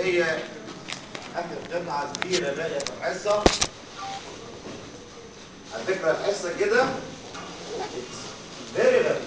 هي اخر قطعه كبيره باقيه في الحصه على فكره الحصه كده فيري رابيد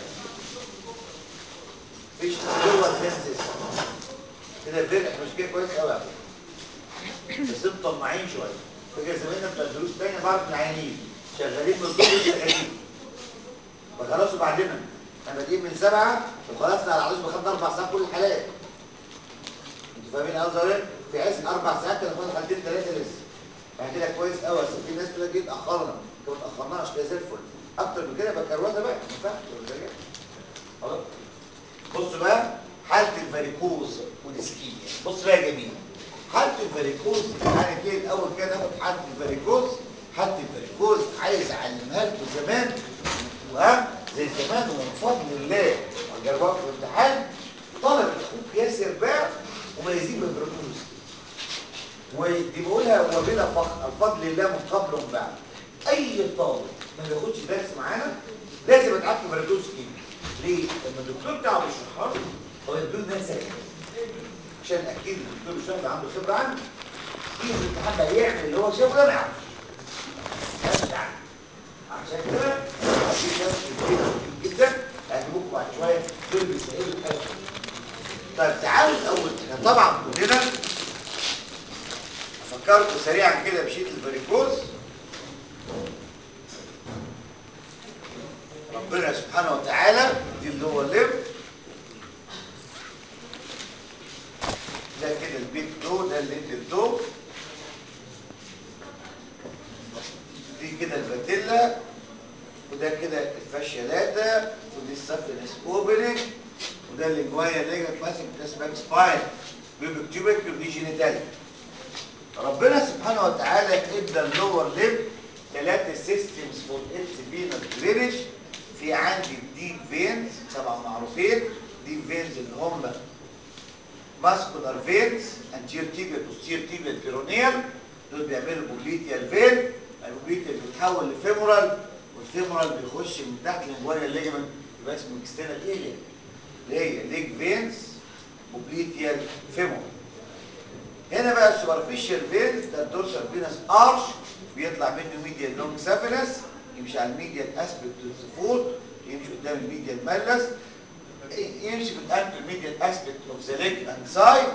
مفيش جوه السنسس كده فيري احنا مش كده كويس قوي على فكره بس انتوا طماعين شويه فاكر زمايلنا بتاع الدروس الثانيه بعرف العيانين شغالين من الظهر شغالين فخلصوا بعدنا احنا بادئين من سبعه وخلصنا على العروس بخدنا اربع ساعات كل الحالات انتوا فاهمين قصدي ايه؟ في عز اربع ساعات كان فاضل حالتين ثلاثه لسه يعني كده كويس قوي اصل في ناس تقول لك ايه اتاخرنا كده ما اتاخرناش كده زي الفل اكتر من كده يبقى كروته بقى ما ينفعش ولا زي كده. خلاص بصوا بقى حاله الفاريكوز والاسكيميا بص بقى يا جميل حاله الفاريكوز تعالى كده الاول كده ناخد حاله الفاريكوز حاله الفاريكوز عايز اعلمها لكم زمان وها زي زمان ومن فضل الله جربها في الامتحان طلب اخوك ياسر بقى وميزين بالفاريكوز ودي بقولها وبلا فخر الفضل لله من قبل ومن بعد اي طالب ما بياخدش درس معانا لازم يتعرف فاريكوز كيميا ليه؟ لما الدكتور بتاعه بيشرحها له هو يدور ناس ساكت عشان اكيد الدكتور مش هيبقى عنده خبره عنه يجي في الامتحان بقى يعمل اللي هو شافه ده ما يعرفش مش عارف عشان كده في ناس كتير جدا هجيبوكم بعد شويه دول بيسهلوا الحاجه طيب تعالوا الاول احنا طبعا كلنا افكركم سريعا كده بشيت الفاريكوز ربنا سبحانه وتعالى دي اللي هو الليف ده كده البيت دو ده الليتل دو دي كده الباتيلا وده كده الفاشيالاتا ودي السفلنس اوبننج وده اللينجوايا ليجمنت ماسك ده اسمها سباين بيبك تيوبك ودي جينيتاليا ربنا سبحانه وتعالى ادى اللور ليب ثلاثه سيستمز فور اتس فينال درينج في عندي الديب فينز طبعا معروفين ديب فينز اللي هم ماسكولار فينز انتير تيبيال بوستير تيبيال بيرونيال دول بيعملوا بوبليتيال فين البوبليتيال بيتحول لفيمورال والفيمورال بيخش من تحت لجوايا الليجمنت يبقى اسمه اكسترنال اريا اللي هي ليج فينز بوبليتيال فيمورال هنا بقى السوبرفيشال فينز ده الدورسال فينس ارش بيطلع منه ميديال لونج سافينس يمشي على الميديال اسبكت السفور يمشي قدام الميديال مالس يمشي في الانتر ميديال اسبكت اوف ذا ليج اند سايد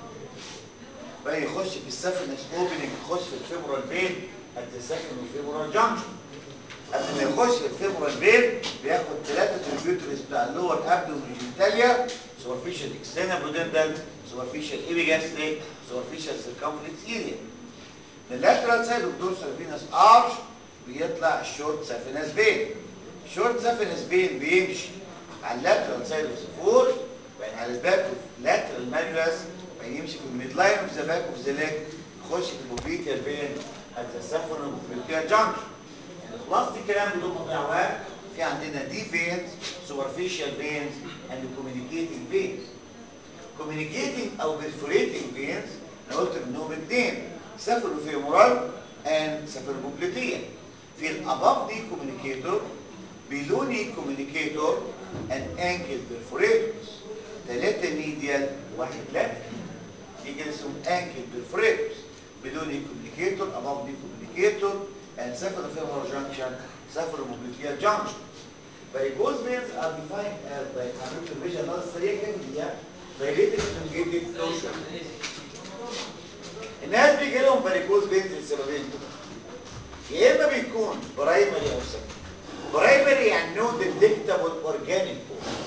بقى يخش في السافينس اوبننج يخش في الفيمورال فين التساكن والفيمورال جانكشن قبل ما يخش في الفيمورال فين بياخد ثلاثه تريبيوتريز بتاع اللور ابدومين جينيتاليا سوبرفيشال اكسترنال بودندال سوبرفيشال ايبيجاستريك سوبرفيشال سيركمفلكس اريا اللاترال سايد اوف دورسال فينس ارش بيطلع الشورت سافينس فين الشورت سافينس فين بيمشي على اللاترال سايد اوف سفور بعدين على الباك اوف لاترال ماليوس بعدين يمشي في الميد لاين اوف ذا باك اوف ذا ليج يخش في البوبليتيال فين at the saffron بوبليتيال جانكشن خلاص الكلام بدون مضيع وقت في عندنا دي فينز superficial veins and communicating veins communicating او perforating veins انا قلت منهم اثنين سافروفيمورال and سافروبوبليتيال في الاباف دي communicator below knee communicator and ankle perforators ثلاثة ميديال واحد لاترال دي كده اسمهم ankle perforators below knee communicator above knee communicator and saphenophymoral junction saphenophymoral junction varicose veins are defined as by عملت الفيجن ناقص سريع كده دي dilated elongated closure الناس بيجي لهم varicose veins لسببين يا اما بيكون برايمري او سكندري برايمري يعني نو ديتكتابل اورجانيك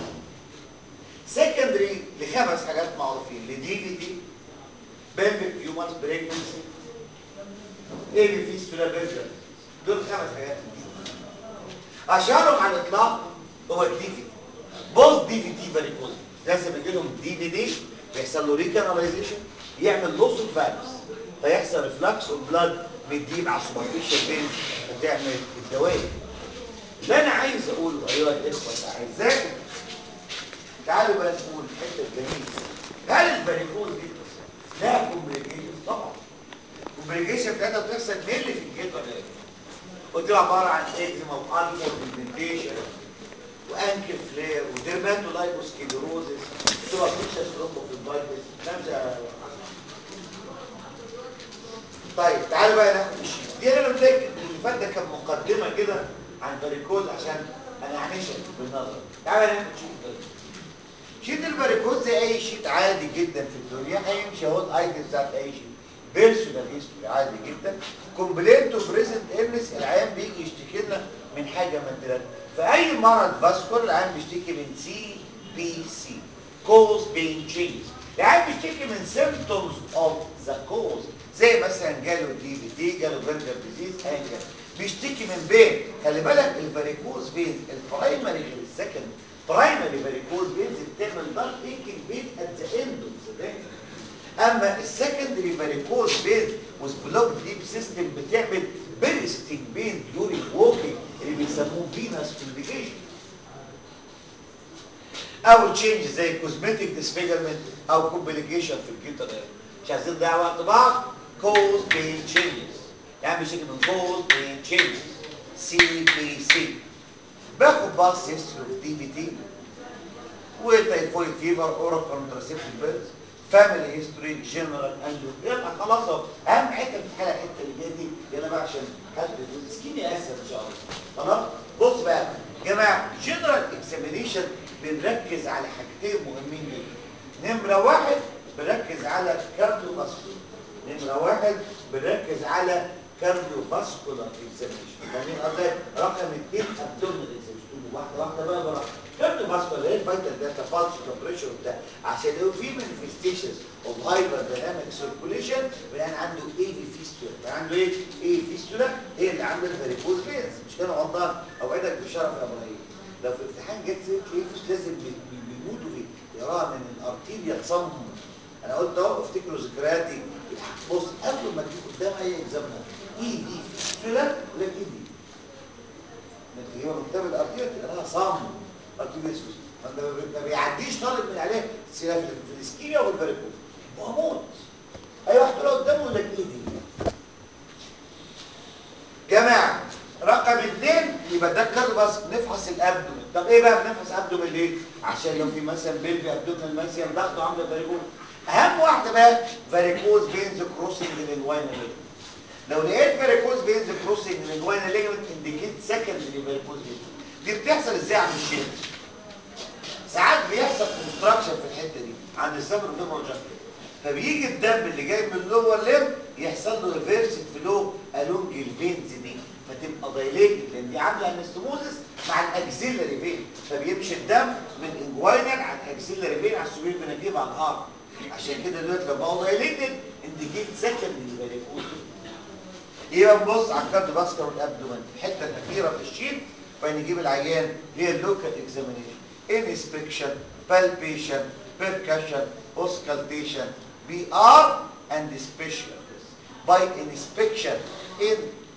سكندري لخمس حاجات معروفين لدي في دي بامبك هيومانز بريجنسي ايه اللي فيه ستولا بيرجر دول خمس حاجات مشهوره اشهرهم على الاطلاق هو الدي في دي بوست دي في دي فاريكوز لازم يجي لهم دي في دي بيحصل له ريكاناليزيشن يعمل لوس اوف فالفز فيحصل ريفلكس اوف بلاد من الديب على السوبرفيشال فين فتعمل الدوائر اللي انا عايز اقوله ايها الاخوه الاعزاء تعالوا بقى نقول الحته الجميله هل الفاريكوز دي لها كومبليكيشن طبعا الكومبليكيشن بتاعتها بتحصل مين في الجلد ولا ايه؟ قلت له عباره عن اكزيما والفور بيجمنتيشن وانكل فلير وديرماتولايبوسكيلوروزس وتبقى فيشس ثرومبوفليبايتس خمسه طيب تعالوا بقى ناخد الشيت دي انا قلت لك اللي فات ده كان مقدمه كده عن فاريكوز عشان انا عنيشك بالنظر تعالوا ناخد شيت الفاريكوز شيت الفاريكوز زي اي شيت عادي جدا في الدنيا هيمشي اهو الايتم بتاعت اي شيت بيرسونال هيستوري عادي جدا كومبلين تو بريزنت النس العيان بيجي يشتكي لنا من حاجه من ثلاثه في اي مرض فاسكولار العيان بيشتكي من سي بي سي كوز بين تشينجز العيان بيشتكي من symptoms اوف ذا كوز زي مثلا جاله دي بي تي جاله برجر ديزيز ايا كان بيشتكي من بين خلي بالك الفاريكوز بين البرايمري غير السكند برايمري فاريكوز بينز بتعمل دارك ايكينج بين ات ذا اند اوف ذا اما السكندري فاريكوز بين وذ بلوك ديب سيستم بتعمل بيرستنج بين ديورينج ووكينج اللي بيسموه فينس كومبليكيشن او تشينج زي كوزمتيك ديسفيجرمنت او كومبليكيشن في الجيتر مش عايزين نضيع وقت بعض كوز بين تشينجز يعني بشكل من كوز بين تشينجز سي بي سي باخد باص هيستوري دي بي تي وتايفويد فيفر اورال كونتراسيبتيف بيلز فاميلي هيستوري جنرال انجو يلا خلاص اهو اهم حته في الحلقه الحته اللي جايه دي يلا بقى عشان حد سكيني اسهل ان شاء الله تمام بص بقى يا جماعه جنرال اكزامينيشن بنركز على حاجتين مهمين جدا نمره واحد بنركز على كارديو فاسكولار نمره واحد بنركز على كارديو فاسكولار اكزامينيشن فاهمين قصدي رقم اثنين ابدومينال اكزامينيشن واحده واحده بقى بقى كارديو فاسكولار هي الفايتال داتا بالس كومبريشن وبتاع عشان لو في مانيفستيشنز اوف هايبر دايناميك سيركوليشن بيبقى عنده اي في فيستولا بيبقى عنده ايه اي فيستولا هي اللي عامله الفاريكوز فينز مش كده غلطان اوعدك بشرف يا ابراهيم لو في امتحان جت سيره ليفوس لازم بي- بي- بيموتوا فيه يراها من الارتيريا تصمم انا قلت اهو افتكروا ذكرياتي بص قبل ما تجيب قدام اي اكزامنر اي دي فيستولا ولا اي دي انت هو كتاب الارتيريا تقراها صم ارتيريا سوس ما ما بيعديش طالب من عليه سياسه في الاسكيميا والفاريكوز واموت اي واحد طلع قدامه يقول لك ايه دي جماعه رقم اثنين يبقى ده الكارد بس نفحص الابدومين طب ايه بقى بنفحص ابدومين ليه عشان لو في مثلا بيلفي ابدومينال ماسيا ضغطه عامله فاريكوز اهم واحده بقى فاريكوز بينز كروسنج للواين لو لقيت فاريكوز بينز كروسنج للواين ليجمنت انديكيت سكندري فاريكوز بينز دي بتحصل ازاي عند الشيخ ساعات بيحصل كونستراكشن في الحته دي عند السبر فيمور جاكت فبيجي الدم اللي جاي من اللور ليم يحصل له ريفيرس فلو الونج الفينز دي فتبقى دايليتد لان دي عامله انستموزس مع الاكسيلري فين فبيمشي الدم من انجوينال على الاكسيلري فين على السوبر فيناكيف على الارض عشان كده دلوقتي لو بقوا دايليتد انديكيت سكندري فاريكوز يبقى نبص على الكارد باسكر والابدومن الحته الاخيره في الشيت فنجيب العيان هي اللوكال اكزامينيشن انسبكشن بالبيشن بيركشن اوسكالتيشن بي ار اند سبيشال باي انسبكشن ان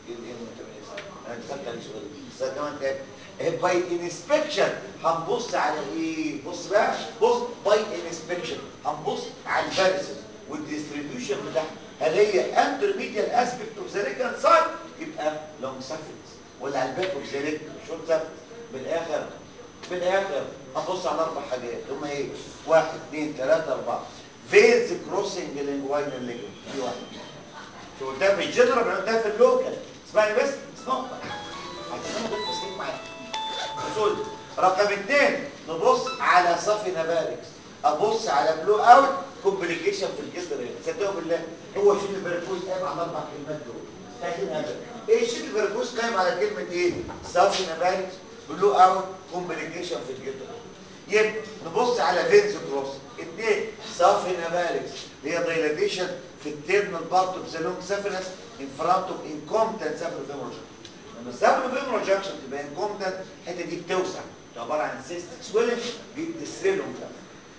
انا دخلت على سؤال بس أنا كمان تعبت باي انسبكشن هنبص على ايه بص بقى بص باي انسبكشن هنبص على الفارسز والديستريبيوشن بتاعها هل هي انترميديال اسبكت اوف ذا ريكال سايد يبقى لونج سافكس ولا على الباك اوف ذا ريك شورت سافكس بالاخر بالاخر هنبص على اربع حاجات هم ايه واحد اثنين ثلاثة اربعة فيز كروسنج لينجواينال ليجمنت دي واحد شو ده في الجنرال ده في اللوكال اسمعني بس اسمعوا هتسمعوا ده التسليم معايا اصول رقم اثنين نبص على صافي نباركس ابص على بلو اوت كومبليكيشن في الجسر صدقوا بالله هو شيل الفيركوز قايم على اربع كلمات دول فاهمين هذا ايه شيل الفيركوز قايم على كلمه ايه صافي نباركس بلو اوت كومبليكيشن في الجسر يبقى نبص على فينز كروس اثنين صافي نباركس اللي هي دايلاتيشن في التيرنال بارت اوف ذا لونج سافينس ان فرونت اوف انكومتنت سافينس لما السابلو فيمورال جاكشن تبقى انكومتنت الحته دي بتوسع عباره عن سيستك سويلنج بيتسرلهم كمان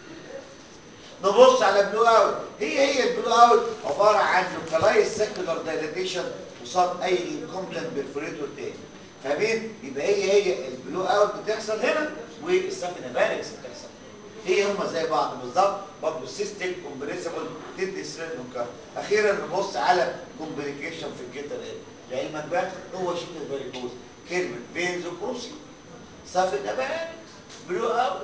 نبص على بلو اوت هي هي البلو اوت عباره عن لوكالايز سيكولار دايلاتيشن قصاد اي انكومتنت بيرفوريتور تاني فاهمين يبقى هي هي البلو اوت بتحصل هنا والسافينا فاركس بتحصل هي هما زي بعض بالظبط برضه السيستم كومبريسبل تدي سريلهم كمان اخيرا نبص على كومبليكيشن في الجيتر لعلمك بقى هو شيء الفاريكوز كلمه فينز كروسي سافينا فاركس بلو اوت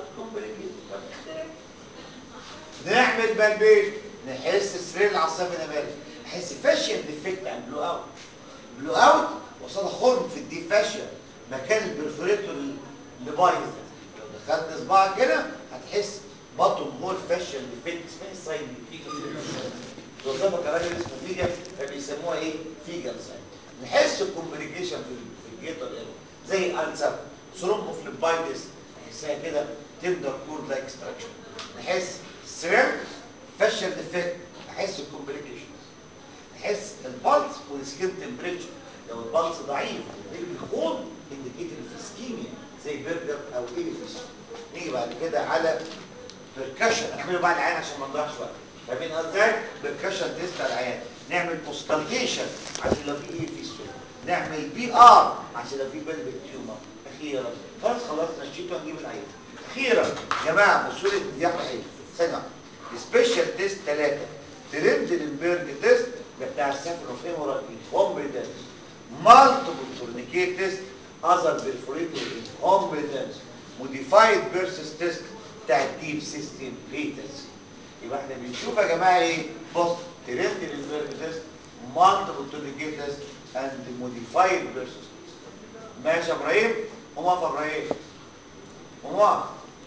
كومبليكيشن نعمل بالبيت نحس سريل على السفن امالي احس فاشيا ديفكت عن بلو اوت بلو اوت وصل خرم في الدي فاشيا مكان البرفوريتور اللي بايظ لو دخلت صباعك كده هتحس بطن هول فاشيا ديفكت اسمها الساين توظفها كراجل اسمه فيجا فبيسموها ايه فيجا ساين نحس الكومبليكيشن في في الجيتر ايرور زي انسر ثرومبوفليبايتس نحسها كده تندر كورد لايك ستراكشر نحس سرير فاشل ديفكت نحس الكومبليكيشن نحس البلس والسكين تمبريتشر لو البلس ضعيف والرجل خون انديكيتور في سكيميا زي برجر او ايليفيس نيجي بعد كده على بركشن نعمله بقى العين عشان ما نضيعش وقت فاهمين ازاي بركشن تيست على العيان نعمل بوستالتيشن عشان لو في ايه في السوق نعمل بي ار عشان لو في بلبل تيومر اخيرا خلاص خلصنا الشيت ونجيب العيان اخيرا يا جماعه بصوا لي دي احلى حاجه ثانيه سبيشال تيست ثلاثه ترندلنبرج تيست ده بتاع السافروفيمورال انكومبتنس مالتيبل تورنيكيت تيست اذر بيرفوريتور انكومبتنس موديفايد فيرسس تيست بتاع الديب سيستم ليتنسي يبقى احنا بنشوف يا جماعه ايه بص ترندلنبرج تيست مالتيبل تورنيكيت تيست اند موديفايد فيرسس تيست ماشي يا ابراهيم قوم اقف يا ابراهيم قوم اقف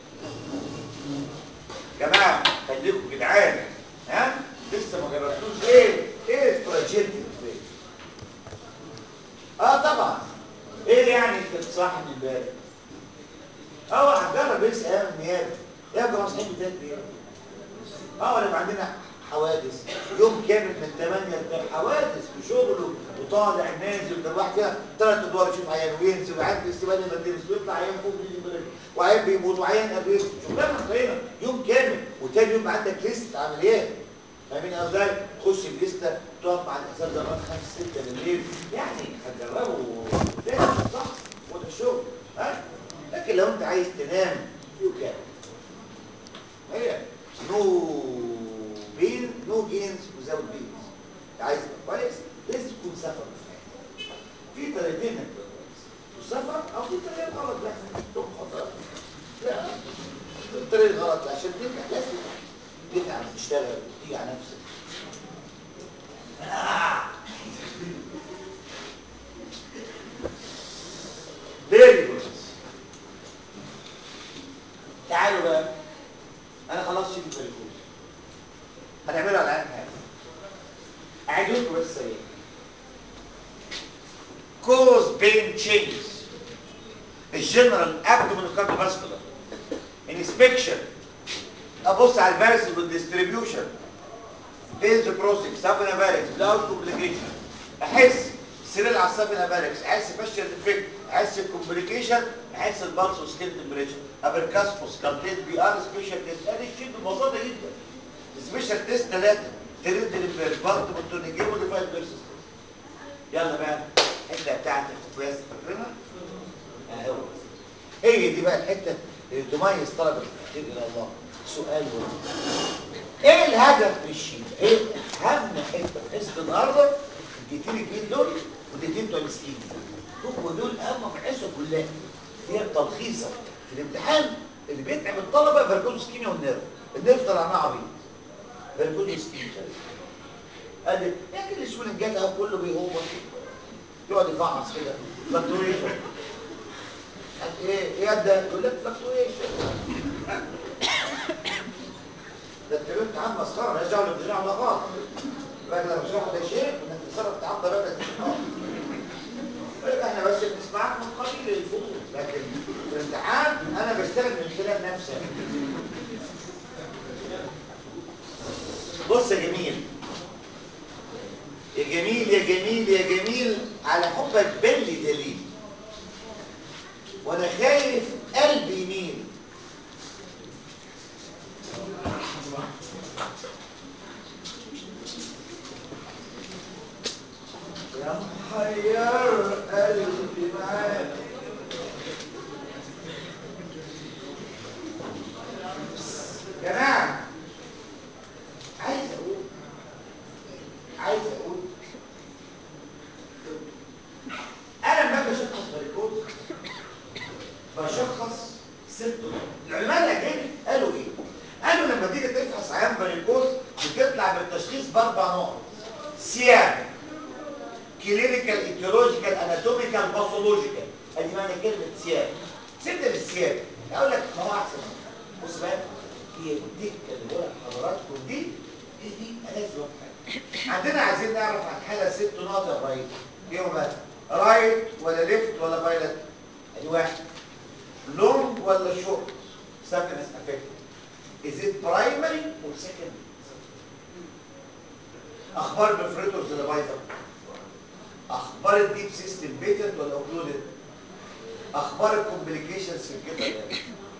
جماعه خليكم جدعان ها لسه ما جربتوش ايه ايه الفراجيلتي اه طبعا ايه يعني انت تصحي من امبارح اه هتجرب اسال ايام النيابه يا ابني صحيح بتاعت ايه اه ولا عندنا حوادث يوم كامل من 8 ل حوادث وشغله وطالع نازل ده واحد كده ثلاث ادوار يشوف عيان وينزل وعيان في استقبال المدرس ويطلع عيان فوق من المدرس وعيان بيموت وعيان قبل شغلانه طويله يوم كامل وتاني يوم عندك ليست عمليات فاهمين ازاي؟ تخش الليسته تقف مع الاساتذه لغايه 5 6 بالليل يعني هتجربوا لازم صح وده الشغل ها لكن لو انت عايز تنام يو كان هي نو بين نو جينز وزاوت بينز عايز تبقى كويس لازم تكون سفر في حياتك في طريقتين انك تبقى كويس السفر او في طريقه غلط لا تقوم خطأ لا الطريقه الغلط عشان تنجح لازم تتعب تشتغل تيجي على نفسك فيري جود تعالوا بقى انا خلاص شفت الفيريكوز هنعمله على عين حاجه اعيدوا بس ايه كوز بين تشينجز الجنرال ابدومين كارديوفاسكولار انسبكشن ابص على الفيرسز والديستريبيوشن فيز بروسيس سافنا فاركس بلاوت كومبليكيشن احس سيريل على السافنا فاركس احس فاشل افكت احس الكومبليكيشن احس البلس وسكين تمبريتشر ابركاسموس كالتيت بي ار سبيشال تيست ادي الشيء ببساطه جدا سبيشال تيست ثلاثه تريد الامبير بارت بوتونيجي موديفايد فيرسز يلا بقى الحته بتاعت الكويس فاكرينها؟ اهو هي دي بقى الحته اللي تميز طلبه التحقيق الى الله سؤال واحد ايه الهدف من الشيء ايه اهم حته في حصه النهارده الدقيقتين الجديد دول والدقيقتين بتوع السكين هم دول اهم في الحصه كلها هي التلخيصه في الامتحان اللي بيتعب الطلبه فيركوز سكينيا والنيرف النيرف طلعناه عبيط فيركوز سكينيا ادي لكن السولنجات اهو كله بيهوبر يقعد يفعص كده فلكتوريشن ايه ايه ده يقول لك فلكتوريشن ده الكلام تعب مسخره مالهاش دعوه بالبتاع ده خالص بقى لما بشرح ده شيء انك تصرف تعب ده بقى احنا بس بنسمعك من قبيل الفضول لكن في الامتحان انا بشتغل من خلال نفسي بص يا جميل يا جميل يا جميل يا جميل على حبك بلي دليل وانا خايف قلبي يميل يا محير قلبي معاك جماعة عايز اقول عايز اقول انا لما باجي اشخص فاريكوز بشخص ست العلماء الاجانب قالوا ايه؟ قالوا لما تيجي تفحص عيان فاريكوز بتطلع بالتشخيص باربع نقط سيان كلينيكال ايتيولوجيكال اناتوميكال باثولوجيكال ادي معنى كلمه سيان سيبنا بالسيان اقول لك ما هو احسن بص بقى هي الدكه اللي بقول لحضراتكم دي هي دي اساس الواقع عندنا عايزين نعرف عن حاله ست نقط يا ابراهيم ايه هو بقى رايت ولا ليفت ولا بايلت ادي واحد لونج ولا شورت سكند افكت Is it primary or secondary? اخبار بفريتورز ولا بايظه اخبار الديب سيستم بيتد ولا اوكلودد اخبار الكومبليكيشنز في الجبل يعني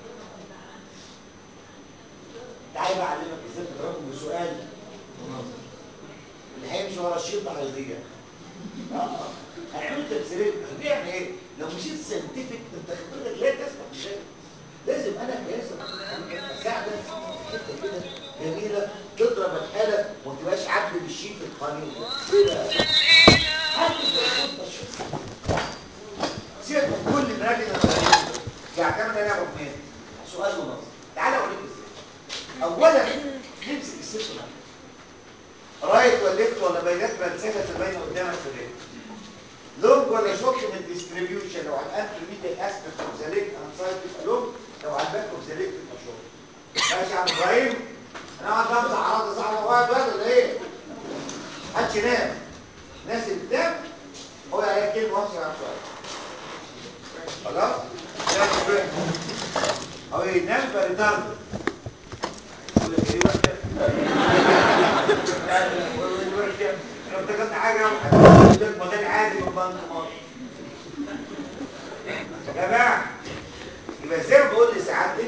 تعالى بقى اعلمك ازاي تضربهم بسؤال منظم اللي هيمشي ورا الشيط ده هيضيع اه هنعمل تفسيرين هيضيع يعني ايه لو مشيت ساينتفك انت خبرتك لا تسمح بشيء لازم انا كياسر اساعدك في حته كده جميله تضرب الحاله وما تبقاش عبد بالشيك القانوني كده سيبك من كل الراجل اللي يعتمد عليها ركنين سؤال ونص تعالى اوريك ازاي اولا نمسك الست رايت ولا ليفت ولا بينات مسافه تبين قدامك في الليفت لونج ولا شورت من الديستريبيوشن لو على الانترميديت اسبكت اوف ذا ليج اند سايد تبقى لونج لو على الباك اوف ذا ليج تبقى شورت ماشي يا عم ابراهيم انا قاعد بمسح عرض صاحبي واقعد بقى ولا ايه؟ محدش ينام الناس اللي بتنام هو عليها كلمه وامشي مع شويه خلاص؟ يلا شويه هو ينام فريتارد يقول لك ايه وحشه لو افتكرت حاجه هتقول مكان عادي من بنك مصر يا جماعه يبقى زي ما بقول لسعادتك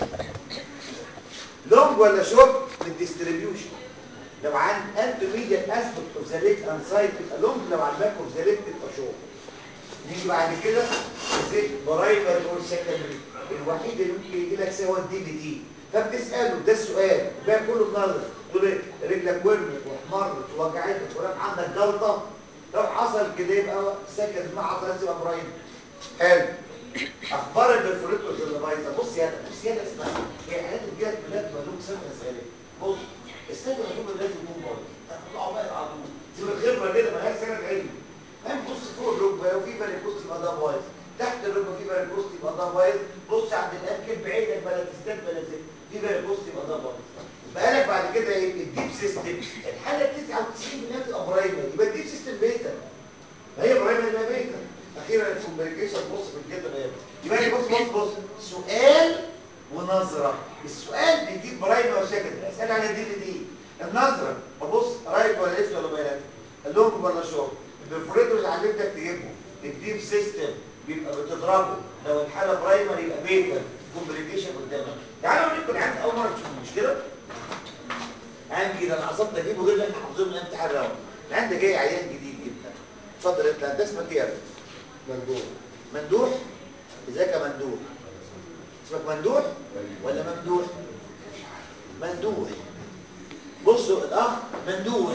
لونج ولا شورت للديستريبيوشن لو عن انترميديت اسبكت اوف ذا ليج اند سايد تبقى لونج لو على الباك اوف ذا ليج تبقى شورت نيجي بعد كده ازاي برايمري اور سكندري الوحيد اللي ممكن يجي لك سوا الدي بي تي فبتساله ده السؤال بقى كله بنظر تقول ايه رجلك ورمت واحمرت ووجعتك ولك عندك جلطه لو حصل كده يبقى سكند ما حصلش يبقى برايمري حلو اخبار البرفوريتورز اللي بايظه بص يا بص يا اسمع هي حالات الجهاز بلاد ملوك سنه سنه بص السنه اللي لازم يكون بايظ طلعوا بقى على طول تبقى الخبره كده مالهاش سنه علم فاهم بص فوق الركبه لو في فاريكوست يبقى ده بايظ تحت الركبه في فاريكوست يبقى ده بايظ بص عند الانكل بعيدك بلا تستات بلا زيت في فاريكوست يبقى ده بايظ يبقى لك بعد كده ايه الديب سيستم الحاله 99% بتبقى برايمري يبقى الديب سيستم بيتا ما هي برايمري يبقى بيتا اخيرا الكومبليكيشن بص في الجدر ايه يبقى لي بص بص بص سؤال ونظره السؤال بيجيب برايمري وسكندري اسال على دي دي النظره ببص رايت ولا ليفت ولا بايلات اللونج ولا شورت البرفوريتورز علمتك تجيبهم الديب سيستم بيبقى بتضربه لو الحاله برايمري يبقى بيتا كومبليكيشن قدامك تعالوا اوريكم العيان اول مره تشوفوا مش كده عيان كده انا قصدت اجيبه غير اللي احنا حافظينه من امتحان راوند العيان ده جاي عيان جديد جدا اتفضل انت انت اسمك ايه يا مندوب مندوح ازيك يا مندوح اسمك مندوح ولا ممدوح مندوح بصوا الاخ مندوح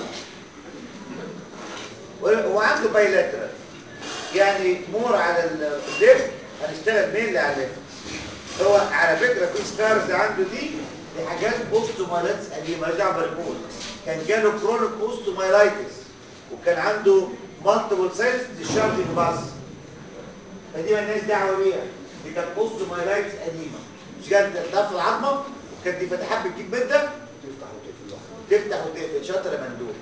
هو عنده بايلاترال يعني مور على الليفت هنشتغل مين اللي على الليفت هو على فكره في ستارز عنده دي دي حاجات اوستومايلايتس قديمه رجع برمول كان جاله كرونيك اوستومايلايتس وكان عنده مالتيبل سايتس ديشارجنج باس فدي مالناش دعوه بيها دي كانت اوستومايلايتس قديمه مش كانت تلف العظمه كانت دي فتحات بتجيب مده تفتح وتقفل لوحدها تفتح وتقفل شاطر يا مندوب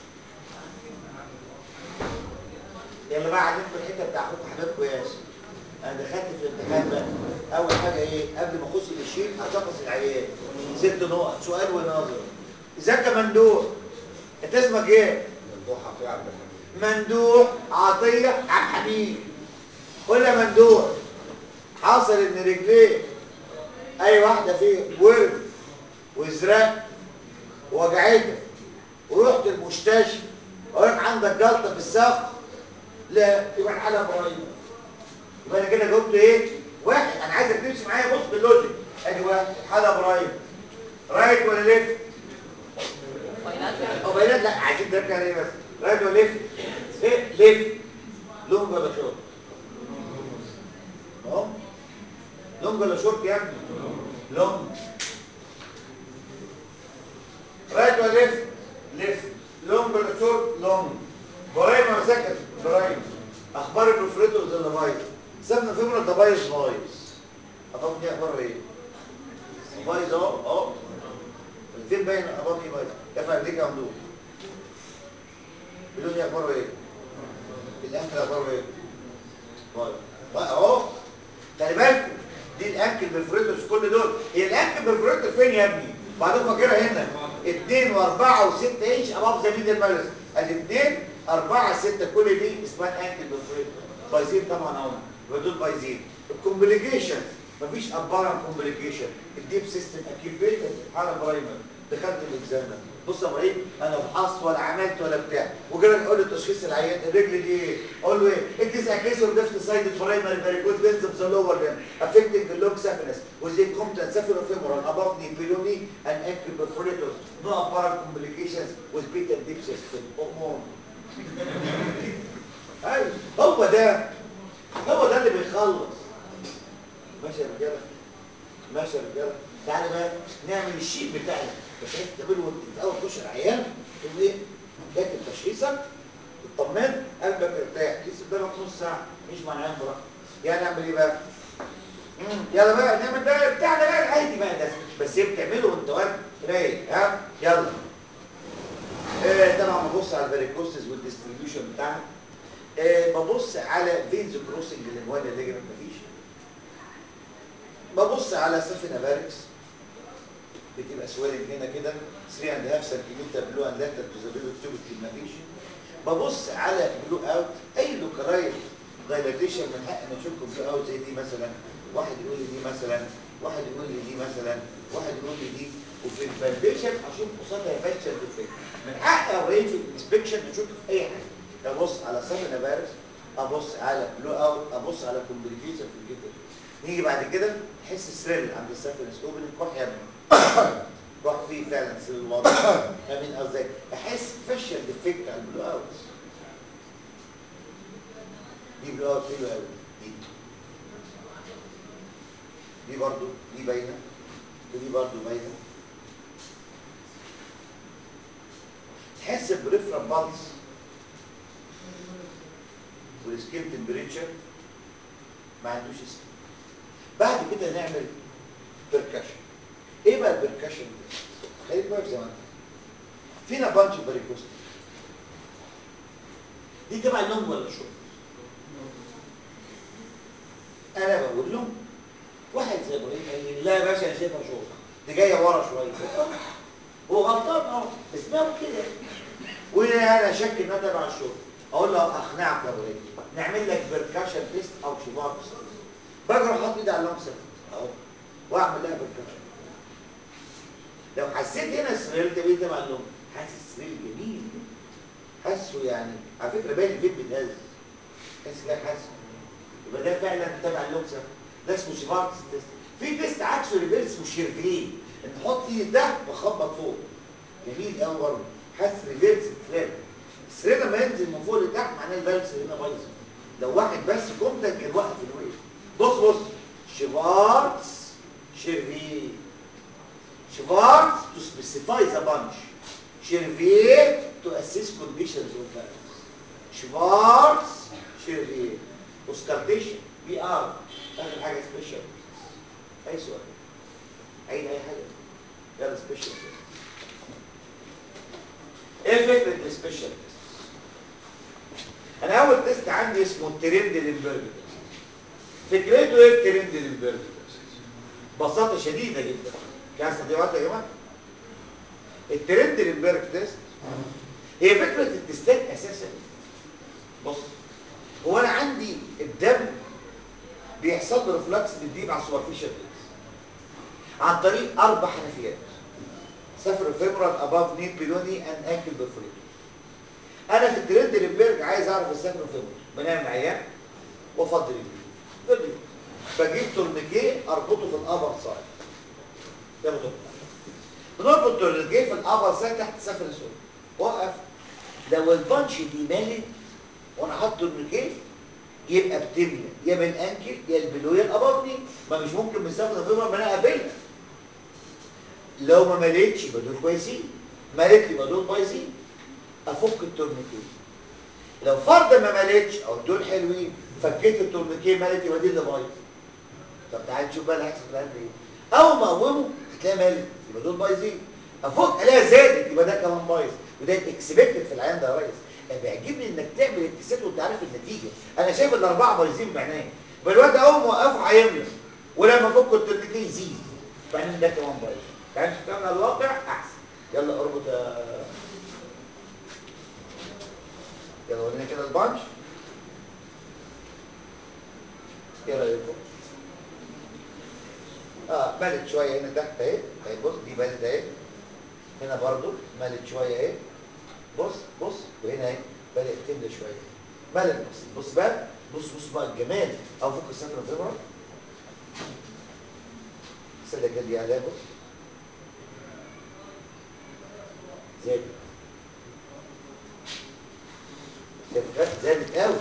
يلا بقى علمكم الحته بتاع اخوكم حبيبكم ياسر انا دخلت في الامتحان بقى اول حاجه ايه قبل ما اخش بالشيت هشخص العيان ست نقط سؤال ونظر ازيك يا مندوب انت اسمك ايه مندوب عطيه عبد الحميد مندوح عطيه عبد الحميد قول يا مندوح حاصل ان رجليه اي واحده فيه ورم وازرق ووجعتك ورحت المستشفى وقالك عندك جلطه في الساق لا يبقى الحاله برايمه يبقى انا كده جاوبت ايه واحد انا عايزك تمشي معايا بص باللوجيك ادي واحد الحاله برايمه رايت ولا ليفت او بيانات لا عايزين نرجع ليه بس رايت ولا ليفت ايه ليفت لونج ولا شورت اهو لونج ولا شورت يا ابني لونج رايت ولا ليفت ليفت لونج ولا شورت لونج اللي بايظ سمنه فيبرال ده بايظ بايظ ابواب دي اخباره ايه بايظ اهو اهو فين باين ابواب دي بايظ ارفع ايديك يا ممدوح بدون اخباره ايه الانكل اخباره ايه بايظ بقى اهو خلي بالكم دي الانكل بالفريتورز كل دول هي الانكل بالفريتور فين يا ابني بعدين فاكرها هنا 2 و4 و6 انش اباف ذا ميدل مالس ادي 2 4 6 كل دي اسمها انكل بالفريتور بايظين طبعا اهو يبقى دول بايظين الكومبليكيشن مفيش ابارا كومبليكيشن الديب سيستم اكيد بيت حاله برايمر دخلت الاكزامنر بص يا ابراهيم انا فحصت ولا عملت ولا بتاع وجاي اقول له تشخيص العيان الرجل دي ايه اقول له ايه it is a case of left sided primary varicose veins of the lower limb affecting the long saphenous with incompetent saphenofemoral above knee below knee and ankle perforators no apparent complications with beta deep system امور ايوه هو ده هو ده اللي بيخلص ماشي يا رجاله ماشي يا رجاله تعالى بقى نعمل الشيت بتاعنا بس انت تعمله وانت في اول تخش العيان تقول ايه كاتب تشخيصك اطمن قلبك ارتاح لسه قدامك نص ساعه مش مع العيان براحتك يعني نعمل ايه بقى مم. يلا بقى نعمل بقى بتاعنا بقى العادي بقى ده بس ايه بتعمله وانت واقف رايق ها يلا آه طبعا ببص على الفاريكوستس والديستريبيوشن بتاعها آه ببص على فينز كروسنج للموال اللي جنب مفيش ببص على سفن باركس بتبقى سويلنج هنا كده 3 اند هاف سنتيمتر بلو اند لاتر تو ذا بيبي تيوب مفيش ببص على بلو اوت اي لوكرايل دايلاتيشن من حق ان اشوف بلو اوت زي دي مثلا واحد يقول لي دي مثلا واحد يقول لي دي مثلا واحد يقول لي دي وفي الفالبيشن اشوف قصادها فاشل ديفكت من حق اوريد في الانسبكشن اشوف في اي حاجه ابص على سفن باركس ابص على بلو اوت ابص على كومبليكيشن في الجدر نيجي بعد كده نحس سريل عند السفنس اوبن كح يا ابني كح فيه فعلا سريل واضح فاهمين قصدي احس فشل ديفكت على البلو اوت دي بلو اوت حلوه قوي دي دي برضو دي باينه ودي برضو باينه تحس بريفرال بالز والسكين تمبريتشر ما عندوش سكين بعد كده نعمل بركشن ايه بقى البركشن ده خليك بقى في زمان فينا بانش بريكوست دي تبع اللونج ولا شورت انا بقول له واحد زي ابراهيم قال لي لا يا باشا انا شايفها شورت دي جايه ورا شويه هو غلطان اه بس ما كده وانا شك انها تبع الشورت اقول له اقنعك يا ابراهيم نعمل لك بركشن تيست او شبار تيست باجي اروح احط ايدي على اللونج سيرفر اهو واعمل لها بركشن لو حسيت هنا السرير ده بيه تبع اللونج حاسس السرير جميل حاسه يعني على فكره باين البيت بيتهز تحس كده حاسه يبقى ده فعلا تبع اللونج سيرفر ده اسمه شيفارتس تيست في تيست عكسه ريفيرس اسمه شيرفين ان تحط ايدي تحت واخبط فوق جميل قوي برضه حاسس ريفيرس فلات السرير لما ينزل من فوق لتحت معناه الفالس هنا بايظه لو واحد بس كومتك كان واقف في الويل بص بص شيفارتس شيرفي شيفارتس to specify the bunch شيرفي to assess conditions of balance شيفارتس شيرفي اوسكارتيشن بي ار اخر حاجه سبيشال اي سؤال عيد اي حاجه يلا سبيشال ايه فكره السبيشال انا اول تيست عندي اسمه الترند ليمبرج فكرته ايه الترند ليمبرج ببساطه شديده جدا كاسه دي وقت يا جماعه الترند ليمبرج تيست هي فكره التستات اساسا بص هو انا عندي الدم بيحصل له ريفلكس بالديب على السوبرفيشال عن طريق اربع حنفيات سفر فيمورال اباف ني بيلوني ان انكل برفوريتور انا في الترند ليمبرج عايز اعرف السفر فيمورال بنعمل عيان وافضل الفيديو بجيب تورنيكيه اربطه في الابر سايد يلا دكتور بنربط تورنيكيه في الابر سايد تحت سفر السود وقف لو البانش دي مالت وانا حاطط تورنيكيه يبقى بتملى يا من انكل يا البلو يا الابافني ما مش ممكن مسافه الفيبر ما انا اقابلها لو ما مليتش يبقى دول كويسين مليت يبقى دول بايظين افك التورنيكيه لو فرض ما ملتش او دول حلوين فكيت التورنيكيه ملت يبقى دي اللي بايظ طب تعال نشوف بقى اللي هيحصل في القلب ايه اول ما اقومه هتلاقيها مالت يبقى دول بايظين افوق الاقيها زادت يبقى ده كمان بايظ وده اكسبكتد في العيان ده يا ريس أنا بيعجبني انك تعمل اتسات وانت عارف النتيجه انا شايف الاربعه بايظين بعينيا يبقى الواد ده اول ما اوقفه هيملى ولما افك التورنيكيه يزيد بعدين ده كمان بايظ تعال نشوف على الواقع احسن يلا اربط يا يلا ورينا كده البانش ايه رايكم اه مالت شويه هنا تحت اهي اهي بص دي مالت اهي هنا برضو مالت شويه اهي بص بص وهنا اهي بدات تملى شويه مالت بص بص بقى بص بص بقى الجمال او فوق السنتر الفيبرال السنه كده دي عليها بص زادت زادت زادت قوي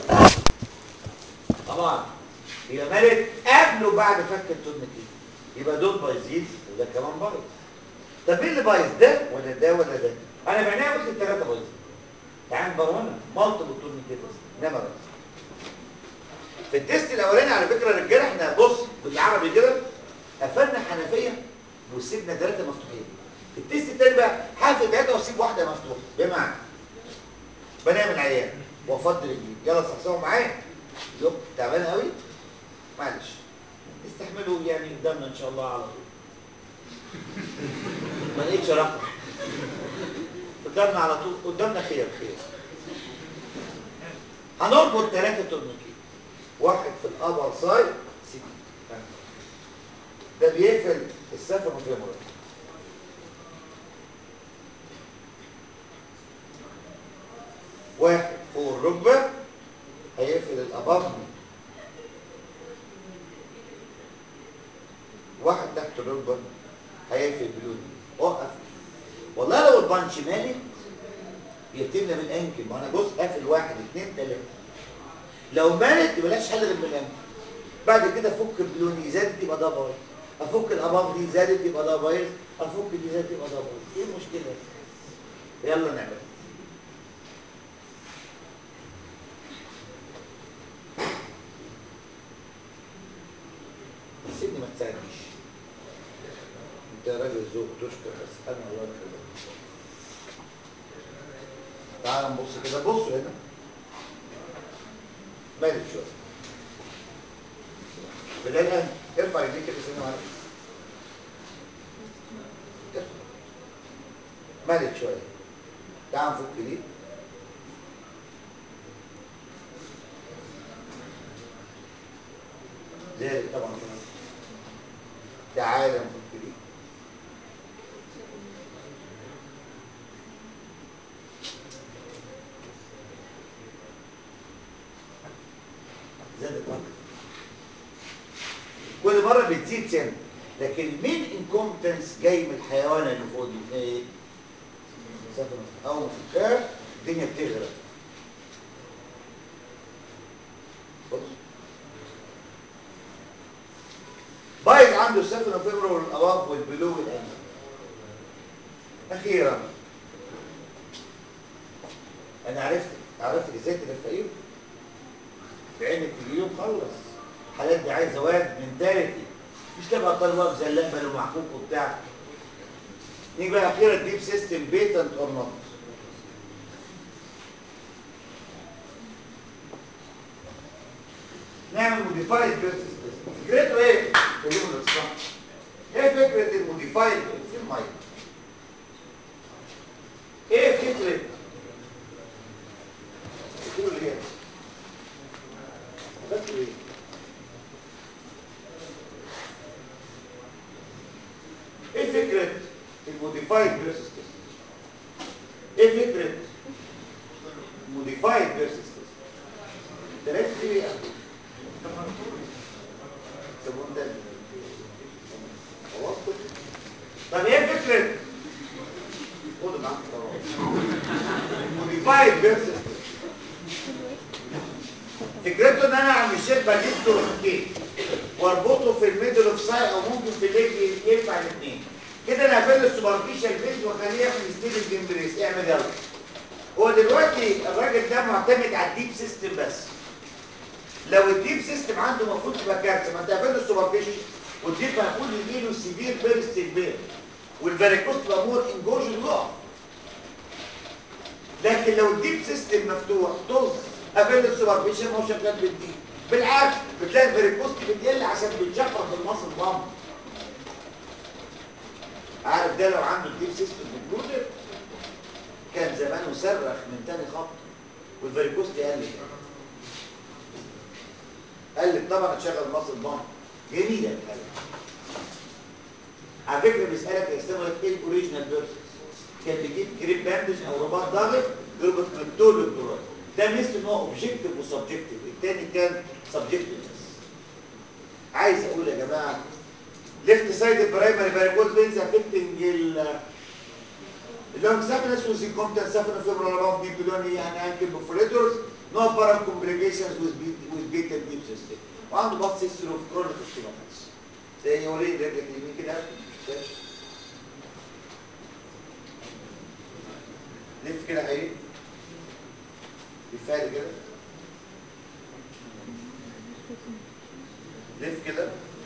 طبعا يبقى مالت قبل وبعد فك التورنيكيه يبقى دول بايظين وده كمان بايظ طب مين اللي بايظ ده ولا ده ولا ده انا معناها قلت الثلاثه بايظين تعال نبرهنها مالتيبل تورنيكيه انما بس في التيست الاولاني على فكره يا رجاله احنا بص بالعربي كده قفلنا حنفيه وسيبنا ثلاثه مفتوحين في التيست الثاني بقى حافظ ثلاثه واسيب واحده مفتوحه بمعنى بنام العيان وافضل رجلي يلا صحصحوا معايا يوم تعبان قوي معلش استحملوا يعني قدامنا ان شاء الله على طول ما لقيتش رقم قدامنا على طول قدامنا خير خير هنربط ثلاثة تورنيكيه واحد في الابر سايد سيدي ده بيقفل السفر وفيمورال واحد فوق الركبة هيقفل الأباطمي واحد تحت الركبة هيقفل بلوني وقف والله لو البانش مالي يتمنى من الانكل ما انا بص قافل واحد اثنين ثلاثة لو مالت يبقى حل غير من الانكل بعد كده افك البلوني زادت يبقى ده بايظ افك الاباط دي زادت يبقى ده بايظ افك دي زادت يبقى ده بايظ ايه المشكلة يلا نعمل سيبني ما تساعدنيش انت راجل ذوق تشكر بس انا الله يخليك تعال نبص كده بصوا هنا مالك شويه بداية ارفع يديك كده سنة معاك ارفع مالك شويه تعال نفك دي زادت طبعا ده عالم فكري زادت اكتر كل مره بتزيد سنه لكن مين انكومبتنس جاي من الحيوان اللي فوق دي ايه سفر اول ما تتخاف الدنيا بتغرق بص بايظ عنده السفن وفيبرو والأواف والبلو والأنف أخيرا أنا عرفت عرفت ازاي تدفئيه بعينك تجيله خلص الحالات دي عايزة واد منتاليتي مش تبقى طالبة زلابة ومحكوك وبتاع نيجي بقى أخيرا تجيب سيستم بيتنت أور نوت نعمل موديفايد بيرسيس فكرته ايه؟ تجيبوا الاصلاح ايه فكرة الموديفايد في المايك؟ ايه فكرة؟ بتقولوا ليه؟ فاكروا ايه؟ ايه فكرة الموديفايد بيرسيس ايه فكرة موديفايد بيرسيس ده لازم ايه طب ايه فكرة خدوا معاك موديفايد فيرسس فكرته ان انا عم الشيخ بجيب تورنيكيه واربطه في الميدل اوف ساي او ممكن في الليج ينفع الاثنين كده انا هقفل السوبرفيشال بيز واخليه يعمل ستيل الجمبريس اعمل يلا هو دلوقتي الراجل ده معتمد على الديب سيستم بس لو الديب سيستم عنده المفروض تبقى كارثه ما انت قابلت السوبرفيشن والديب مقفول يجيله سيفير بيرست بين والفاريكوز تبقى مور انجوجن ويقع لكن لو الديب سيستم مفتوح طز قابلت السوبرفيشن ما هو شغال بالديب بالعكس بتلاقي الفاريكوز بتقل عشان بتشفر في المصل بامب عارف ده لو عنده الديب سيستم انكلودد كان زمانه صرخ من تاني خط والفاريكوز قل قلت طبعا تشغل مصل بامب جميله الحاله على فكره بيسالك يستمر ايه الاوريجينال بيرسس كان بيجيب كريب باندج او رباط ضاغط يربط من الدول للدولار ده مثل ان هو اوبجكتيف وسبجكتيف الثاني كان سبجكتيف بس عايز اقول يا جماعه ليفت سايد برايمري فاريكوز بينز افكتنج ال اللونج سابنس وزي كومتن سافن فيبرال اباف دي بلوني يعني انكل بفوليتورز نو بارام كومبليكيشنز ويز ويز بيتا ديب سيستم وعنده بس هيستوري اوف كرونيك ستيماتكس زي وليد رجلك اليمين كده لف كده حقيقي لفها كده لف كده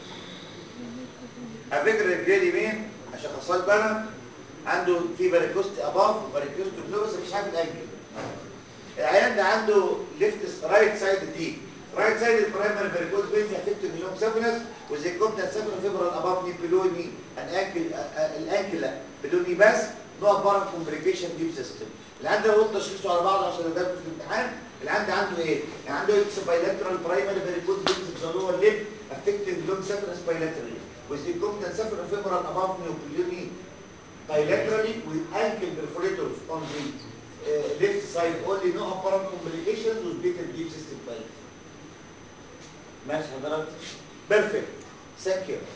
على فكره رجليه اليمين عشان خصال بنا عنده في باريكوست اباف وباريكوست بلو بس مفيش حاجه في الانكل العيان ده عنده ليفت رايت سايد دي رايت سايد البرايمري فاريكوز بينز افكت ميلوم سافنس وزي كومتا سافنس فيبرال اباف ني بلو ني الانكل الانكل لا بلو ني بس نوع بارا كومبليكيشن ديب سيستم اللي عنده قلت تشخيصه على بعض عشان ده في الامتحان اللي عنده عنده ايه؟ يعني عنده اكس بايلاترال برايمري فاريكوز بينز بزلوه الليب افكت ميلوم سافنس بايلاترالي وزي كومتا سافنس فيبرال اباف ني بلو ني bilaterally with ankle perforators on the uh, left side only no apparent complications with beta deep system failure. ماشي حضرتك؟ بيرفكت ثانك يو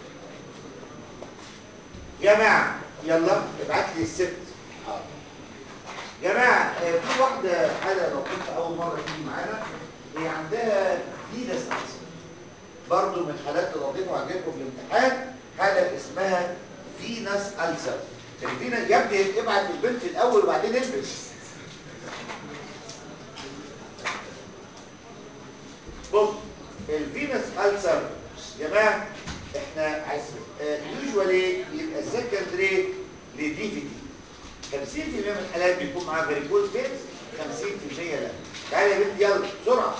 جماعة يلا ابعت لي الست جماعة آه، في واحدة حالة لو كنت أول مرة تيجي معانا هي عندها فينس ألسر برضه من الحالات اللطيفة وعجبكم في الامتحان حالة اسمها فينس ألسر الفينس يا ابني ابعت البنت الأول وبعدين البس بص الفينس ألسر يا جماعة احنا عايز يوجوالي يبقى سكندري لدي في دي 50% من الحالات بيكون معاها فاريكوز فينس 50% لا تعالى يا بنت يلا بسرعه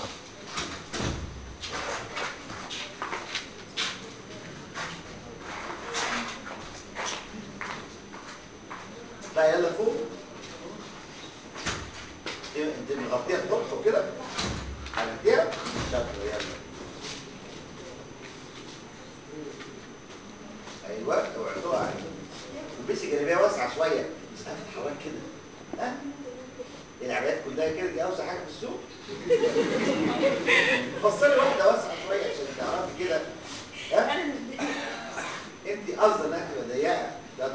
لا يلا فوق إيه، انت مغطيها الطرح وكده عملتيها شاطره يلا ايوه اوعى تقع وبسي جلابيه واسعه شويه بس انا حوالي كده ها العبايات كلها كده دي اوسع حاجه في السوق فصلي واحده واسعه شويه عشان تعرفي كده ها انت قصدك انها تبقى ضيقه يلا.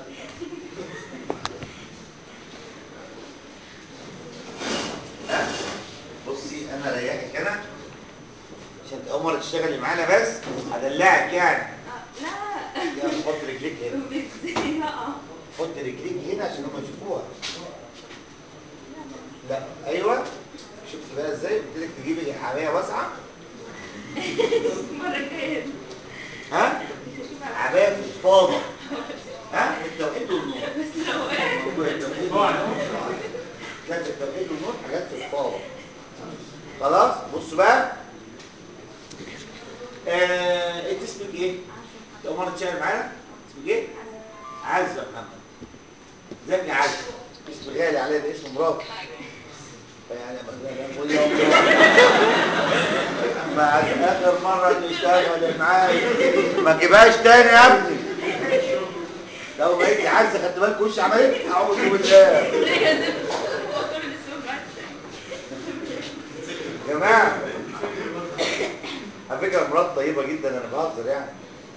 ها بصي انا ريحك انا عشان اول مره تشتغلي معانا بس هدلعك يعني لا يلا حط رجليك هنا ازاي لا حط رجليك هنا عشان هم يشوفوها لا ايوه شفت بقى ازاي قلت لك تجيبي حمايه واسعه مرة الجاية ها عبايه فضفاضه ها التوحيد والنور بس لو وقعت موضوع التوحيد والنور لا في التوحيد والنور حاجات في الفاضه خلاص بصوا بقى آه، انت اسمك ايه؟ انت اول مره تشتغل معانا؟ اسمك ايه؟ عزة محمد ازيك يا عزة اسم غالي عليا ده اسم مراتي يعني بعد اخر مرة تشتغل معايا ما تجيبهاش تاني يا ابني لو بقيت عزة خدت بالك وش عملت اعوذ بالله ليه يا زفت الموضوع لسه ما بعدش يا جماعة على فكرة مرات طيبة جدا انا بهزر يعني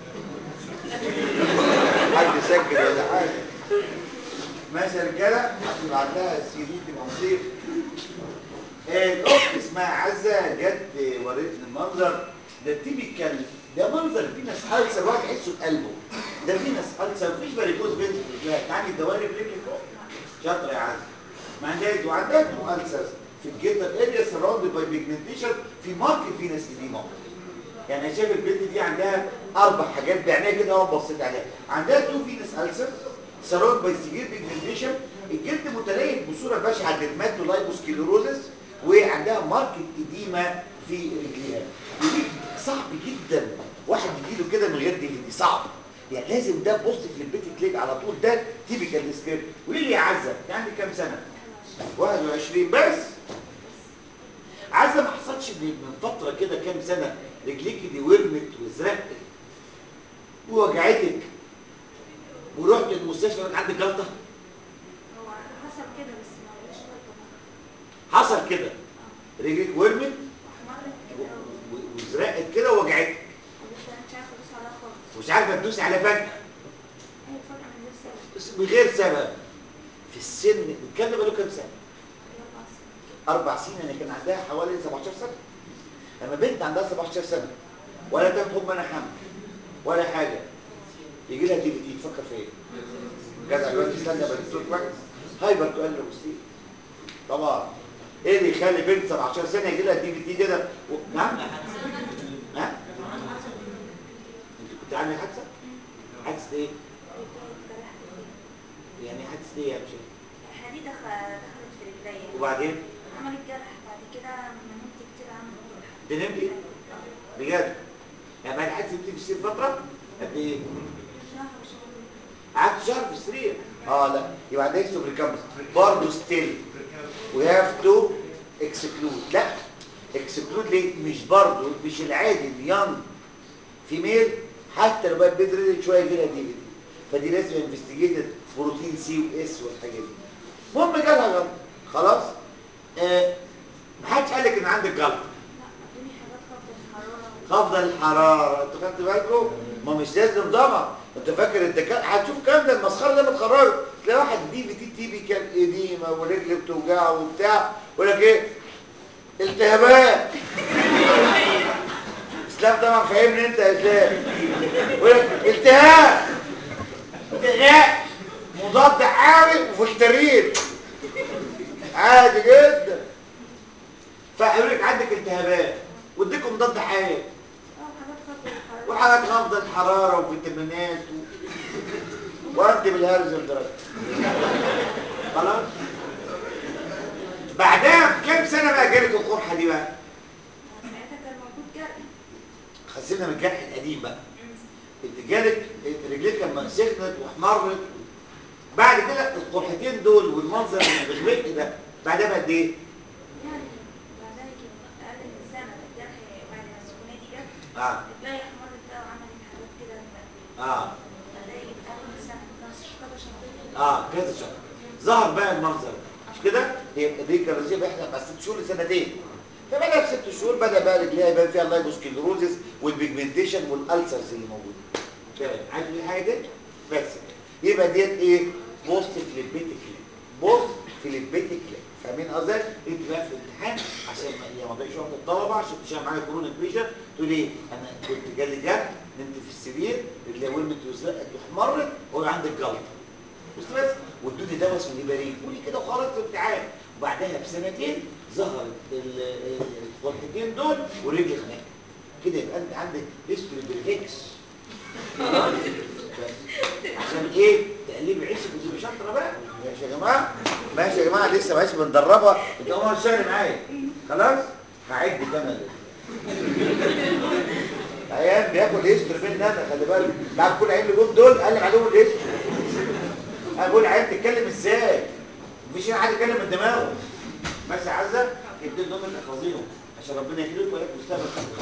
حد سجل ولا حاجة ماشي يا رجالة حد يبعت لها السي دي تبقى مصير آه، الاخت اسمها عزة جت وريتني المنظر ده تيبيكال ده منظر في ناس ألسر الواحد يحسه بقلبه ده في ناس ألسر مفيش باريكوز بنت في رجلها تعالي الدوالي برجلك فوق شاطرة يا عزة ما عندهاش جايز وعندها تو ألسرز في الجلد اريا سراوندد باي بيجمنتيشن في ماركت فينس اديما يعني انا شايف البنت دي عندها اربع حاجات بعينيها كده اهو بصيت عليها عندها تو فينس ألسر سراوند باي سيفير بيجمنتيشن الجلد متليف بصوره بشعه ديرماتولايبوسكليروزس وعندها ماركت اديما في رجليها ودي صعب جدا واحد يجيله كده من غير دي دي صعب يعني لازم ده بوست في البيت كليك على طول ده تيبيكال سكيب ويقول لي يا عزه انت عندك كام سنه 21 بس عزه ما حصلش من من فتره كده كام سنه رجليك دي ورمت وزرقت ووجعتك ورحت المستشفى قالك عندك جلطه هو حصل كده بس ما بقاش غلطة حصل كده رجلك ورمت واحمرت و- كده و- وزرقت كده ووجعتك ولسه أنا مش عارفة أدوس عليها خالص ومش عارفه تدوس على فجاه أيوة فجأة من غير سبب بس من غير سبب في السن الكلام ده بقاله كام سنه أربع سنين اربع سنين انا كان عندها حوالي 17 سنه لما بنت عندها 17 سنه ولا تاخد حب انا حمل ولا حاجه يجي لها دي بي تي تفكر في ايه جدع الواد استنى بس الصوت كويس هايبر تقول له بصي طبعا ايه اللي يخلي بنت 17 سنه يجي لها دي بي تي كده و... نعم ها انت كنت عامل حادثه حادثه ايه يعني حادثه ايه يا مشي حديدة خ- دخلت في رجليا وبعدين عملت جرح بعد كده لما نمت كتير عملت جرح ده نمتي بجد يعني بعد الحادثه دي بتمشي فتره قد ايه شهر شهر قعدت شهر في السرير اه لا يبقى عندها هيستو ريكامبس برضه ستيل وي هاف تو اكسكلود لا اكسكلود ليه مش برضه مش العادي اليانج فيميل حتى لو بقت بيد ريدن شويه يجي لها دي بي فدي لازم انفستيجيتد بروتين سي واس والحاجات دي المهم جالها جلطه خلاص آه ما حدش قال لك ان عندك جلطه لا ادوني حاجات خفض الحرارة خفض الحرارة انتوا خدتوا بالكم ما مش لازم طبعا انت فاكر الدكاتره هتشوف الكلام ده المسخره ده متخرجه تلاقي واحد دي في تي تي بي كان اديمه ورجل بتوجعه وبتاع يقول لك ايه التهابات اسلام طبعا فاهمني انت يا اسلام يقول لك التهاب التهاب مضاد حيوي وفلترين عادي جدا فيقول لك عندك التهابات واديكم مضاد حيوي اه حاجات خفض الحرارة وحاجات خفض الحرارة وفيتامينات و... وانت بالهرز الدرجة خلاص بعدها بكام سنة بقى جالك القرحة دي بقى ساعتها كان موجود جرح خسينا من الجرح القديم بقى انت جالك رجليك لما سخنت واحمرت بعد كده القرحتين دول والمنظر المغلق ده بعدها بقى قد ايه؟ يعني بعدها يجي أقل من سنة الجرح بعد ما السخونية دي جت اه رجليا احمرت بقى وعملت حاجات كده اه بعدها يجي أقل من سنة نفس كذا شهرين اه كذا شهر ظهر بقى المنظر ده مش كده هي دي كرازيه بيحصل بس ست شهور لسنتين فبدا في ست شهور بدا بقى رجليها يبان فيها اللايبوسكليروزس والبيجمنتيشن والالسرز اللي موجوده تمام عايز تقول حاجه تاني بس كده. يبقى ديت ايه بوست فليبيتيك ليك بوست فليبيتيك ليك فاهمين قصدي انت بقى في الامتحان عشان ما يعني ما تضيعش وقت الطلبه عشان تشيل معايا كورونا بريشر تقول ايه انا كنت جالي جرح نمت في السرير رجلي ورمت وزرقت واحمرت وهو عندك جلطه بص بس وادوني دواء اسمه ليبرين قولي كده وخلاص في الامتحان وبعدها بسنتين ظهرت ال- ال- القرحتين دول ورجلي خناقه كده يبقى انت عندك هيستوري بالهيكس خلاص؟ بس. عشان ايه تقليب عيش كنت مش شاطره بقى ماشي يا جماعه ماشي يا جماعه لسه ماشي بندربها انت اول مره تشتغلي معايا خلاص هعد كمان عيان بياخد هيستوري مني انا خلي بالك بعد كل عين اللي جم دول قال لي عليهم الهيستوري انا بقول عيان تتكلم ازاي مفيش حد يتكلم من دماغه ماشي يا عزه ادي دول من احفظيهم عشان ربنا يكرمك وياك مستقبل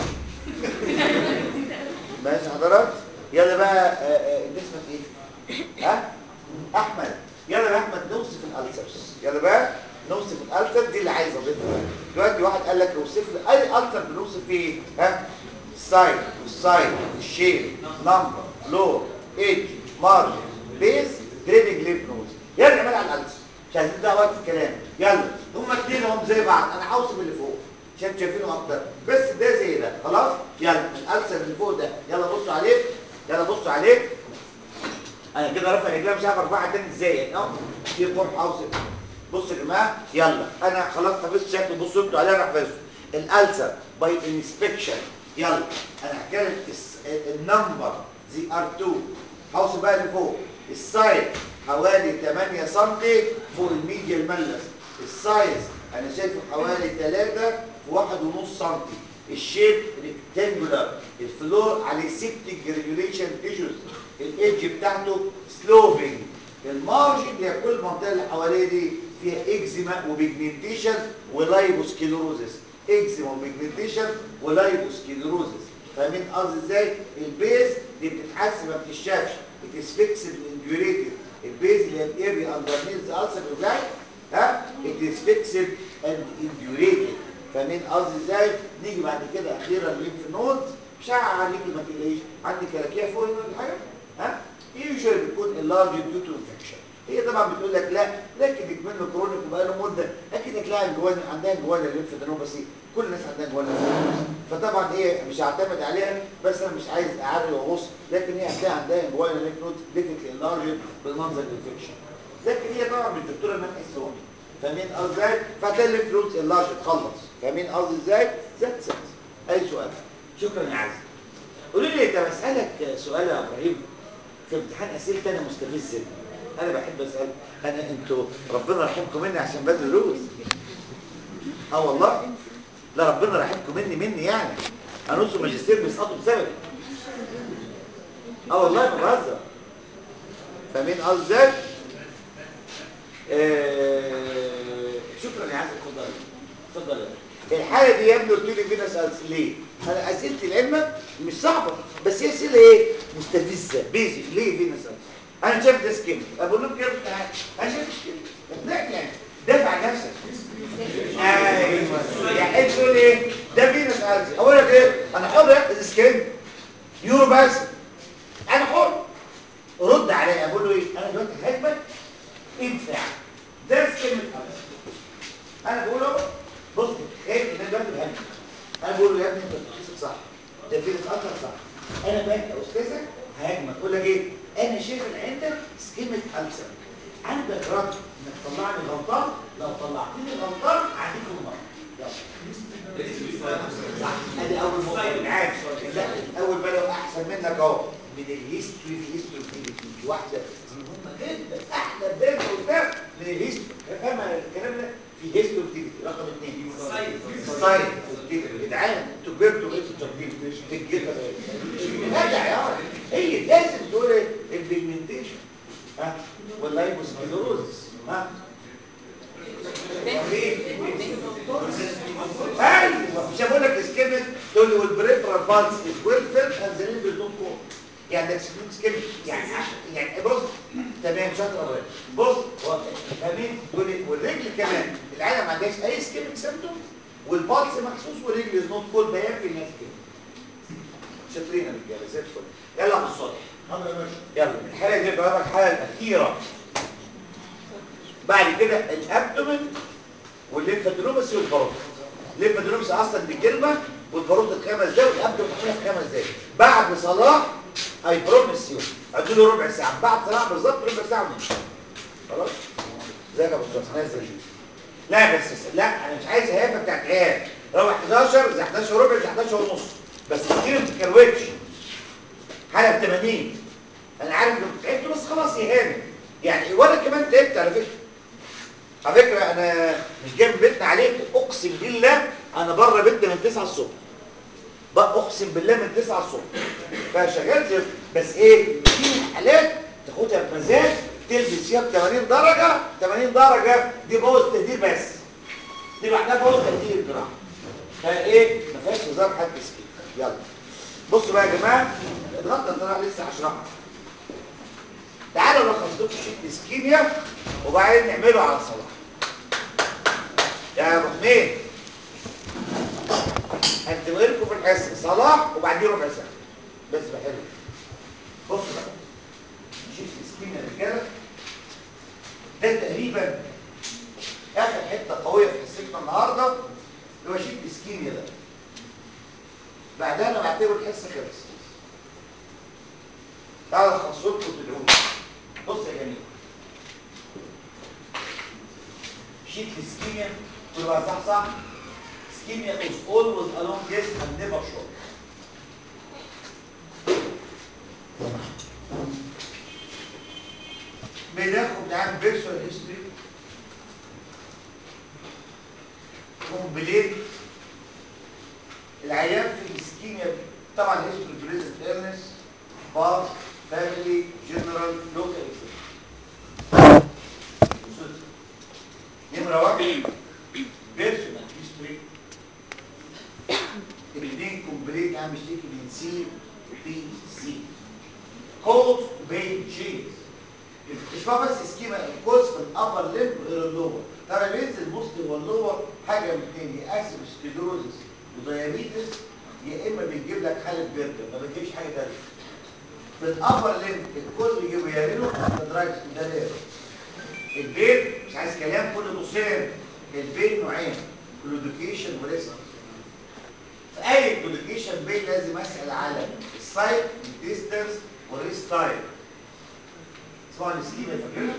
ماشي حضرتك يلا بقى آه، آه، انت اسمك ايه ها احمد يلا يا احمد نوصف الالسرز يلا بقى نوصف الالسر دي اللي عايز اضيفها دلوقتي واحد قال لك اوصف لي اي السر بنوصف فيه ايه ها السايد والسايد الشيب نمبر لو ايدج مارجن بيز دريننج ليف نوز يلا نعمل على الالسر مش عايزين ده وقت الكلام يلا هما اتنين هم زي بعض انا هوصف اللي فوق عشان شايفينه اكتر بس ده زي ده خلاص يلا الالسر اللي فوق ده يلا بصوا عليه يلا بصوا عليه انا كده رافع رجلي مش عارف ارفعها تاني ازاي يعني اه في قرح اوصف بصوا يا جماعه يلا انا خلاص حفظت شكل بصوا انتوا عليا انا حفظته الالسر باي انسبكشن يلا انا هتكلم النمبر زي ار 2 هوصل بقى لفوق السايز حوالي 8 سم فوق الميديا الملس السايز انا شايفه حوالي 3 في 1.5 سم الشيب ريكتانجولار الفلور عليه سيبتيك ريجوليشن تيشوز الايدج بتاعته سلوبنج المارجن هي كل المنطقه اللي حواليه دي فيها اكزيما وبيجمنتيشن ولايبوسكيلروزس اكزيما وبيجمنتيشن ولايبوسكيلروزس فاهمين قصدي ازاي البيز دي بتتحس ما بتشافش اتس فيكسد انديوريتد البيز اللي هي الاريا اندرنيز ذا السر بتاعي ها اتس فيكسد اند انديوريتد فاهمين قصدي ازاي نيجي بعد كده اخيرا الليمف نودز شعر عليكي ما تقلقيش عندي كلاكيه فوق هنا ولا حاجه ها يوجوالي بتكون اللارج ديو تو انفكشن هي طبعا بتقول لك لا لكن منه كرونيك وبقى له مده اكيد هتلاقي جوان عندها جوان الليمف بس كل الناس عندها جوان فطبعا هي مش هعتمد عليها بس انا مش عايز اعري واغص لكن هي هتلاقي عندها جوان الليمف نود ديفيكلي اللارج بالمنظر الانفكشن لكن هي طبعا مش دكتوره منح السؤال فاهمين قصدي ازاي؟ فهتلاقي الليمف نود اللارج اتخلص فاهمين قصدي ازاي؟ ذات سنس اي سؤال شكرا يا عزيزي قولوا لي طب اسالك سؤال يا ابراهيم في امتحان اسئله انا مستفز انا بحب اسال انا انتوا ربنا يرحمكم مني عشان بدري دروس اه والله لا ربنا يرحمكم مني مني يعني انا نص ماجستير بيسقطوا بسببي اه والله ما بهزر فاهمين قصدي ازاي؟ آه شكرا يا عزيزي اتفضل اتفضل الحاله دي يا ابني قلت لي فينا سالت ليه؟ انا اسئلتي العلم مش صعبه بس هي اسئله ايه؟ مستفزه بيزك ليه فينا سالت؟ انا شايف ده سكيم اقول لهم كده تعالى انا شايف سكيم لا يعني دافع عن نفسك ايوه يعني انت تقول ايه ده فينا سالت اقول لك ايه انا حر اخد سكيم يورو بس انا حر رد عليا اقول له ايه انا دلوقتي هجمك ادفع ده سكيم الخمس انا بقول اهو بص ايه ده دلوقتي بهجم انا بقول له يا ابني انت بتحسب صح ده في اكتر صح انا بقى يا استاذه هاجمك اقول لك ايه انا شايف ان عندك سكيمه ألسر عندك رد انك تطلعني غلطان لو طلعتني غلطان هعديك المره يلا صح ادي اول نقطه عارف لا اول ما لو احسن منك اهو من الهيستوري الهيستوري دي واحده مهمه جدا احلى بدايه قدام من الهيستوري فاهم الكلام ده في هيستوري رقم اثنين سايد يا جدعان انتوا كبرتوا غير التقديم في الجبهه راجع يا راجل هي لازم تقول ايه البيجمنتيشن ها واللايبوسكليروزس ها ايوه مش هقول لك سكيمت تقول لي والبريفرال بالز از ويل فيلد اند ذا ليمب دون كور يعني ده سكيمت يعني يعني بص تمام شاطر أوي. بص هو فاهمين وال- والرجل كمان العيله ما عندهاش اي سكيمت سيمتوم والبالس مخصوص والرجل از نوت كول ده يكفي الناس كده شاطرين يا رجاله زي الفل يلا على الصوت حاضر يا باشا يلا الحاله دي بقى الحاله الاخيره بعد كده الابدومن والليمفادرومس والباروت الليمفادرومس اصلا دي كلمه والباروت الخمس دقايق والابدومن في خمس دقايق بعد صلاه اي بروميس يو ادوا له ربع ساعه بعد صلاه بالظبط ربع ساعه ونمشي خلاص ازيك يا ابو الشمس نازل لا بس لا انا مش عايز هيافه بتاعت عيال روح 11 زي 11 وربع زي 11 ونص بس كتير ما تكروتش حاله ب 80 انا عارف انك تعبت بس خلاص يهاني يعني وانا كمان تعبت على فكره على فكره انا مش جاي من بيتنا عليك اقسم بالله انا بره بيتنا من 9 الصبح بقى اقسم بالله من 9 الصبح فشغال زفت بس ايه في حالات تاخدها بمزاج تلبس فيها ب 80 درجه 80 درجه دي بوظ تقدير بس دي لوحدها بوظ تقدير الجراحه فايه ما فيهاش هزار حد مسكين يلا بصوا بقى يا جماعه الغلطه اللي انا لسه هشرحها تعالوا نلخص لكم شيت اسكيميا وبعدين نعمله على الصلاه يا ابو حميد هنتبقى لكم في الحصه صلاه وبعدين ربع ساعه بس بحلو بصوا بقى شيت اسكيميا يا رجاله ده تقريبا اخر حته قويه في حصتنا النهارده اللي هو شيت اسكيميا ده بعدها انا بعتبر الحصه خلصت تعالوا الخصوا لكم تدعوني بص يا جميل شيت السكيميا كل بقى صح صح ischemia is always along yes and never short بناخد عن بيرسونال هيستوري كومبليت العيان في الاسكيميا طبعا هيستوري بريزنت ايلنس باث فاميلي جنرال لوكال نمرة واحد بيرسونال هيستوري الاثنين كومبليت عم بيشتكي من سي بي سي كولد بين تشينز مش هو بس سكيما الكوز في الابر ليمب غير اللور طبعا بينزل موستلي هو اللور حاجه من اثنين يا اسيدوسكليروزس وديابيتس يا اما بيجيب لك حاله برجر ما بيجيبش حاجه ثانيه في الابر ليمب الكوز بيجيبه يا رينو دراجز وده ليه البين مش عايز كلام كل بصين البين نوعين كلوديكيشن وريسك في اي كلوديكيشن بين لازم اسال على السايت الديستنس والريست تايم اسمعوا السكيمة فاكرها؟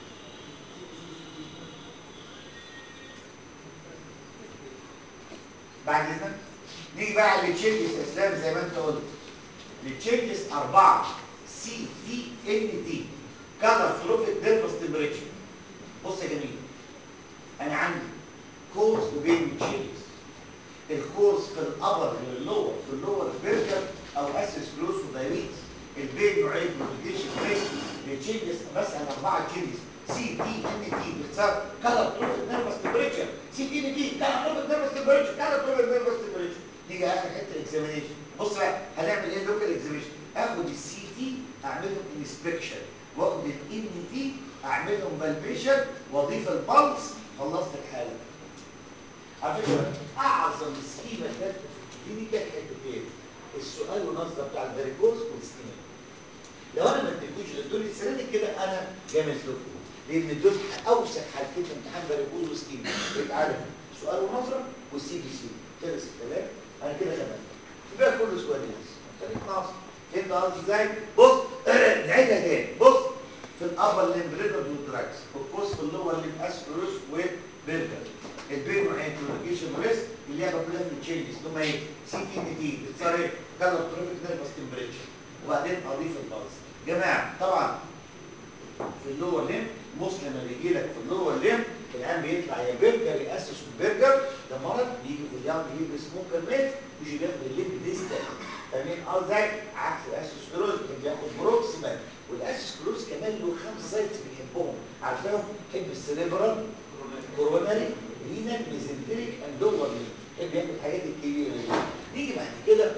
بعد اذنك نيجي بقى على التشينجز يا اسلام زي ما انت قلت التشينجز اربعه سي تي ان تي كاتاستروفيك نيرفس تمبريتشر بص يا جميل انا عندي كورس وبين تشينجز الكورس في الابر للور في اللور برجر او اسس فلوس ودايبيتس البين نوعين موديفيكيشن ريسك للتشينجز مثلا اربعه تشينجز سي تي ان تي باختصار كلر تروفيك نيرفس تمبريتشر سي تي ان تي كلر تروفيك نيرفس تمبريتشر كلر تروفيك نيرفس تمبريتشر نيجي اخر حته الاكزامينيشن بص بقى هنعمل ايه لوكال اكزامينيشن اخد السي تي اعملهم انسبكشن واخد الان تي اعملهم بالبيشن واضيف البلس خلصت الحاله على فكره اعظم سكيمه كانت دي كانت حتتين السؤال والنظره بتاع الفاريكوز والسكيمه لو انا ما اديتكوش دول السنه دي كده انا جامد لكم لان دول اوسع حالتين في امتحان فاريكوز وسكيمه يتعرف سؤال ونظره والسي بي سي خلص الكلام انا كده خدمت يبقى كله سؤال ناس خليك ناصر فهمت قصدي ازاي بص نعيدها تاني بص في الابر ليمب ريدر والدراكس والكوس في اللور ليمب اسبروس وبرجر البين نوعين كلوكيشن ريسك اللعبه كلها في التشينجز اللي هم ايه سي تي ان تي بتصير ايه كلر تروفيك نيرفس تمبريتشر وبعدين اضيف البلس جماعه طبعا في اللور ليم موس لما بيجي لك في اللور ليم العام بيطلع يا برجر ياسس برجر ده مرض بيجي في اليوم بيجي سموكر ميت يجي بياخد الليم ديستال فاهمين قصدي عكس الاسوسكلوز بياخد بروكسيمال والاسوسكلوز كمان له خمس سايتس بيحبهم عارفاهم حب السليبرال كوروناري رينال ميزنتريك اند لور ليم يحب ياخد الحاجات الكبيره دي نيجي بعد كده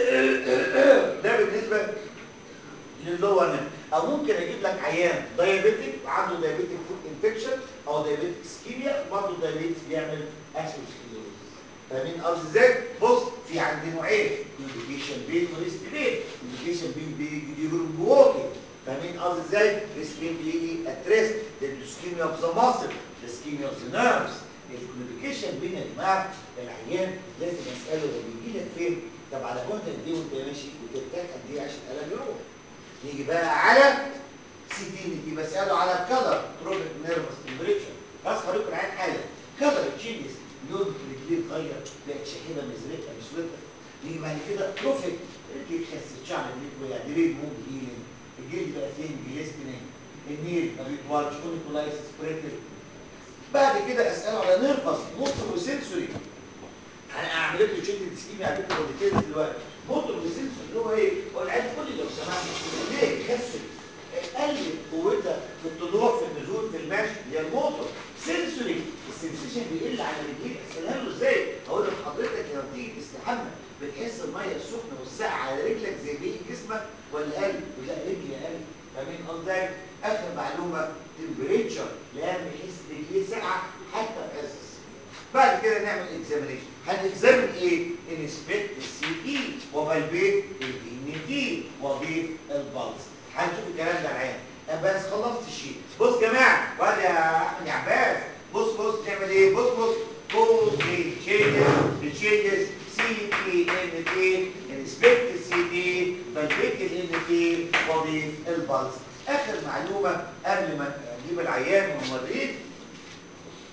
ده بالنسبه للور ليم او ممكن اجيب لك عيان دايابيتيك وعنده دايابيتيك فود انفكشن او دايابيتيك سكيميا وبرضه دايابيتيك بيعمل اسوسكلوز فاهمين قصدي ازاي؟ بص في عندي نوعين انديكيشن بين وريست بين انديكيشن بين بيجي جواكي فاهمين قصدي ازاي؟ ريست بين بيجي اتريست للسكيميا اوف ذا ماسل السكيميا اوف ذا نيرفز الكوميونيكيشن بين يا جماعه العيان لازم اساله هو بيجي لك فين؟ طب على بعد قد ايه وانت ماشي وترتاح قد ايه عشان الالم يروح؟ نيجي بقى على سي تي ان دي بساله على الكلر تروفيك نيرفس تمبريتشر خلاص هوريكم العين حاله كلر تشينجز لون رجليه اتغير بقت شحيبه مزرقه مسوده نيجي بعد كده تروفيك رجليه اتخست شعر رجليه وقع دريد مود هيلينج الجلد بقى فين جليستنين النيل ما بيكبرش اونيكولايسيس بريتل بعد كده اساله على نيرفس موتور وسنسوري انا اعمل لكم تشينج سكيمي على فكره وديتيلز دلوقتي موتور وسنسوري اللي هو ايه؟ هو العيال كل لو سمحت ليه كسل قلل قوتها في الطلوع في النزول في المشي اللي هي الموتور سنسوري السنسيشن بيقل على رجليك اسالها له ازاي؟ اقول له حضرتك لما تيجي تستحمى بتحس الميه السخنه والساقعه على رجلك زي باقي جسمك ولا قل؟ لا رجلي قل فاهمين قصدي؟ اخر معلومه تمبريتشر لان بيحس رجليه ساقعه حتى في عز بعد كده نعمل اكزامينيشن هنكزامن ايه انسبكت السي اي وبالبيت الدي تي واضيف البلس هنشوف الكلام ده العين بس خلصت الشيء بص يا جماعه واد يا احمد يا عباس بص بص نعمل ايه بص بص كل تشينجز تشينجز سي تي ان تي انسبكت السي تي بالبيت الان تي واضيف البلس اخر معلومه قبل ما نجيب العيان ونوريه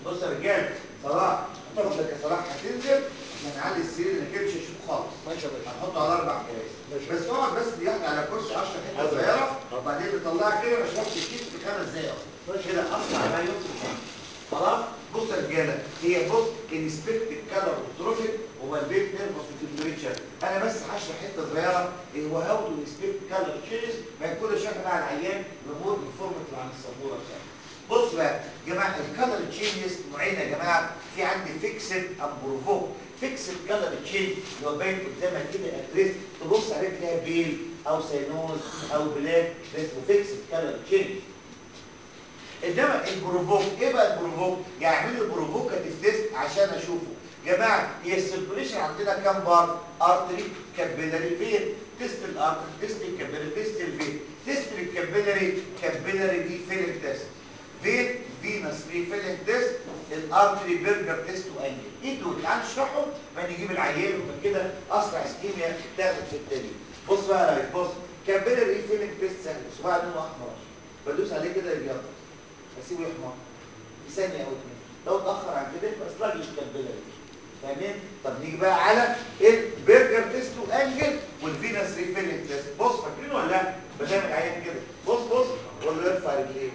بص يا رجاله صلاح فضلك يا صلاح هتنزل عشان نعلي السرير اللي كده مش هيشوفه خالص ماشي يا باشا هنحطه على اربع كراسي ماشي. بس اقعد بس ياخد على كرسي 10 حته حاضر. صغيره حاضر. وبعدين نطلعها كده مش هاخد الكيس في خمس دقايق ماشي. كده اسرع ما يمكن خلاص بص يا رجاله هي بص انسبكتد كلر اوتروفيك هو البيت نيرفس تمبريتشر انا بس هشرح حته صغيره إيه هو هاو تو انسبكت كلر تشينجز ما كل شويه مع العيان بمور انفورماتيف عن السبوره بتاعته بص بقى يا جماعه الكلر تشينجز نوعين يا جماعه في عندي فيكسد ام بروفوك فيكسد كلر تشينج اللي هو باين قدامك كده ادريس تبص عليه تلاقي بيل او سينوز او بلاك ده اسمه فيكسد كلر تشينج انما البروفوك ايه بقى البروفوك يعني اعملوا البروفوكاتيف تيست عشان اشوفه جماعه هي السيركوليشن عندنا كام بار ارتري كابيلاري فين تيست الارتري تيست الكابيلاري تيست الفين تيست الكابيلاري كابيلاري دي فيلنج تيست فين فينس ري فيلنج تيست الارتري برجر تيست وانجل ايه دول تعال نشرحهم ما نجيب العيان ومن كده اسرع اسكيميا تاخد في التاني بص بقى يا ريس بص كابيلاري ري فيلنج تيست سهل صباع لونه احمر بدوس عليه كده يجرب اسيبه يحمر في ثانيه او اتنين لو اتاخر عن كده يبقى سلاجش كالبيلاري فاهمين طب نيجي بقى على البرجر تيست وانجل والفينس ريفيلنج تيست بص فاكرين ولا لا بدام العيان كده بص بص ولا يرفع رجليه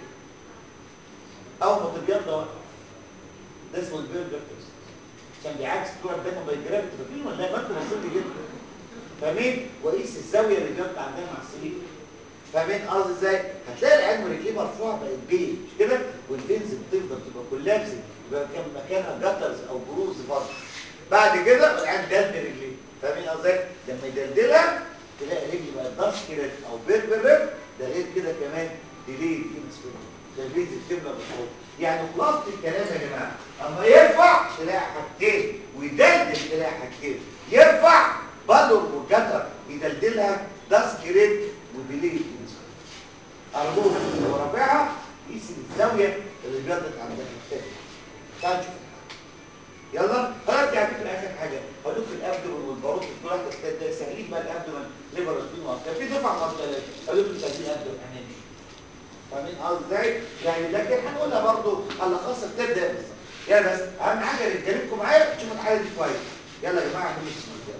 اول ما تبيض ده ده اسمه البرجر تيست عشان بيعكس بتوع الدم بايجرافيتي فاكرين ولا لا ما انتوا مبسوطين جدا فاهمين وقيس الزاويه اللي جنب عندنا مع السرير فاهمين قصدي ازاي هتلاقي العين رجليه مرفوعه بقت بيه مش كده والفينز بتفضل تبقى كولابس يبقى كان مكانها جاترز او بروز برضه بعد كده العين دلدل رجليه فاهمين قصدي ازاي لما يدلدلها تلاقي رجلي بقت داسكريت او بيربرت ده غير كده كمان ديلي فينس ده الفينز بتملى بالفوق يعني خلاصه الكلام يا جماعه اما يرفع تلاقي حاجتين ويدلدل تلاقي حاجتين يرفع بالور وجتر يدلدلها داسكريت وديلي فينس أرجوك لو رافعها قيس الزاوية اللي بيضت عندك الثاني تعال نشوف يلا خلاص يعني في اخر حاجه هقول لكم الابدومن والباروت كل واحده تلاقي سهلين بقى الابدومن ليفر سبين وكان في دفعه مرتين هقول لكم سهلين ابدومن هنمشي فاهمين قصدي ازاي؟ يعني لكن هنقولها برضه هنلخصها تبدا بس يلا بس اهم حاجه رجالتكم معايا تشوفوا الحاله دي كويس يلا يا جماعه نمشي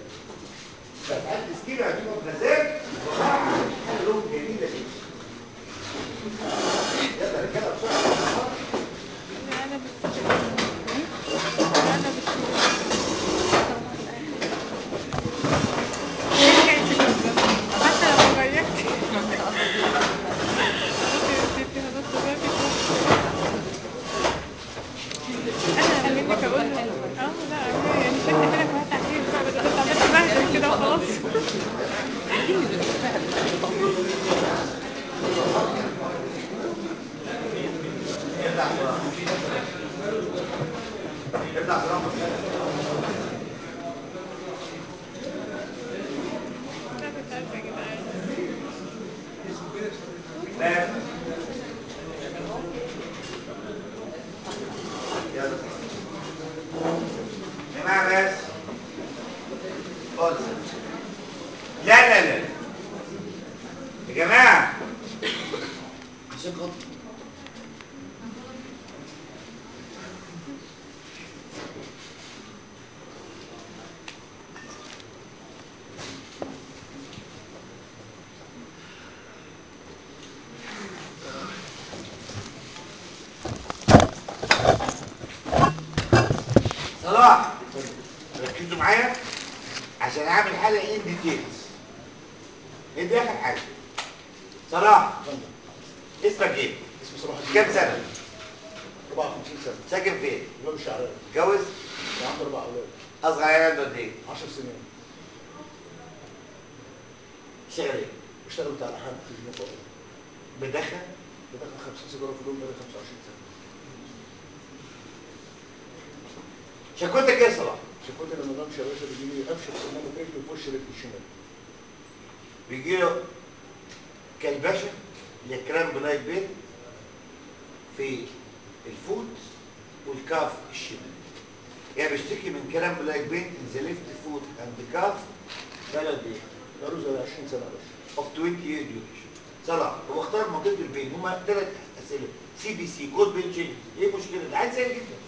بس حد سكيب هجيبه بمزاج وراح حاجه لهم جميله جدا يلا يا رجاله بسرعه انا بس انا بس حتى لو غيرت ممكن يصير فيها نص بابي انا منك اقول اه لا يعني شكلي كده فيها تحليل بقى بدل انت عملت بهدل كده وخلاص ارجع بسرعه ارجع بسرعه لا مش عارفه يا جدعان نام يلا يا جماعه بس خالص لا لا لا يا جماعه عشان خاطر صلاح ركزوا معايا عشان اعمل حاجه ان ديتيلز ايه دي اخر حاجه صلاح اسمك ايه اسمه صلاح الدين كام سنه 54 سنه ساكن فين امام الشعراوي متجوز وعنده اربع اولاد اصغر عيال قد ايه 10 سنين شغال ايه بيشتغل بتاع لحام في المطار بدخن بدخل 50 سيجاره في اليوم بقالي 25 سنه شكوتك ايه يا صلاح شكوت لما بمشي يا باشا بيجي لي قفشه في سنانه رجلي في وش رجلي الشمال بيجي له كلبشه اللي هي كرامب لايك بين في الفوت والكاف الشمال يعني بيشتكي من كرامب لايك بين ان ذا ليفت فوت اند كاف بلد ايه بقاله زي 20 سنه يا باشا of 20 years duration صلاح هو اختار منطقه البين هما ثلاث اسئله سي بي سي كود بين تشينج ايه مشكله ده عايز سهل جدا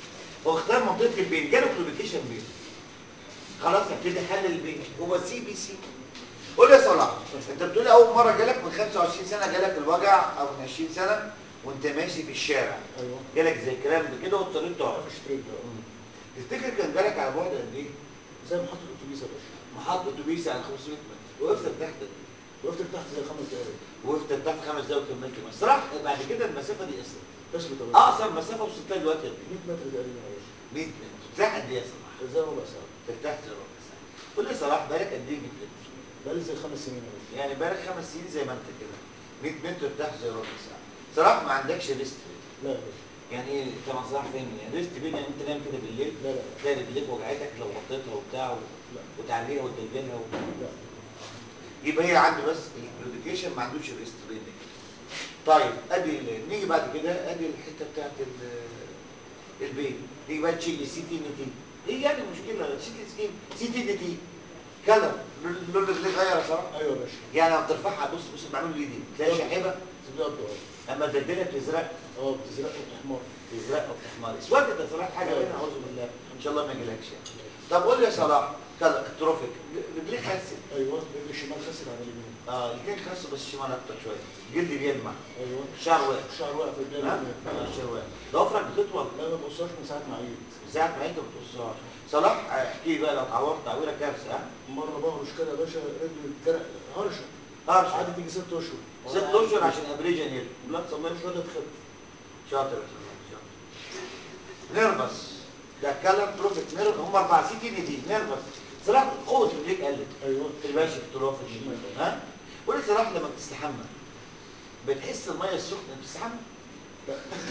هو اختار منطقه البين جاله كلوبيكيشن بين خلاص ابتدي حل البين هو سي بي سي قول لي يا صلاح انت بتقول اول مره جالك من 25 سنه جالك الوجع او من 20 سنه وانت ماشي في الشارع ايوه جالك زي الكلام ده كده واضطريت تقعد مفيش تريد بقى. تفتكر كان جالك على بعد قد ايه؟ زي محطه الاتوبيس يا باشا محطه اتوبيس على 500 متر وقفت تحت وقفت تحت زي خمس دقايق وقفت تحت خمس دقايق وكملت مصر صراحه بعد كده المسافه دي اسرع تثبت يا باشا اقصر مسافه وصلتها دلوقتي قد 100 متر تقريبا يا باشا 100 متر ترتاح قد ايه يا صلاح؟ زي ربع ساعه ترتاح زي ربع ساعه قول لي يا صلاح بالك قد ايه 100 متر؟ بقالي زي خمس سنين يا باشا يعني بالك خمس سنين زي ما انت كده 100 متر ترتاح زي ربع ساعه صلاح ما عندكش ريست لا يا باشا يعني ايه طبعا صلاح فاهم يعني ريست بين يعني انت نايم كده بالليل لا لا تلاقي رجليك وجعتك لو غطيتها وبتاع و- لا وتعليها وتدلدلها و... لا يبقى هي عنده بس الكلوديكيشن ما عندوش الريست بين طيب ادي ال- نيجي بعد كده ادي الحته بتاعت ال- البين نيجي بقى تشيل سي تي ان تي ايه يعني المشكله سي تي سكيم سي تي ان تي كلر لون رجليك غير صراحه ايوه يا باشا يعني لما بترفعها بص بص المعلومه دي دي تلاقي شحيبه تبيض اه اما تدلدلها بتزرق اه بتزرق وبتحمر تزرق وبتحمر اسود ده صلاح حاجه باينه اعوذ بالله ان شاء الله ما يجيلكش يعني طب قول لي يا صلاح كلر التروفيك رجليك خست ايوه رجل الشمال خسر على اليمين اه الاثنين خسوا بس الشمال اكتر شويه الجلد بيلمع ايوه الشعر واقف الشعر واقف في رجلي ها؟ اليمين. اه الشعر واقف ضوافرك بتطول لا ما بقصاش من ساعه ما عيت من ساعه ما انت بتقصها صلاح آه، احكي لي بقى لو اتعورت تعويره كارثه ها مره بهرش كده يا باشا رجلي اتجرح هرشه هرش قعدت تيجي ست اشهر ست اشهر عشان ابريجن هيل لا تصمم مش راضيه تخف شاطر يا صلاح شاطر نيرفس ده كلام بروفيت نيرفس هم اربع سنين دي نيرفس صلاح قوه رجليك قلت ايوه الماشي في الترافيك ها قول لي صلاح لما بتستحمى بتحس الميه السخنه بتستحمى لا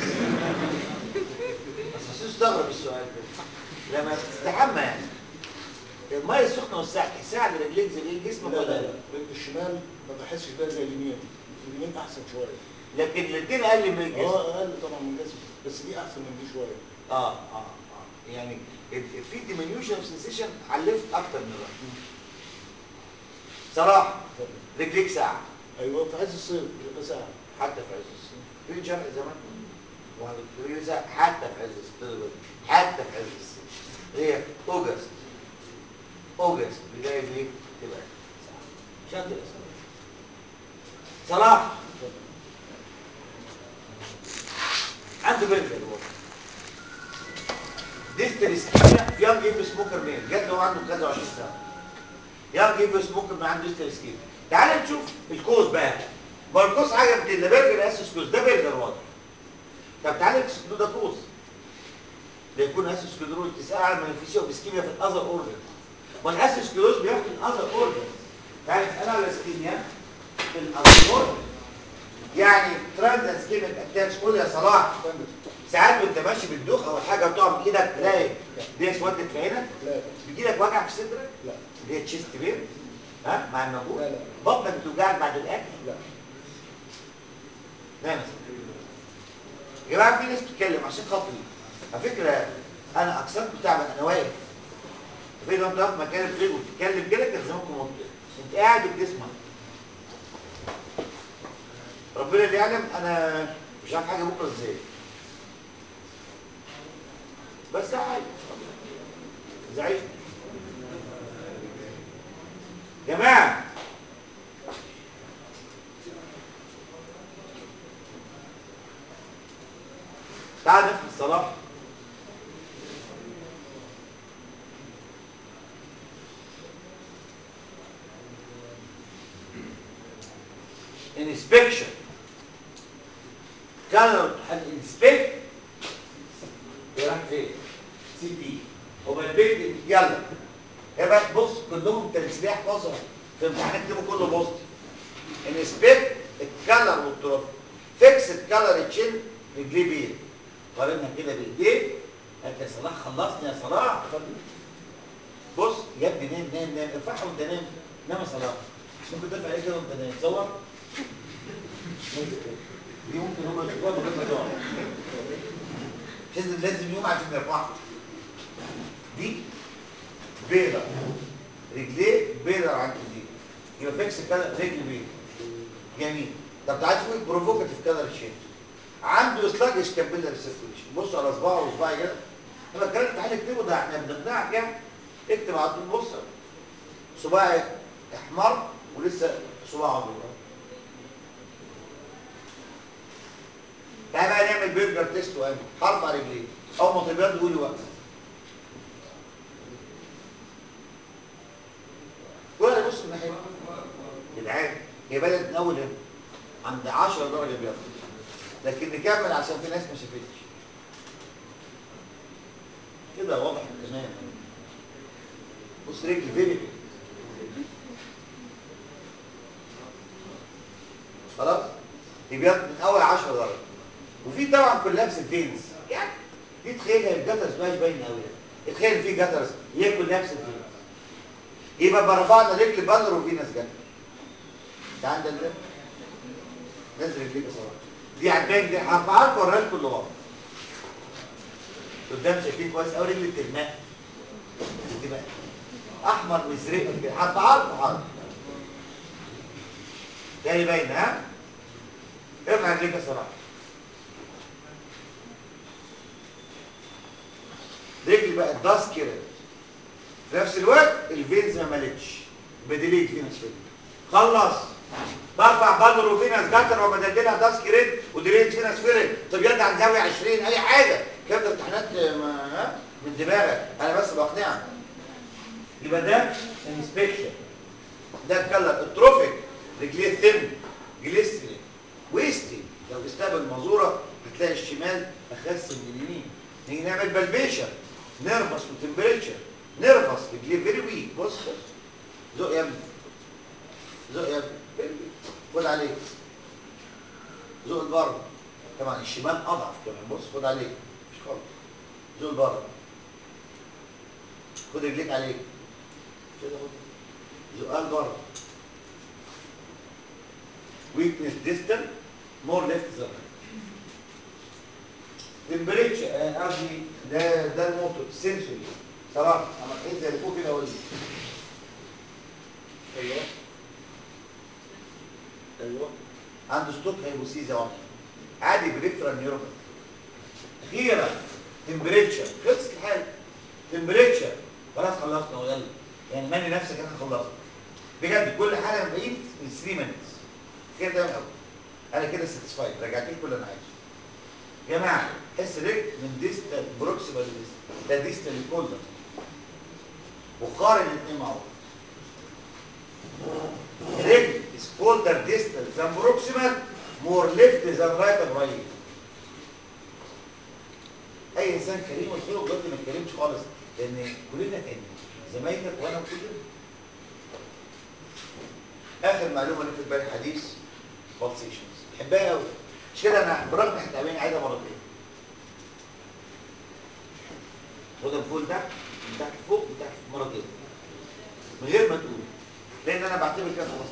بس استغرب السؤال ده لما بتستحمى يعني الميه السخنه والساعه تحسها على رجليك زي ايه جسمك لا ولا لا لا لا رجل الشمال ما بحسش بيها زي اليمين اليمين احسن شويه لكن الاثنين اقل من الجسم اه اقل طبعا من جسمي بس دي احسن من دي شويه اه اه اه يعني ال- في ديمينيوشن سنسيشن على الليفت اكتر من الرايت صراحه رجليك ساعه ايوه في عز الصيف بيبقى ساعه حتى في عز الصيف في شرق زمان واحد رجليه ساعه حتى في عز الصيف حتى في عز الصيف هي اوجست اوجست بدايه ايه تبقى ساعه شاطر يا صلاح صلاح عنده برجر هو ديستر سكيميا في يانج ايب سموكر مين جات له عنده كذا 20 سنه يانج ايب سموكر من عنده ديستر سكيميا تعال نشوف الكوز بقى ما الكوز حاجه بتدل برجر اسس كوز ده برجر واضح طب تعال نكسب ده كوز بيكون اسس كلوز تسأل عن منفسيه وبسكيميا في الاذر اورجن والاسس كلوز بياخد الاذر اورجن تعال نسال على سكيميا في الاذر اورجن يعني ترانزنت سكيميك اتاكس قول يا صلاح ساعات وانت ماشي بتدوخ او حاجه بتقع من ايدك تلاقي دي اسودت في عينك لا بيجي لك وجع في صدرك لا اللي هي تشيست بين ها مع المجهود لا، لا. بطنك بتوجعك بعد الاكل لا نعم يا سيدي. يا جماعه في ناس بتتكلم عشان خاطري على فكره انا اكثرت بتاع انا واقف في لو انت واقف مكان الفريق وبتتكلم كده كان زمانكم مبطئ انت قاعد وبتسمع ربنا اللي يعلم انا مش عارف حاجه بكره ازاي بس عادي زعيم جماعه تعال نفهم الصلاة inspection كان الانسبكت راح فين؟ سي تي هو البيت يلا يبقى بص كلهم تسبيح نظر في امتحان اكتبوا كله بوست انسبكت الكلر والتراب فيكس الكلر تشين رجليه بيه قارنها كده بايديه قالت يا صلاح خلصني يا صلاح بص يا ابني نام نام نام ارفعها وانت نام نام يا صلاح مش ممكن ترفع ايدك كده وانت نام تصور دي ممكن هم يشوفوها من غير ما تقع مش لازم لازم يوم عشان يرفعها دي بيضة رجليه بيضة عن دي يبقى فيكس كده رجل بيضة جميل طب تعال شوف البروفوكاتيف كلر شيت عنده سلاجش كابيلر سيركوليشن بص على صباعه وصباعي كده لما الكلام ده تعالى اكتبه ده احنا بنقنعك يعني اكتب على طول بص صباعي احمر ولسه صباعه ابيض تعالى بقى نعمل برجر تيست وقال هرفع رجليه اول ما تبيض قولي وقت ولا بص من ناحيه جدعان هي بدات من اول هنا عند 10 درجه بيض لكن نكمل عشان في ناس ما شافتش كده واضح تمام بص رجلي فيري خلاص يبيض من اول 10 درجه وفي طبعا كولابس الفينز يعني دي تخيل الجترز مش باين قوي تخيل في جترز هي كولابس الفينز يبقى بقى رفعنا رجل بدر وفي ناس جت انت عندك ده نزل رجليك صراحه دي عجباني دي هرفعها لكم اوريها لكم اللي ورا قدام شايفين كويس قوي رجل الترماء دي بقى احمر مزرق كده هرفعها لكم حاضر تاني باين ها ارفع رجليك صراحه رجلي بقت داس كده في نفس الوقت الفينز ما ملتش بديليت فينس فينس خلص برفع بدر وفينس جاتر وبدللها داسك ريد وديليت فينس فيرد طب يد عن زاويه 20 اي حاجه كده ده امتحانات ما ها من دماغك انا بس بقنعك يبقى ده انسبكشن ده الكلر التروفيك رجليه ثم جليسترين ويستي لو استقبل المزوره هتلاقي الشمال اخس من اليمين نيجي نعمل بلبيشن نرفس وتمبريتشر نرفس رجليه فيري ويك بص بص زق يا ابني زق يا ابني فيري ويك خد عليك زق لبره طبعا الشمال اضعف كمان بص خد عليك مش خالص زق لبره خد رجليك عليك كده خد زقها لبره ويكنس ديستال مور ليفت ذا تمبريتشر قصدي ده ده الموتور سنسوري صراحه اما تحس زي اللي فوق كده اقول لك ايوه ايوه عنده ستوك هيبوسيزا واحده عادي بريفرال نيوروباث اخيرا تمبريتشر خلصت الحال تمبريتشر خلاص خلصنا ويلا يعني ماني نفسك انا خلصت بجد كل حاجه من بعيد من 3 مينتس كده تمام قوي انا كده ساتسفايد رجعت لكم اللي انا عايزه يا جماعه حس رجل من ديستال بروكسيمال ديستال ده ديستال كله وقارن الاثنين مع بعض رجل is colder distal than proximal more left than right and right اي انسان كريم والخلق بجد ما يتكلمش خالص لان كلنا تاني زمايلك وانا كلنا اخر معلومه اللي في بالي حديث بالسيشنز بحبها قوي مش كده انا برغم ان احنا تعبانين عايزها مرتين خد الفول ده من تحت فوق من تحت مرتين من غير ما تقول لان انا بعتبر كده خلاص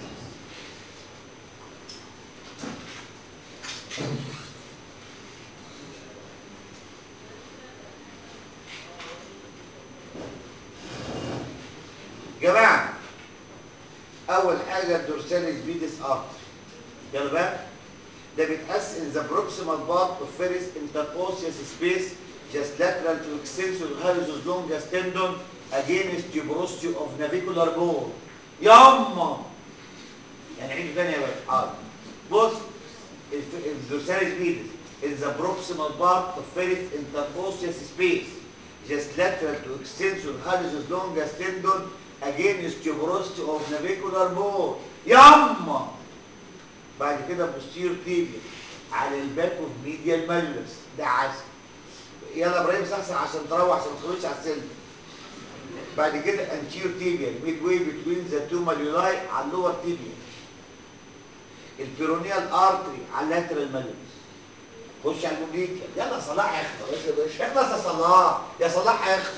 جماعه اول حاجه الدورساليس فيدس ارت يلا بقى ده بيتحس in the proximal part of ferris interosseous space just lateral to extensor hallucis longus tendon against tuberosity of navicular bone ياما يعني عيد تاني يا باشا حاضر بص الدورساليس فيدس in the proximal part of ferris interosseous space just lateral to extensor hallucis longus tendon against tuberosity of navicular bone ياما بعد كده بوستير تيبيا على الباك اوف ميديال مالوس ده عسل يلا ابراهيم صحصح عشان تروح عشان ما تخرجش على السلم بعد كده انتير تيبيا ميد واي بتوين ذا تو ماليولاي على اللور تيبيا البيرونيال ارتري على اللاترال مالوس خش على الموبليكا يلا صلاح اخلص يا باشا اخلص يا صلاح يا صلاح اخلص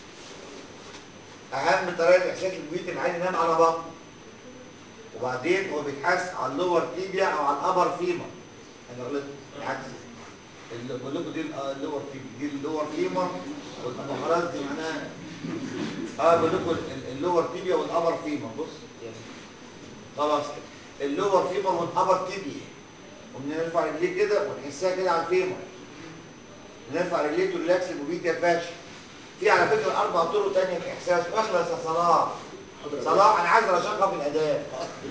اهم طريقه احساس المبيت العين ينام على بطنه وبعدين هو بيتحس على اللور تيبيا او على الابر فيما انا غلطت العكس اللي بقول لكم دي اللور تيبيا دي اللور فيما والمخرج دي معناها اه بقول لكم اللور تيبيا والابر فيما بص يعني خلاص كده اللور فيما والابر تيبيا ونرفع رجليه كده ونحسها كده على الفيما نرفع رجليه تريلاكس المبيت يا باشا في على فكره اربع طرق تانية في احساس اخلص يا صلاح صلاح انا عايز اشغل الاداء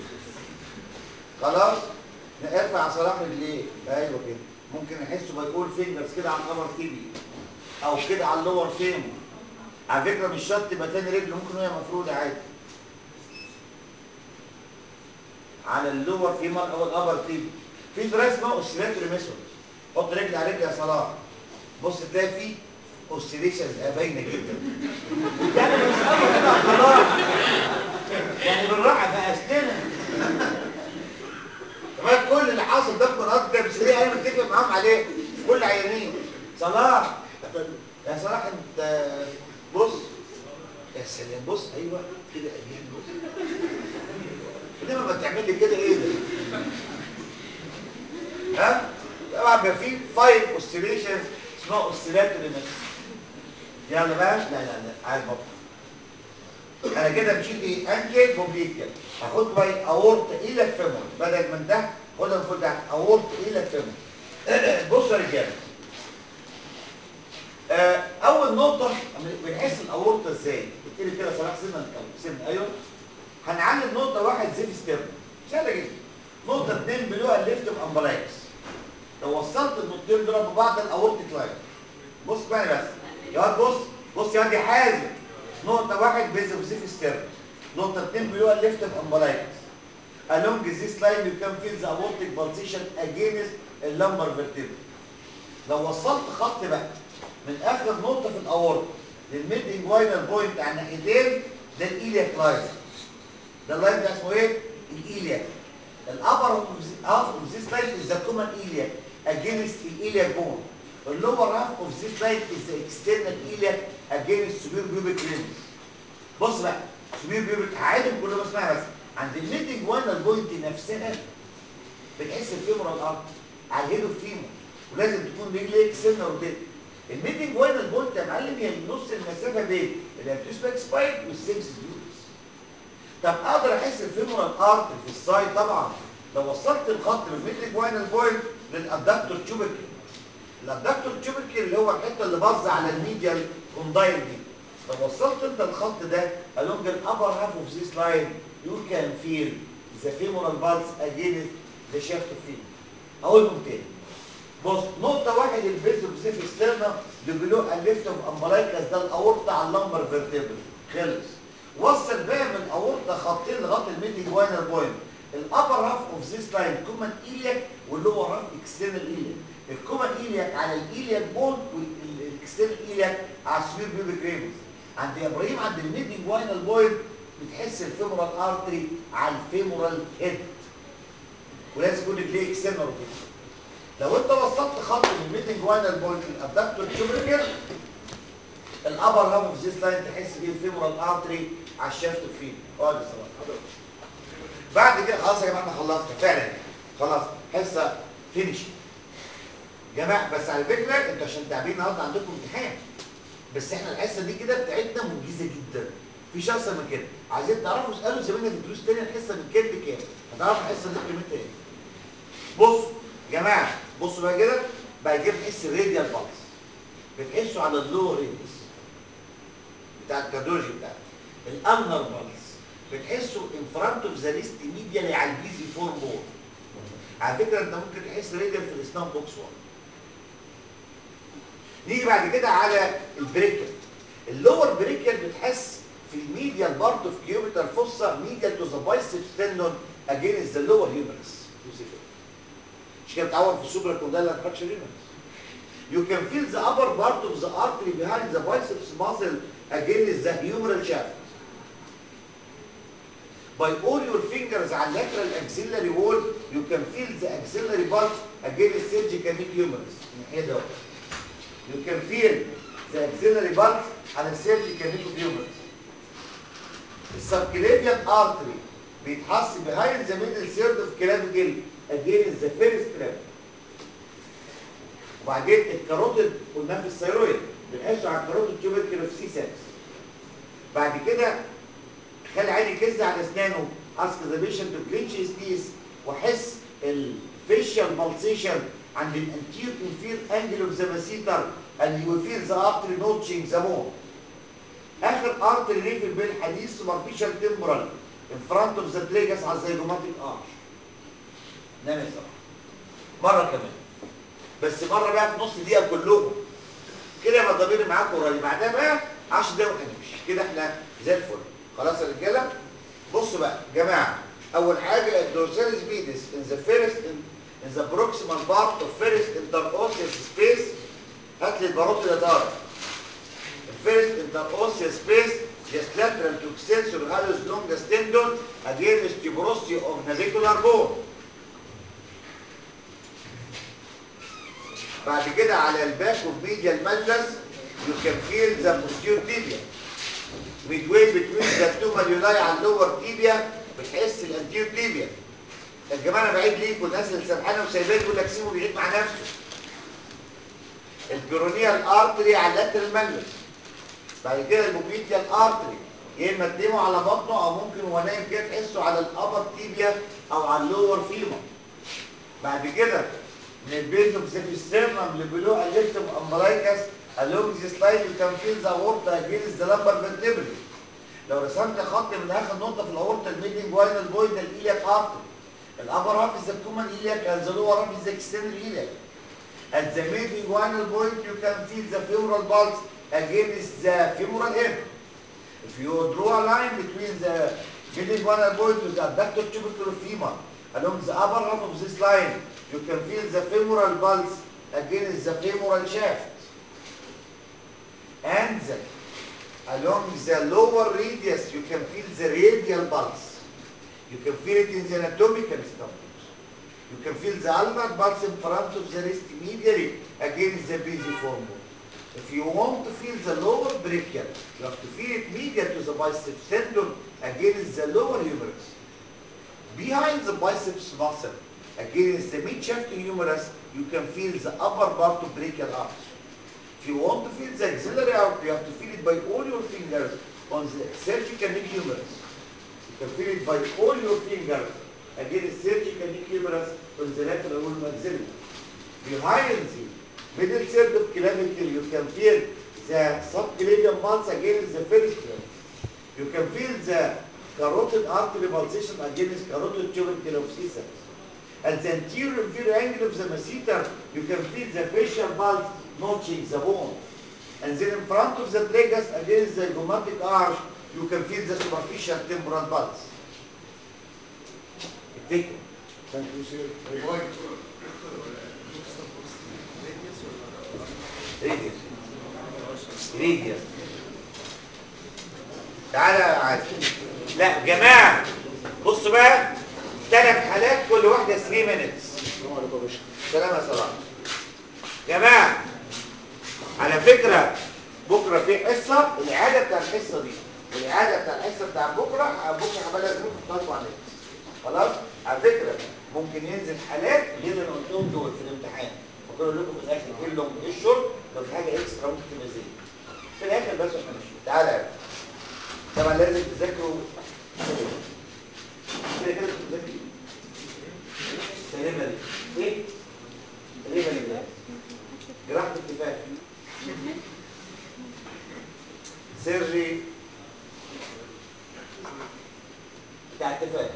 خلاص ارفع صلاح رجليه ايوه كده ممكن احسه بيقول فينجرز كده على القمر تيبي او كده على اللور فيمو على فكره مش شرط يبقى تاني رجل ممكن وهي مفروده عادي على اللور فيمر او الابر تيبي في دراس اسمها اوسيلاتوري ميثود حط رجل على رجل يا صلاح بص تلاقي في اوسيليشنز باينه جدا يعني مش اول كده خلاص يعني بالراحه بقى اسنانها كمان كل اللي حاصل ده بقرارات تمثيليه انا متفق معاهم عليه كل عيانين صلاح يا صلاح انت بص يا سلام بص ايوه كده يعني بص انما بتعمل لي كده ايه ده ها طبعا بيبقى في فايف اوسيليشنز اسمها اوسيلاتوري ميثود يلا بقى لا لا لا عايز بطل انا كده مشيت ايه انكل بوبليكا هاخد باي اورت الى الفيمور بدل من ده خدها من فوق تحت اورت الى الفيمور بصوا يا رجاله آه، اول نقطه بنحس الاورطه ازاي قلت لي كده صلاح سنه سنه ايوه هنعلم نقطه واحد زيف ستيرن سهله جدا نقطه اثنين بلوع الليفت امبلايكس لو وصلت النقطتين دول ببعض الاورتيك لاين بص بقى بس يا واد بص بص يا واد يا حازم نقطه واحد بيزف زيف ستيرن نقطه اثنين بلوع الليفت امبلايكس along this line you can feel the aortic pulsation against the lumbar vertebra لو وصلت خط بقى من اخر نقطه في الاورط للميد انجوينال بوينت على الناحيتين ده الايلياك لاين ده اللاين ده اسمه ايه الايلياك الابر اوف اوف ذيس لاين از ذا كومن ايلياك اجينست الايلياك بون اللور هاف اوف ذيس لاين از ذا اكسترنال ايلياك اجينست سوبير بيوبيك رينس بص بقى سوبير بيوبيك هعيدهم كلهم اسمعها بس عند الميد انجوينال بوينت نفسها بتحس الفيمورال ارت على الهيد اوف فيمور ولازم تكون رجليك سنه روتيت الميدنج وين البولت يا معلم هي نص المسافه بين الانتوسباك سبايك والسيمس بيوتس طب اقدر احس الفيمورال ارت في السايد طبعا لو وصلت الخط من الميدنج وين البوينت للادكتور تيوبيكل الادكتور تيوبيكل اللي هو الحته اللي باظه على الميديال كوندايل دي لو وصلت انت الخط ده along the upper half of this line you can feel the femoral pulse against the shaft of femur اقولهم تاني بص نقطة واحد البيز بسيف ستيرنا لبلو الليفت اوف امبلايكاس ده الاورطة على اللمبر فيرتيبل خلص وصل بقى من الاورطة خطين لغاية الميدي جواينر بوينت الابر هاف اوف ذيس لاين كومن ايلياك واللور هاف اكسترنال ايلياك الكومن ايلياك على الايلياك بون والاكسترنال ايلياك على السوير بيبي كريمز عند يا ابراهيم عند الميدي جواينر بوينت بتحس الفيمورال ارتري على الفيمورال هيد ولازم يكون رجليه اكسترنال روتيشن لو انت وصلت خط من الميدنج واينال بوينت للابدكتور تشوبركر الابر هاف اوف ذيس لاين تحس بيه الفيمورال ارتري على الشافت فين اقعد يا صلاح بعد كده خلاص يا جماعه احنا خلصنا فعلا خلاص حصه فينيش جماعه بس على فكره انتوا عشان تعبين النهارده عندكم امتحان بس احنا الحصه دي كده بتاعتنا منجزه جدا مفيش اكتر من كده عايزين تعرفوا اسالوا زمايلنا في الدروس تاني الحصه من كام لكام هتعرفوا الحصه دي قيمتها ايه بصوا يا جماعه بصوا بقى كده بعد كده بتحس الراديال بالز بتحسوا على اللور ريدس بتاع الكارديولوجي بتاعك الانر بالز بتحسوا ان فرونت اوف ذا ليست ميديالي على البيزي فور بول على فكره انت ممكن تحس راديال في الاسنان بوكس 1 نيجي بعد كده على البريكل اللور بريكل بتحس في الميديال بارت اوف كيوبيتال فوسا ميديال تو ذا بايسبس تندون اجينست ذا لور هيومرس مش كده بتعور في السوبر كوندايلر فراكشر هيومرس You can feel the upper part of the artery behind the biceps muscle against the humeral shaft. By all your fingers على lateral axillary wall, you can feel the axillary pulse against surgical mid humerus. الناحية ده. You can feel the axillary pulse على surgical mid humerus. السبكليفيان artery بيتحس behind the middle third of clavicle against the first clavicle. وبعدين الكاروتيد قلناه في الثيرويد بنقاس على الكاروتيد تيوبركل في سي 6 بعد كده خلي عيني كز على اسنانه ask the patient to clench his teeth واحس الفيشال pulsation عند الانتير inferior angle of the masseter and you will feel the artery notching the bone اخر ارت ريفل بالحديث سوبرفيشال تمبرال ان فرونت اوف ذا تريجس على الزيجوماتيك ارش نعمل صراحه مره كمان بس مره بقى في نص دقيقه كلهم كده يبقى ضميري معاكم قريب بعدها بقى 10 دقايق وهنمشي كده احنا زي الفل خلاص يا رجاله بصوا بقى جماعه اول حاجه الدورساليس ميدس ان ذا فيرست ان ذا بروكسيمال بارت اوف فيرست انتر سبيس هات لي الباروت ده دار الفيرست انتر سبيس just lateral to extensor hallucis longus tendon against tuberosity of navicular bone بعد كده على الباك اوف ميديال مالس you can feel the posterior tibia midway between the two malleoli على اللور تيبيا بتحس الانتيور تيبيا يا جماعه انا بعيد ليكم الناس اللي سرحانه وسايباه يقول لك سيبه بيعيد مع نفسه البيرونيال ارتري على اللاترال مالس بعد كده الموبيتيال ارتري يا اما تنيمه على بطنه او ممكن وهو نايم كده تحسه على الابر تيبيا او على اللور فيمر بعد كده من البيز اوف سيفيسترنم لبلو الليفتم امبرايكس along this slide you can feel the aorta against the lumbar vertebrae لو رسمت خط من اخر نقطه في الاورتا الميدنج واينال بويد الايلياك ارتري الابر هاف از the common iliac and the lower half is the extended iliac at the midinguinal point you can feel the femoral pulse against the femoral hip if you draw a line between the midinguinal point to the adductor tubercular femur along the upper half of this line you can feel the femoral pulse against the femoral shaft and the, along the lower radius you can feel the radial pulse you can feel it in the anatomical structures you can feel the ulnar pulse in front of the wrist medially against the pisiform bone if you want to feel the lower brachial you have to feel it medial to the biceps tendon against the lower humerus behind the biceps muscle against the mid-shaft humerus you can feel the upper part of brachial arch if you want to feel the axillary artery, you have to feel it by all your fingers on the cervical neck humerus. You can feel it by all your fingers against cervical neck humerus on the lateral wall maxillary. Behind the middle third of clavicle, you can feel the subclavian pulse against the first one. You can feel the carotid artery pulsation against carotid tubercle of Caesar. At the anterior inferior angle of the masseter, you can feel the facial pulse notching the bone. And then in front of the tragus against the zygomatic arch, you can feel the superficial temporal pulse. Take Thank you, sir. ريديوس ريديوس تعالى يا عادل لا جماعة بصوا بقى ثلاث حالات كل واحدة 3 minutes السلام عليكم يا باشا سلام يا صلاح جماعة على فكرة بكرة في حصة الإعادة بتاع الحصة دي والإعادة بتاع الحصة بتاع بكرة بكرة هبقى لازم تحطها على النت خلاص على فكرة ممكن ينزل حالات غير اللي أنا قلتهم دول في الامتحان ممكن أقول لكم في الآخر إيه اللون إيه الشرب لو في حاجة إكسترا ممكن تبقى زي في الآخر بس إحنا ماشيين تعالى يا ابني. طبعا لازم تذاكروا كده كده تذاكروا تقريبا ايه؟ تقريبا ايه؟ جراحة الكفاف سيرجي بتاع الكفاف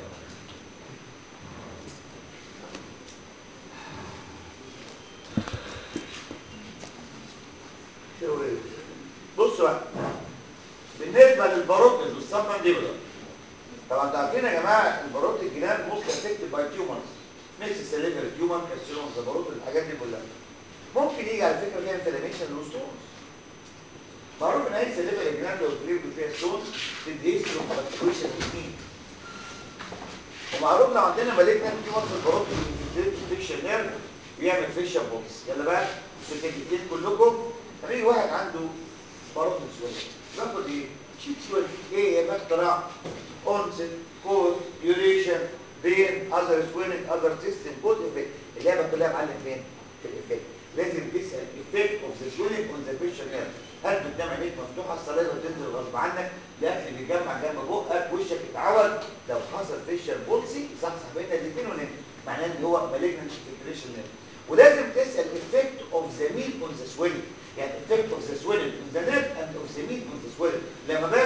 بصوا بقى بالنسبة للباروتز والسبمنديبولار طبعا انتوا عارفين يا جماعه الباروت الجنان موست افكتد باي تيومرز نفس السليفر تيومر كارسينوم الباروت الحاجات دي كلها ممكن يجي على فكره فيها انفلاميشن للستونز معروف ان اي سليفر الجنان لو تريد فيها ستونز تدي هيستروم فاكتويشن كتير ومعروف لو عندنا مالجنان تيومر في الباروت انفكشن نيرف بيعمل فيشن بوكس يلا بقى في التكتيكين كلكم لما يجي واحد عنده باروت سويل باخد ايه؟ شيت سويل ايه يا اختراع onset, cause, duration, pain, other swelling, other system, cause effect. اللعبة كلها معلم فين؟ في الإفكت. لازم تسأل effect of the swelling on the facial nerve. هل قدام عينيك مفتوحة الصلاة وتنزل غصب عنك؟ الأكل بيجمع جنب بقك وشك اتعود لو حصل فيشل بولسي صح صح بينا الاثنين ونام معناه ان هو malignant infiltration nerve. ولازم تسأل effect of the meat on the swelling. يعني effect of the swelling on the nerve and of the meat on the swelling. لما باجي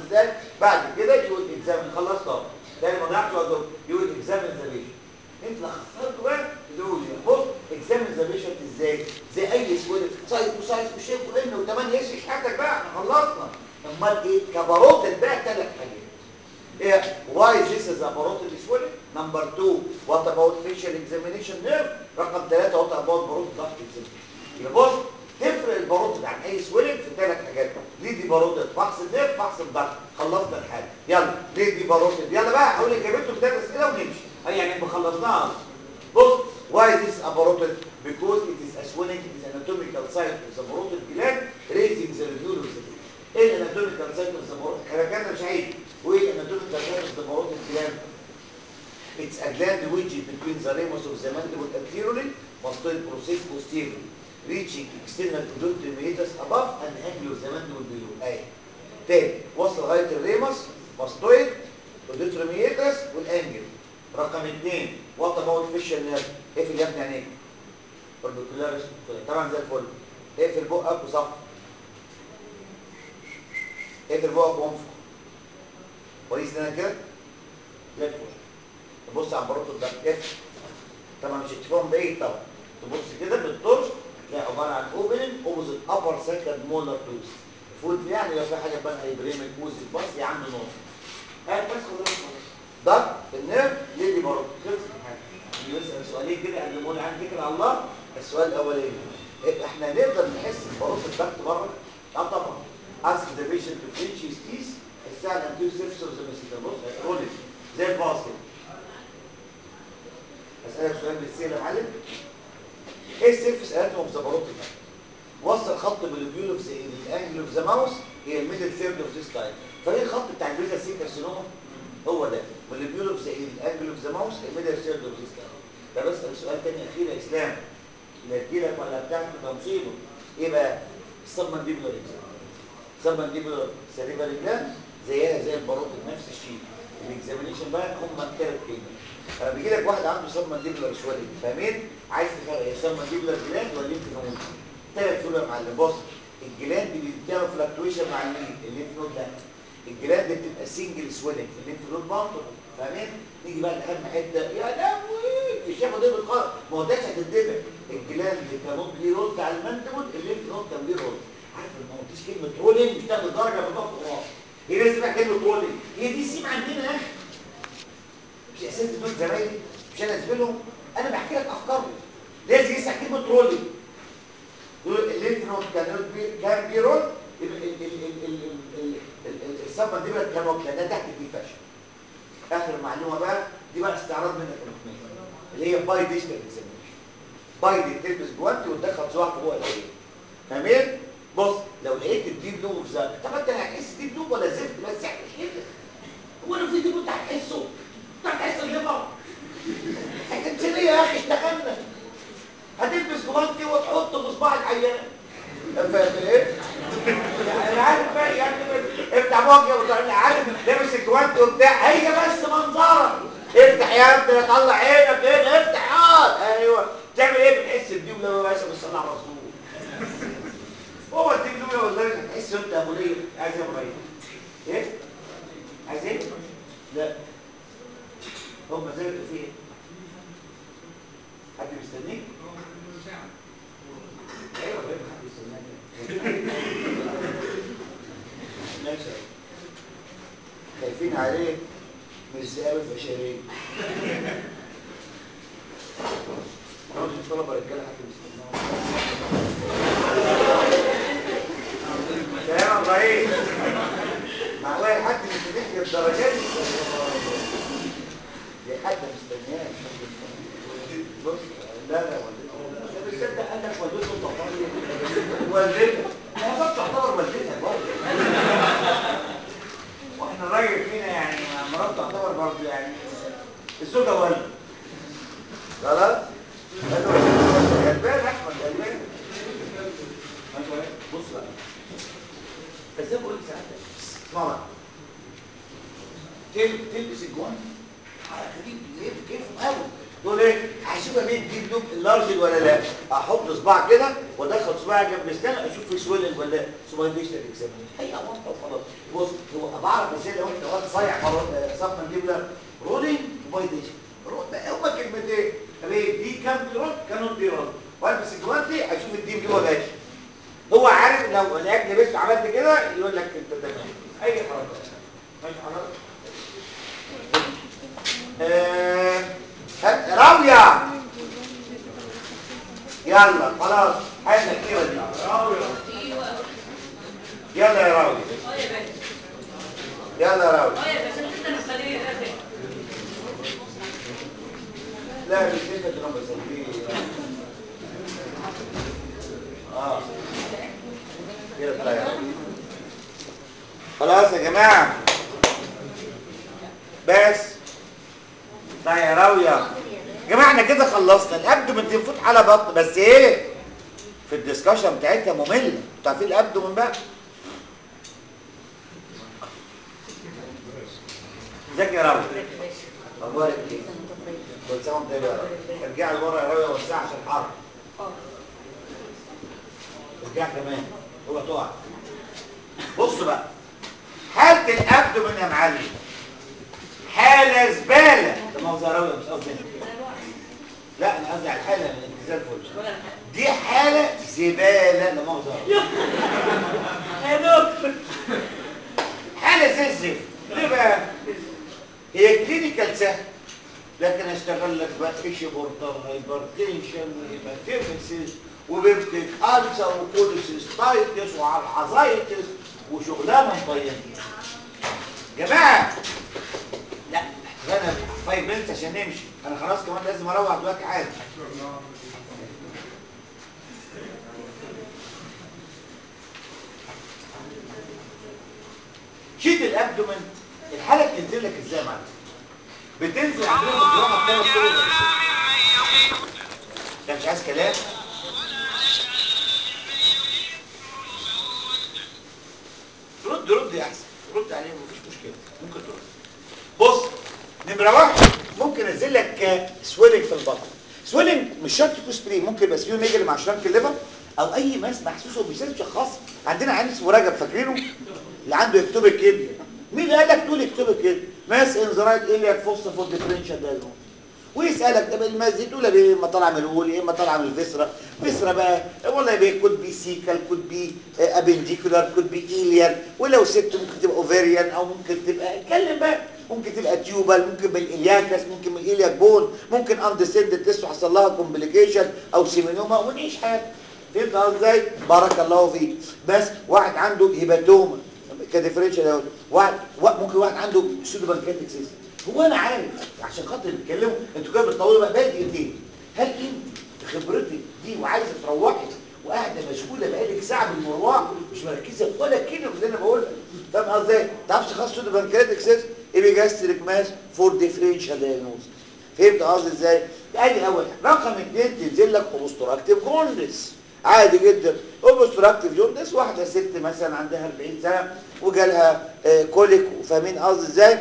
ازاي بعد كده يقول اكزامن خلصت اهو تاني ما ضيعتش وقت يقول اكزامن ذا بيشنت انت لخصت بقى تقول لي بص اكزامن ذا بيشنت ازاي زي اي سويلت سايت وسايت وشيك وان وثمان يسش حياتك بقى احنا خلصنا امال ايه كباروت الباقي ثلاث حاجات Yeah. Why this is a parotid swelling? Number two, what about facial examination nerve? رقم ثلاثة what about parotid duct examination? يبقى بص تفرق الباروتد عن اي سويلنج في ثلاث حاجات ليه دي باروتد فحص النيرف فحص الضغط خلصنا الحاجه يلا ليه دي باروتد يلا بقى هقول لك جابت له كتاب اسئله ونمشي أي يعني خلصناها بص why this is a parotid because it is a swelling it is anatomical site of the parotid gland raising the review of the ايه الاناتوميكال سايت اوف ذا باروتid كلام مش عيب وايه الاناتوميكال سايت اوف ذا باروتid gland It's a gland which is between the ramus of the mandible anteriorly, mastoid process posteriorly, reaching external conjunctive meatus above and angle of the mandible below. اهي. تاني وصل لغايه الريمس ماستويد conjunctive meatus والانجل. رقم اثنين وات اباوت فيشال نيرف اقفل يا ابني عينيك. اوربيكولاريس طبعا زي الفل. اقفل بقك وصف. اقفل بقك وانفخ. كويس انا كده؟ زي الفل. تبص على بروتو الضغط اف طبعا مش اتفاهم بعيد طبعا تبص كده بالطرش تلاقي عباره عن اوبننج اوبوزيت ابر سكند مولر توز فود يعني لو في حاجه بقى هيبريمك اوزيت باص عنده نقطه هات بس خلاص ضغط النيرف ليدي بروتو خلص الحاجه يسال سؤالين كده قبل ما اقول عندي فكره على الله السؤال الاولاني إيه، احنا نقدر نحس بروتو الضغط بره اه طبعا ask the patient to clench his teeth الساعه الانتيو سيرفس اوف ذا ميسيتر بص هيقول زي الباص كده اسالك سؤال بالسير يا معلم ايه السيرفس اناتوم اوف ذا باروتيد وصل خط بالبيول اوف ذا الانجل اوف ذا ماوس هي الميدل ثيرد اوف ذيس تايم فايه الخط بتاع البيزا سي كارسينوما هو ده بالبيول اوف ذا الانجل اوف ذا ماوس الميدل ثيرد اوف ذيس تايم ده بسال سؤال تاني اخير يا اسلام لا تجيلك ولا بتاعك ده مصيبه ايه بقى السبمنديبولار اكزام سبمنديبولار سيريبرال جلاند زيها زي الباروتيد نفس الشيء الاكزامينيشن بقى هم الثلاث كلمات لما بيجي لك واحد عنده سب مانديبولار شويه فاهمين عايز تفرق هي سب مانديبولار جلاند ولا ليمف نود ثلاث فروق يا معلم بص الجلاند اللي بتعمل فلكتويشن مع المين الليمف نود لا الجلاند بتبقى سنجل سويلنج في الليمف نود منطقه فاهمين نيجي بقى لاهم حته يا لهوي مش ياخد ايه بالقرار ما هو ده هتتدبع الجلاند كانون ليه رول بتاع المانديبول الليمف نود كان ليه رول عارف ما قلتش كلمه رولينج مش تاخد درجه في الضغط وراس هي لازم تبقى كلمه رولينج هي دي سيم عندنا يا اخي مش اساس دول زمايلي مش انا زميلهم انا بحكي لك افكارهم لازم يسمع كلمه رولي دول الليمف نود كان كان بيرول الصفه دي بقى كانوا ده تحت دي فشل اخر معلومه بقى دي بقى استعراض منك المخميه اللي هي باي ديجيتال اكزامينشن باي دي تلبس جوانتي وتدخل صباعك جوه العين فاهمين بص لو لقيت الديب لوب في ذاك طب انت هتحس ديب لوب ولا زفت بس احنا مش كده هو انا في ديب لوب انت هتحسه انت هتحس الليفر هتنسى يا اخي اشتغلنا هتلبس جوانتي وتحط في صباع العيان فاهم ايه؟ يعني عارف بقى يعني افتح بوجه وطلع عارف لابس الجوانتي وبتاع هي بس منظرك افتح يا ابني طلع عينك هنا افتح اه ايوه تعمل ايه بتحس بدي ولا باشا بتصلي على الرسول هو الديب لولا والله هتحس انت يا ابو ليه عايز ايه يا ابراهيم ايه عايز ايه لا هم زي في ايه حد مستنيك ايوه غير حد يستناك ماشي خايفين عليه من الذئاب البشريه نقعد الطلبه رجاله حد مستناهم كلام ابراهيم مع واحد حد مستنيك للدرجات دي دي حد مستنياك بص لا لا والدتها لا بتصدق قال لك والدته طبعا والدتها هي برضه تعتبر والدتها برضه واحنا الراجل فينا يعني مرات تعتبر برضه يعني الزوجه والد خلاص قالوا غلبان احمد غلبان بص بقى بس انا بقول لك ساعتها اسمع بقى تل- تلبس الجوان على خفيف ليه كيف قوي تقول ايه عشان اشوف مين دي لوب اللارج ولا لا احط صباع كده وادخل صباعي جنب السنه اشوف في سويلنج ولا لا صباعي دي اشتغل اكزامين الحقيقه واضحه وخلاص بص هو بعرف ازاي لو انت واحد صايع صف منديبلر رولينج وبايديشن هما كلمتين طب ايه دي كام رول كانوا دي رول والبس الجوانتي اشوف الديم جوه جاي هو عارف لو الاكل بس عملت كده يقول لك انت تمام اي حركه ماشي حضرتك آه، هات- راوية يلا خلاص حاجة كتيرة دي يلا يا راوية يلا يا راوية لا مش انت تنام بس اه يلا طيب. خلاص يا جماعة بس لا يا راوية يا جماعة احنا كده خلصنا الابدومن دي مفوت على بطن بس ايه في الديسكشن بتاعتها مملة انتوا عارفين الابدومن بقى ازيك يا راوية اخبارك ايه كل سنه وانت طيب يا راوية ارجع لورا يا راوية وسع عشان الحر ارجع كمان هو تقع بص بقى حالة الابدومن يا معلم حالة زبالة ده مؤاخذة يا راوية مش قصدي أنا. لا انا قصدي على الحالة من انت زي الفل دي حالة زبالة لا مؤاخذة يا راوية. حالة زي الزفت ليه بقى؟ هي كلينيكال سهل لكن اشتغل لك بقى ايش بورتر هايبرتنشن وهيباتيمسيس وبيبتيك ألسر وكوليسيستايتس وعالحظايتس وشغلانه مطينه جماعه لا انا فايف مينتس عشان نمشي انا خلاص كمان لازم اروح دلوقتي عادي شيت الابدومن الحاله بتنزل لك ازاي يا معلم بتنزل عندنا في الجراحه بثلاث صور ده مش عايز كلام رد رد يا احسن رد عليه مفيش مشكله ممكن ترد بص نمره واحد ممكن انزل لك سويلنج في البطن سويلنج مش شرط يكون سبرين ممكن يبقى سبرين ميجري مع شرنك الليفر او اي ماس محسوس وبيسيب شخص عندنا عيان اسمه رجب فاكرينه اللي عنده اكتوبك كدني مين اللي قال لك تقول اكتوبك كدني ماس انزرايت الياك فوسا فور ديفرنشال دايجنوز ويسالك طب الماس دي تقول يا اما طالعه من الول يا اما طالعه من الفيسرا فيسرا بقى والله يبقى كود بي سيكال كود بي ابنديكولار كود بي ايليان ولو ست ممكن تبقى اوفيريان او ممكن تبقى اتكلم بقى ممكن تبقى تيوبال ممكن بالالياكس ممكن من الياك بون ممكن اندسند تيست حصل لها كومبليكيشن او سيمينوما ونعيش حياتنا فهمت قصدي ازاي بارك الله فيك بس واحد عنده هيباتوما كديفرنشال اهو واحد وا- ممكن واحد عنده سودو بانكرياتيك سيستم هو انا عارف عشان خاطر نتكلموا انتوا كده بتطولوا بقى بقى دقيقتين هل انت خبرتك دي وعايزه تروحي وقاعده مشغوله بقالك ساعه بالمروح مش مركزه ولا كلمه من اللي انا بقولها فاهم قصدي ايه؟ تعرفش خاص سودو بانكرياتيك سيستم ايبيجاستريك ماس فور ديفرنشال دايجنوز فهمت قصدي ازاي؟ ادي اول حاجة. رقم اثنين تنزل لك اوبستراكتيف جوندس عادي جدا اوبستراكتيف جوندس واحده ست مثلا عندها 40 سنه وجالها آه، كوليك وفاهمين قصدي ازاي؟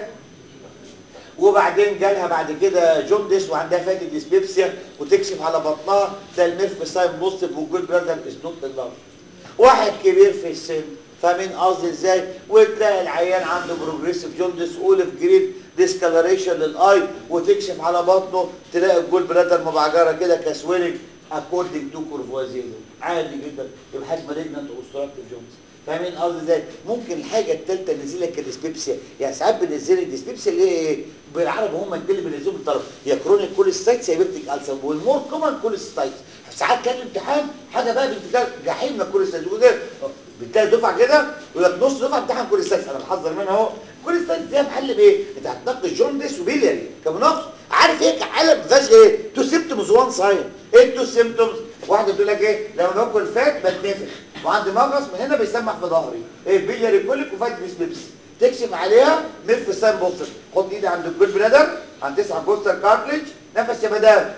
وبعدين جالها بعد كده جوندس وعندها فاتي ديسبيبسيا وتكشف على بطنها ده الميرف ساين بوزيتيف والجود برادر از نوت اللارج واحد كبير في السن فاهمين قصدي ازاي وتلاقي العيان عنده بروجريسيف جوندس اولف جريد ديسكالريشن للاي وتكشف على بطنه تلاقي الجول برادر مبعجره كده كسويلنج اكوردنج تو كورفوازيزو عادي جدا يبقى حاجه مالجنت اوستراكتيف جوندس فاهمين قصدي ازاي ممكن الحاجه الثالثه ننزل لك الديسبيبسيا يعني ساعات بننزل الديسبيبسيا اللي هي ايه بالعربي هم اللي بينزلوا بالطرف يا كرونيك كوليستايتس يا بيبتيك السر والمور كومن كوليستايتس ساعات كان الامتحان حاجه بقى بنت جحيم كوليستايتس وده بتلاقي دفعه كده ويقول لك نص دفعه امتحان كوليستايتس انا بحذر منها اهو كوليستايتس ده محل بايه انت هتنقي جوندس وبيلياري كمناقص عارف ايه كحاله فيهاش ايه تو سيمبتومز وان ساين ايه التو سيمبتومز واحده تقول لك ايه لما باكل فات بتنفخ وعندي مغص من هنا بيسمح في ظهري ايه بيلياري كوليك وفات بيبسي تكشف عليها مف سان بوستر خد ايدي عند الجول بلادر عند تسعة بوستر كارتلج نفس يا مدام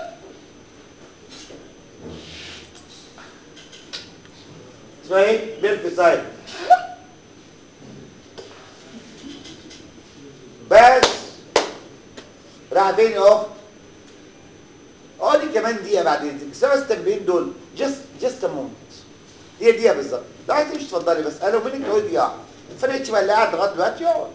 اسمها ايه ميرف سايد بس راح فين يا اخت دقيقه بعد اذنك الخمس تمرين دول جست جست مومنت هي دقيقه بالظبط لو عايز تمشي اتفضلي بس انا وبينك هو دقيقه فرقتش بقى اللي قاعد لغايه دلوقتي يقعد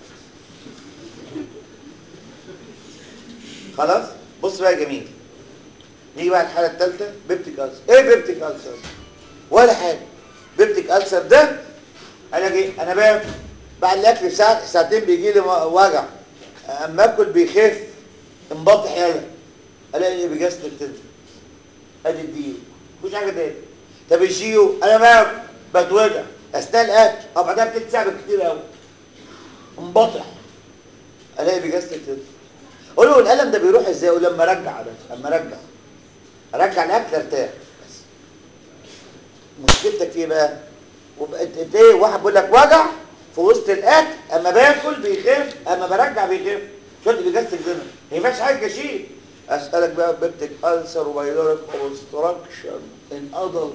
خلاص بص بقى يا جميل نيجي بقى الحاله الثالثه بيبتيك ألسر ايه بيبتيك ألسر ولا حاجه بيبتيك ألسر ده انا جي انا باكل بعد الاكل بساعه ساعتين بيجي لي وجع اما اكل بيخف انبطح يلا الاقي بجسد بتنزل ادي الديو مفيش حاجه تاني طب الجيو انا باكل بتوجع اثناء الاكل او بعدها بتلت ساعه بالكتير قوي انبطح الاقي بجسد بتنزل اقول له الالم ده بيروح ازاي اقول لما ارجع بس اما ارجع ارجع الاكل ارتاح بس مشكلتك في ايه بقى وبقت انت ايه واحد بيقول لك وجع في وسط الاكل اما باكل بيخف اما برجع بيخف شو اللي بيجسد كده ما ينفعش حاجه شيء اسالك بقى بيبتك ألسر وبايلوريك اوبستراكشن ان ادلت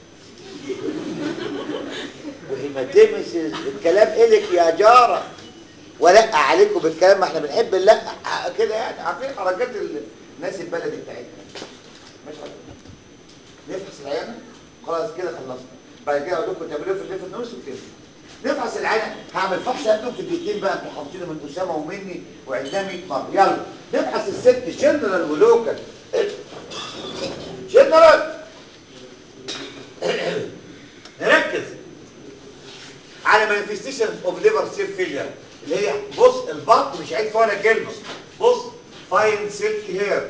وهيماتيمسيس الكلام إلك يا جاره ولقى عليكم بالكلام ما احنا بنحب نلقى كده يعني عارفين حركات الناس البلدي بتاعتنا مش عارف نفحص العينه خلاص كده خلصنا بعد كده اقول لكم تعملوا في الليف النورس وكده نفحص العينه هعمل فحص قبله في الدقيقتين بقى انتوا حافظينه من اسامه ومني وعدناه 100 مره يلا نفحص الست جنرال ولوكال جنرال نركز على مانيفستيشن اوف ليفر سيل فيلير اللي هي بص البطن مش عايز فيها ولا كلمه بص فاين سيلك هير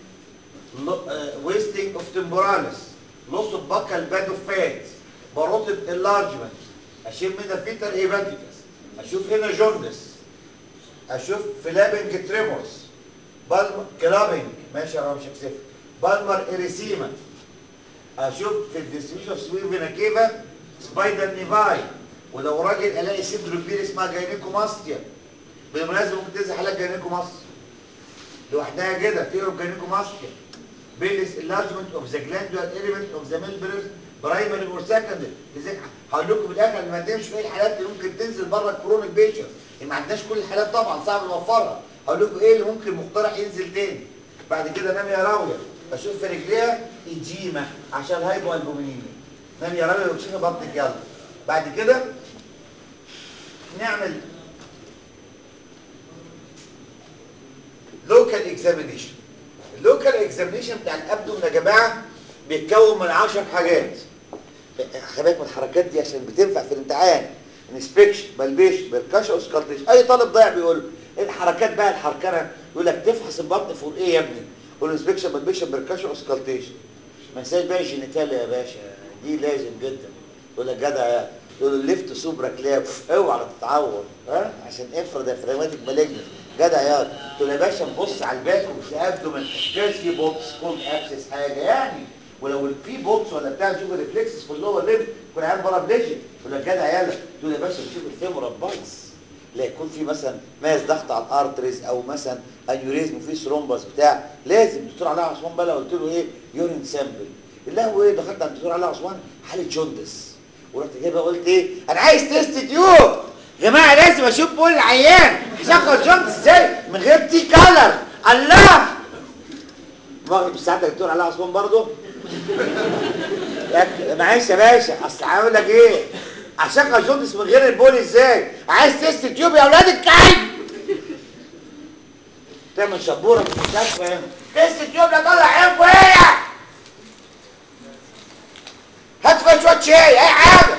ويستنج اوف تمبوراليس لوس اوف باكال باد اوف فات باروتيد انلارجمنت اشوف من فيتال هيباتيكس اشوف هنا جوندس اشوف فلابنج تريمورز بالم كلابنج ماشي يا مش هكسف بالمر اريسيما اشوف في الديستريبيوشن اوف سويفينا كيفا سبايدر نيفاي ولو راجل الاقي صدره كبير اسمها جاينيكوماستيا بالمناسبه ممكن تنزل حالات جاينيكوماستيا لوحدها كده تقرب جاينيكوماستيا بيلس enlargement of the glandular element of the membranes برايمري اور سكندري هقول لكم في الاخر ما تمشي ايه الحالات اللي ممكن تنزل بره الكرونيك بيشن ما عندناش كل الحالات طبعا صعب نوفرها هقول لكم ايه اللي ممكن مقترح ينزل تاني بعد كده نام يا راويه اشوف في رجليها ايجيما عشان هايبو البومينيميا نام يا راويه وتشوفي بطنك يلا بعد كده نعمل لوكال اكزامينيشن اللوكال اكزامينيشن بتاع الابدومن يا جماعه بيتكون من 10 حاجات خلي بالك من الحركات دي عشان بتنفع في الامتحان انسبكشن بلبيش بركاش اوسكالتيشن اي طالب ضايع بيقول له ايه الحركات بقى الحركنه يقول لك تفحص البطن فوق ايه يا ابني قول له انسبكشن بلبيش بركاش اوسكالتيشن ما ننساش بقى الجينيتاليا يا باشا دي لازم جدا يقول لك جدع يا تقول له الليفت سوبرا كلاب اوعى تتعور ها عشان افرض افراماتيك مالجنس جدع يا تقول له يا باشا نبص على الباك وتلاقي من كاس في بوكس كولد ابسس حاجه يعني ولو في بوكس ولا بتاع نشوف الريفلكسز في اللور ليب يكون عيان بارابليجيك يقول لك جدع يلا تقول يا باشا نشوف الفيمورال بايس لا يكون في مثلا ماس ضغط على الارتريز او مثلا انيوريزم وفي ثرومبس بتاع لازم الدكتور علاء عثمان بقى لو قلت له ايه يورين سامبل لا هو ايه دخلت عند الدكتور علاء عثمان حاله جوندس ورحت جاي بقى قلت ايه انا عايز تيست تيوب يا جماعه لازم اشوف بول العيان يشغل جوندس ازاي من غير تي كالر الله واخد بساعتك الدكتور علاء عثمان برضه معلش يا باشا اصل هقول لك ايه اشغل جوندس من غير البول ازاي عايز تيست تيوب يا اولاد الكلب تعمل شبوره في المستشفى هنا تيست تيوب لا طلع عينكم هي هات فيها شويه شاي اي حاجه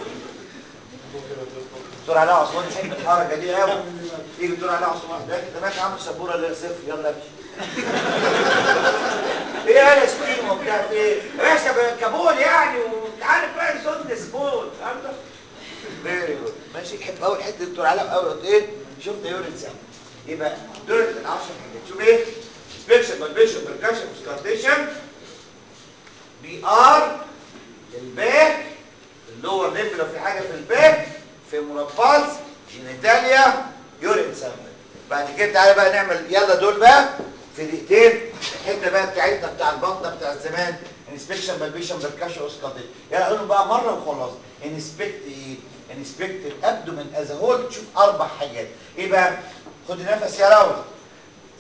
دكتور علاء عثمان يحب الحركه دي قوي يجي دكتور علاء عثمان ده انت ماشي عامل شبوره اللي صفر يلا امشي ايه انا سكين وبتاع في ايه يا باشا كابول يعني وانت عارف بقى صوت سبول فهمت فيري جود ماشي يحب اول حته دكتور علاء اول ايه شفت يورين سام يبقى دول ال 10 حاجات شوف ايه سبيكشن بالبيشن بركاشن سكارتيشن بي ار الباك اللور ليب لو في حاجه في الباك في مربالز جينيتاليا يورين سامبل بعد كده تعالى بقى نعمل يلا دول بقى في دقيقتين الحته بقى بتاعتنا بتاع البطنه بتاع زمان انسبكشن بالبيشن بركاشن اوسكالتي يلا قولهم بقى مره وخلاص انسبكت ايه انسبكت الابدومن از هول تشوف اربع حاجات ايه بقى خد نفس يا راوي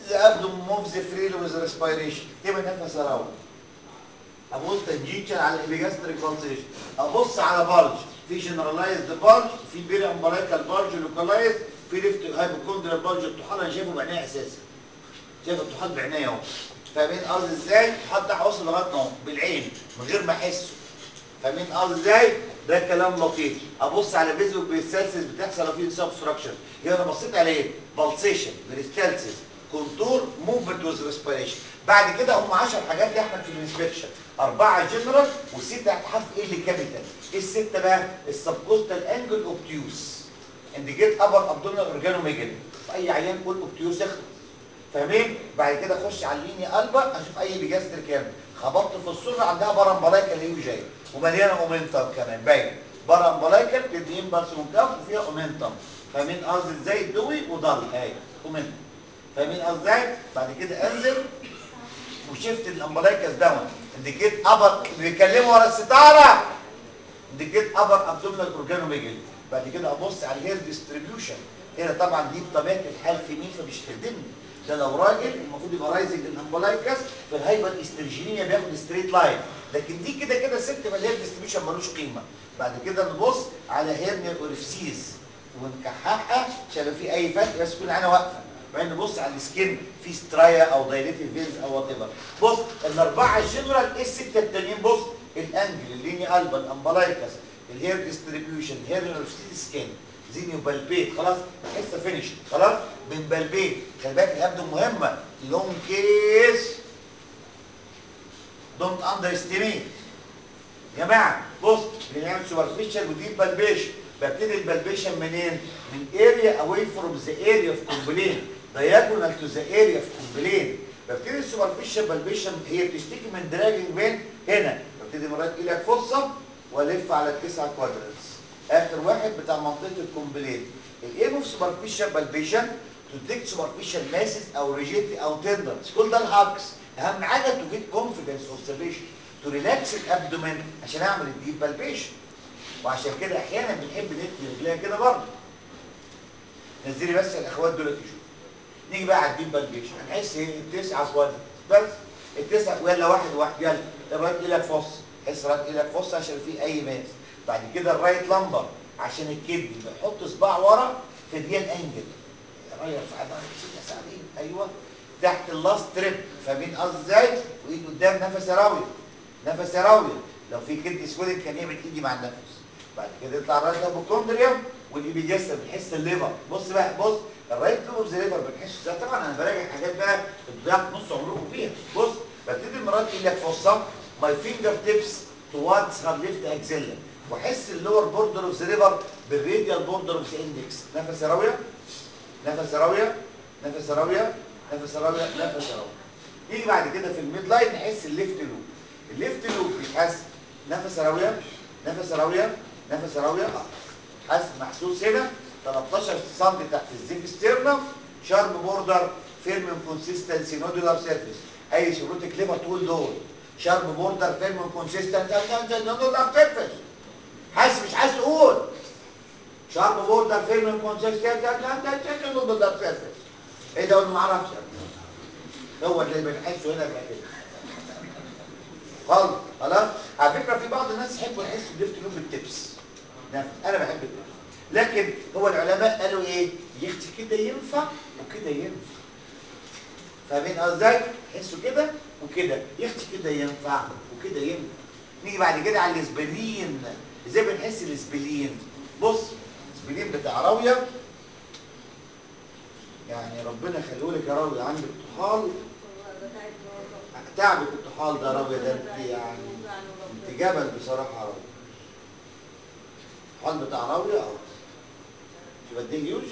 abdomen moves freely with respiration تبقى نفس اراوند ابص تنجيشن على الابيجاستريك بالسيشن ابص على بلج في جنرالايزد بلج في بيري امبلايكال بلج لوكالايز في ليفت هايبوكوندريال بلج الطحال انا شايفه بعينيا اساسا شايف الطحال بعينيا اهو فاهمين قصدي ازاي الطحال ده هوصل لغايه اهو بالعين من غير ما احسه فاهمين قصدي ازاي ده كلام لطيف ابص على بيزو بالسلسس بتحصل لو في سبستراكشن هنا انا بصيت على ايه بالسيشن بريستالسيس كونتور موفمنت ويز ريسبيريشن بعد كده هم 10 حاجات يا احمد في الانسبكشن اربعه جنرال وسته تحت حرف ايه اللي كابيتال ايه السته بقى السبكوستال انجل اوبتيوس انديكيت ابر ابدومينال اورجانوميجالي في اي عيان قول اوبتيوس اخلص فاهمين بعد كده اخش على الليني قلبه اشوف اي بيجاستر كام خبطت في السره عندها بارامبلايكا اللي هي جاي ومليانه اومنتم كمان باين بارامبلايكا بتدي امبلس كاف وفيها اومنتم فاهمين قصدي ازاي دوي وضل اهي اومنتم فاهمين قصدي ازاي بعد كده انزل وشفت الامبلايكاس داون انديكيت ابر بيتكلموا ورا الستاره انديكيت ابر ابدومينال اورجانوميجالي بعد كده ابص على الهير ديستريبيوشن هنا طبعا دي بطبيعه الحال في مين فمش تخدمني ده لو راجل المفروض يبقى رايزنج الامبلايكاس في الهايبر استرجينيا بياخد ستريت لاين لكن دي كده كده ست فالهير ديستريبيوشن ملوش قيمه بعد كده نبص على هيرنيا اورفسيس ونكححها عشان لو في اي فرق بس تكون عينها واقفه بعدين نبص على السكين في سترايا او دايليتيف فينز او وات ايفر بص الاربعه الجنرال ايه السته التانيين بص الانجل الليني قلبا الامبلايكاس الهير ديستريبيوشن هير اورفسيس سكين زينيو بالبيت خلاص الحصه فينيش خلاص بنبلبيت خلي بالك الابدو مهمه لونج كيس دونت اندر استيميت يا جماعه بص بنعمل سوبرفيشال وديب بالبيشن ببتدي البلبيشن منين؟ من اريا اواي فروم ذا اريا اوف كومبلين diagonal تو ذا اريا اوف كومبلين ببتدي السوبرفيشال بالبيشن هي بتشتكي من دراجنج بين هنا ببتدي مرات ايدك فرصه والف على التسعه كوادرنتس اخر واحد بتاع منطقه الكومبلين الايم اوف سوبرفيشال بالبيشن تو ديكت سوبرفيشال ماسز او ريجيتي او تندرز كل ده الهاكس اهم حاجه تو جيت كونفيدنس اوبزرفيشن تو ريلاكس الابدومين عشان اعمل الديب بالبيشن وعشان كده احيانا بنحب نتني رجليها كده برضه نزلي بس الاخوات دول يشوفوا نيجي بقى على الديب بالبيشن هنحس ايه التسعه كوادر بس التسعه ولا واحد واحد يلا الرايت ايدك فص حس رايت ايدك فص عشان في اي ماس بعد كده الرايت لمبر عشان الكدني بحط صباع ورا في ديال انجل رايح في عضله سته ساعتين ايوه تحت اللاست تريب فاهمين قصدي ازاي وايد قدام نفس راويه نفس راويه لو في كدني سويدن كان يعمل ايدي مع النفس بعد كده يطلع الرايت ابوكوندريوم والايبيجاستر بنحس الليفر بص بقى بص الرايت لوب اوف ذا ليفر بنحس ازاي طبعا انا براجع حاجات بقى بتضيع نص عمركم فيها بص ببتدي المرات ايدي لك فصه ماي فينجر تيبس towards her left axilla واحس اللور بوردر اوف ذا ليفر بالراديال بوردر اوف ذا اندكس نفس راويه نفس راويه نفس راويه نفس راويه نفس راويه يجي بعد كده في الميد لاين نحس الليفت لوب الليفت لوب بيتحس نفس راويه نفس راويه نفس راويه اه حاسس محسوس هنا 13 سم تحت الزيف ستيرنم شارب بوردر فيرم كونسيستنسي نودولار سيرفيس اي سيروتيك ليفر تقول دول شارب بوردر فيرم كونسيستنسي نودولار سيرفيس حاسس مش عايز تقول شارب بوردر فيرم كونسيستنسي نودولار سيرفيس ايه ده ما اعرفش هو اللي بنحسه هنا بقى كده خالص خلاص على فكره في بعض الناس يحبوا يحسوا الليفت لوب بالتبس نفس انا بحب التبس لكن هو العلماء قالوا ايه يختي كده ينفع وكده ينفع فاهمين ازاي تحسوا كده وكده يختي كده ينفع وكده ينفع نيجي بعد كده على الاسبلين ازاي بنحس الاسبلين بص الاسبلين بتاع راويه يعني ربنا يخليه لك يا راويه عندك طحال تعبك الطحال ده راويه ده انت يعني انت جبل بصراحه راويه الطحال بتاع راويه اه مش بديه جيوش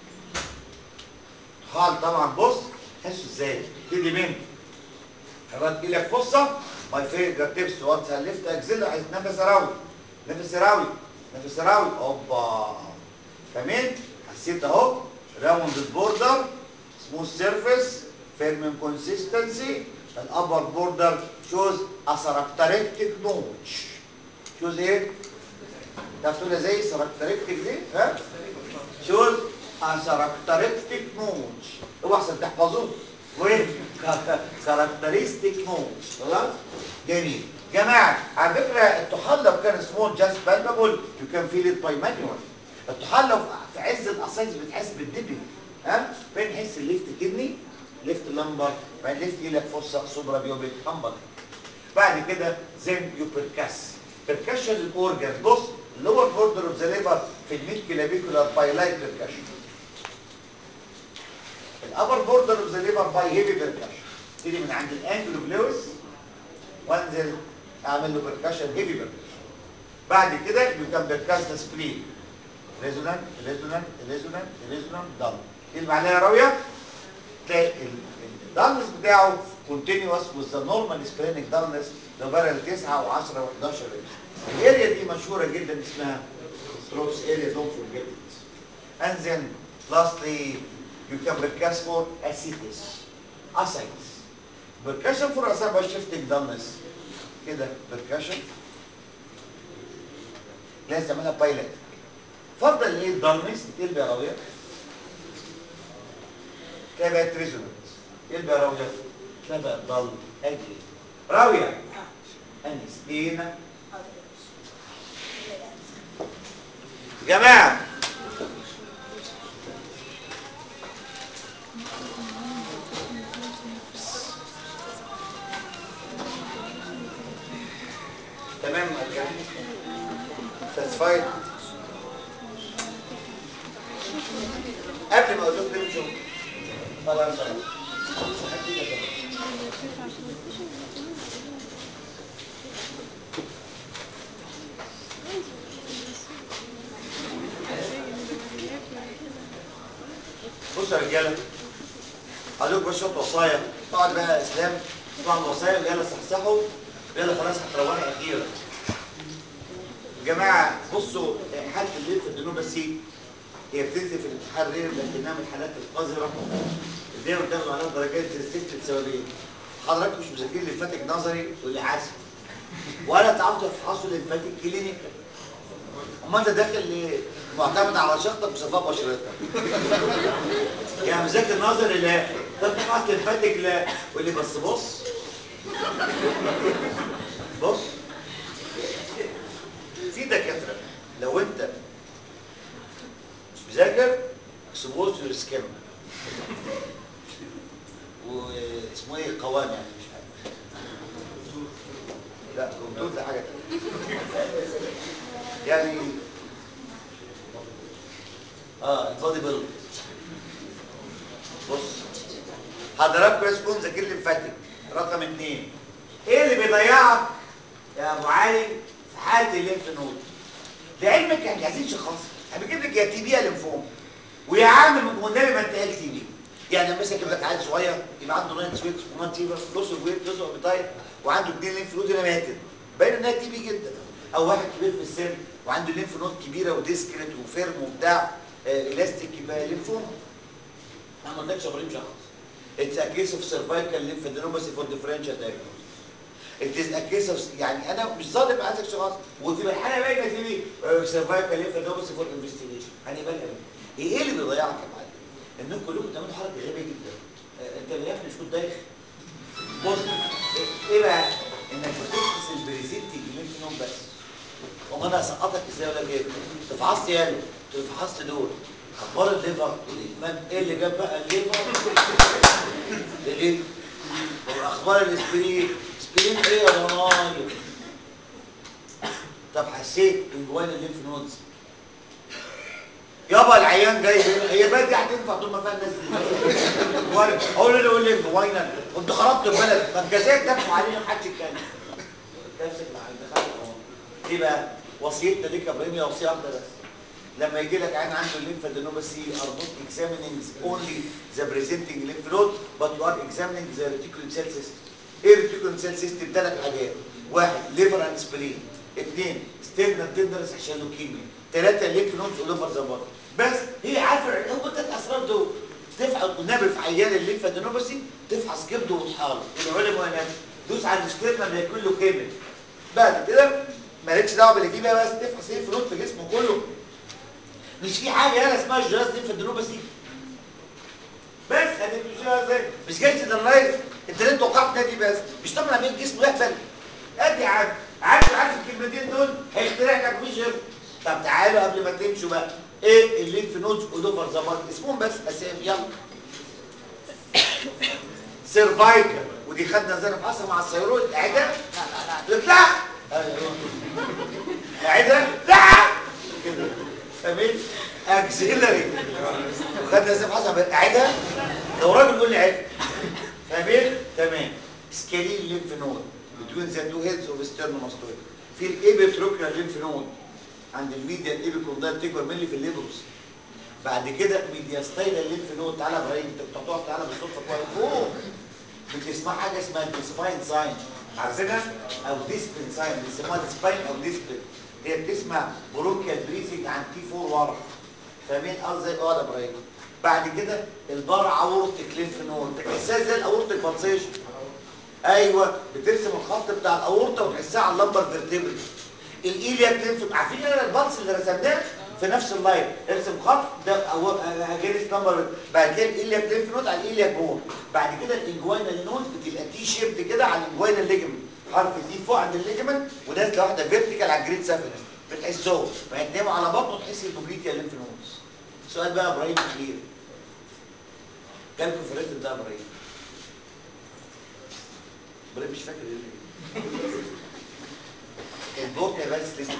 طحال طبعا بص تحسه ازاي تدي من حضرتك ايدك فصه ماي فينجر تيبس وانس ليفت اكزيلا عايز نفس راوي نفس راوي نفس راوي اوبا فاهمين حسيت اهو راوند البوردر سموث سيرفيس فيرم كونسيستنسي الابر بوردر شوز اسركتريكتيك نوتش شوز ايه تقول زي سركتريكتيك دي ها شوز اسركتريكتيك نوتش اوعى عشان تحفظوه وكاركترستيك نوت خلاص جميل جماعه على فكره الطحال لو كان سمول جاست بالبابل يو كان فيل ات باي مانيوال الطحال لو في عز الاسايز بتحس بالدبل ها فين نحس الليفت كدني ليفت لمبر بعدين ليفت ايدك فصه سوبرا بيوبيك همبر بعد كده زين يو بيركاس بيركشن الاورجن بص اللور بوردر اوف ذا ليفر في الميد كلافيكولار باي لايت بيركشن الابر بوردر اوف ذا ليفر باي هيفي بيركشن تيجي من عند الانجل اوف لويس وانزل اعمل له بيركشن هيفي بيركشن بعد كده يو كان بيركاس ذا سبلين ريزونانت ريزونانت ريزونانت ريزونانت دبل دي اللي معناها راويه تلاقي الدارنس بتاعه كونتينوس with the normal splenic dullness لو بلغ 9 و10 و11 الاريا دي مشهوره جدا اسمها ستروبس اريا don't forget it and then lastly you can percuss for ascites ascites percussion for ascites shifting dullness كده percussion لازم تعملها بايلت فرضا ان ايه الدارنس تقلب يا راويه تلاقي بقت ريزونانس ايه بقى راويه تلاقي بقى ضل اجري راويه انستينا جماعه تمام ساتسفايد قبل ما اقول لكم تمشوا خلاص خلاص بصوا يا رجاله هقول لكم شويه وصايا طبعا بقى اسلام طبعا الوصايا يلا صحصحوا يلا خلاص هتروحوا اخيرا يا جماعه بصوا حاله الليل في الجنوب بس هي بتنزل في الامتحان غير لكنها من الحالات القذره اللي هي بتاخدوا عليها درجات الست السببيه حضرتك مش مذاكرين للفاتك نظري واللي حاسب ولا تعرفوا تفحصوا للفاتك كلينيكال امال انت داخل ليه؟ معتمد على شخصك وصفاء بشرتك يعني مذاكر نظري لا طب تفحص للفاتك لا واللي بس بص بص في دكاتره لو انت مش مذاكر اكسبوز يور سكين واسمه ايه قوام يعني مش عارف لا كنتور ده حاجه تانية يعني اه البادي بيلد بص حضراتكم يا سكون ذاكر لي مفاتك رقم اثنين ايه اللي بيضيعك يا ابو علي في حاله الليمف نود لعلمك احنا عايزين شخص انا بجيب لك يا تي بي يا ليمفوم ويا عم والنبي ما انت قال تي بي يعني مثلا اجيب لك عيل صغير يبقى عنده نايت سويت ونايت فيفر لوس اوف ويت لوس اوف ابيتايت وعنده اثنين ليمف نود هنا ماتت باين انها تي بي جدا او واحد كبير في السن وعنده ليمف نود كبيره وديسكريت وفيرم وبتاع آه الاستيك يبقى ليمفوما انا ما قلتلكش ابراهيم شخص اتس ا كيس اوف سيرفايكال ليمفادينوباثي فور ديفرنشال دايجنوز اتس ا كيس اوف يعني انا مش ظالم عايزك شخص وتبقى الحاله باينه في دي سيرفايكال ليمفادينوباثي فور انفستيجيشن هنبقى ايه اللي بيضيعك يا معلم؟ انكم كلكم بتعملوا حركه غبيه جدا آه، انت يا ابني مش كنت دايخ بص إيه- ايه بقى؟ انك بتفحص البريزنتنج ليمف نود بس امال انا اسقطك ازاي ولا ايه؟ تفحصت يعني تفحصت دول اخبار الليفر والاكمام ايه اللي جاب بقى الليفر ايه واخبار الاسبرين اسبرين ايه يا ضنايا طب حسيت انجوان الليمف نودز يابا العيان جاي هنا هي بلد دي هتنفع طول ما فيها الناس دي ولا اقول له يقول لي جوينا كنت خربت البلد ما الجزائر دفعوا علينا محدش يتكلم نفسك مع الدخل ايه بقى وصيتنا ليك يا ابراهيم هي وصيه واحده بس لما يجي لك عين عنده الليمفادينوباثي are not examining only the presenting lymph node but you are examining the reticular cell system ايه reticular cell system ثلاث حاجات واحد liver and spleen اثنين sternal tenderness عشان لوكيميا ثلاثه lymph nodes all over the body بس هي عارفه هم الثلاث اسرار دول تفحص النبي في عيان الليمفادينوباثي تفحص كبده وطحاله العلماء هنا دوس على الستيرنال هيكون له كيميا بعد كده مالكش دعوه باللي فيه بقى بس تفحص ايه فلوت في جسمه كله مش في حاجه هنا اسمها الجهاز دي في الدنوباثي بس هتمشيها ازاي مش جاي تدلايز انت ليه توقعت نادي بس مش طبعا عمال جسمه يقبل ادي عارف عارف عارف الكلمتين دول هيخترع لك مفيش غيرهم طب تعالوا قبل ما تمشوا بقى ايه الليمف نودز اودوفر زمار اسمهم بس اسامي يلا سيرفايكال ودي خدنا زي ما حصل مع الثيرويد اعدها لا لا ايوه اعدها لا كده فاهمين اكسلري وخدنا زي ما حصل اعدها لو راجل قول لي عد فاهمين تمام سكالين ليمف نود بتوين ذا تو هيدز اوف ستيرنوماستويد في الابيتروكيال ليمف نود عند الميديا الابيكوندال تكبر مني في الليبروس بعد كده ميدياستاينال ليمف نود تعالى يا ابراهيم انت بتقعد تعالى بالصدفه كويس فوق بتسمع حاجه اسمها الديسباين ساين عارفينها او ديسبين ساين بيسموها ديسباين او ديسبين هي بتسمع برونكيال بريزنج عن تي 4 ورا فاهمين اه زي اه ده ابراهيم بعد كده البار اورتيك ليمف نود تحسها زي الاورتيك بالسيشن ايوه بترسم الخط بتاع الاورطه وتحسها على اللمبر فيرتيبري الايلياك ليمف عارفين انا البلس اللي رسمناه في نفس اللاين ارسم خط ده اجينست نمبر بعد كده الايلياك ليمف نود على الايلياك بون بعد كده الانجوينال نود بتبقى تي شيبد كده على الانجوينال ليجمنت حرف دي فوق عند الليجمنت ونازله واحده فيرتيكال على الجريد سافنس بتحسهم فهتناموا على بطنه تحس البوبليتيا ليمف نودز سؤال بقى يا ابراهيم كبير جالكم في الريتم ده يا ابراهيم ابراهيم مش فاكر ايه البوكه بس لسه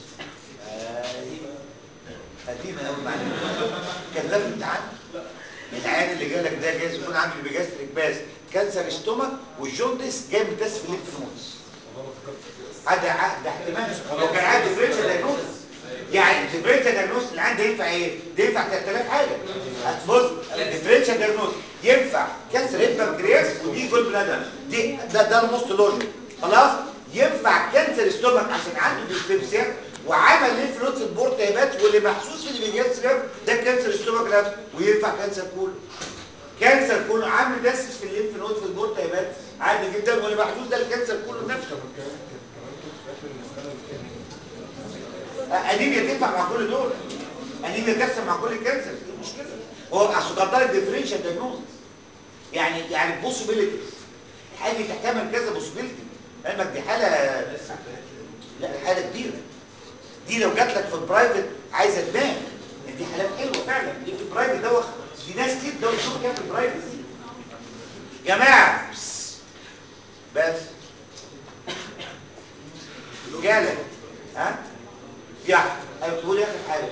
ايوه قديمه قوي معلومه كان ده في امتحان العيان اللي جالك ده جايز يكون عنده بيجاستريك باس كانسر استومك والجوندس جاي من تاس في الليمف نودز هذا ده احتمال هو كان عنده ديفرنشال دايجنوز يعني الديفرنشال دايجنوز اللي عنده ينفع ايه؟ ده ينفع 3000 حاجه هتبص الديفرنشال دايجنوز ينفع كانسر هيد بنكرياس ودي جول بلادر دي ده ده الموست لوجيك خلاص ينفع كانسر استومك عشان عنده ديسبيبسيا وعمل ليف نود في البورت هيبات واللي محسوس في اللي بيجاستريك ده كانسر استومك نفسه وينفع كانسر كله كانسر كله عامل داسس في الليمف نود في البورت هيبات عادي جدا واللي محسوس ده الكانسر كله نفسه انيميا تنفع مع كل دول انيميا تحصل مع كل الكانسر ايه المشكله هو اصل قدر الديفرنشال دايجنوز يعني يعني بوسيبيليتيز حاجه تحتمل كذا بوسيبيليتي علمك دي حاله لا حاله كبيره دي لو جات لك في البرايفت عايزه تبان ان دي حالات حلوه فعلا دي في البرايفت دوخ في ناس كتير ده شغل كده في البرايفت جماعه بس رجاله ها يا ايوه تقول ايه اخر حاجه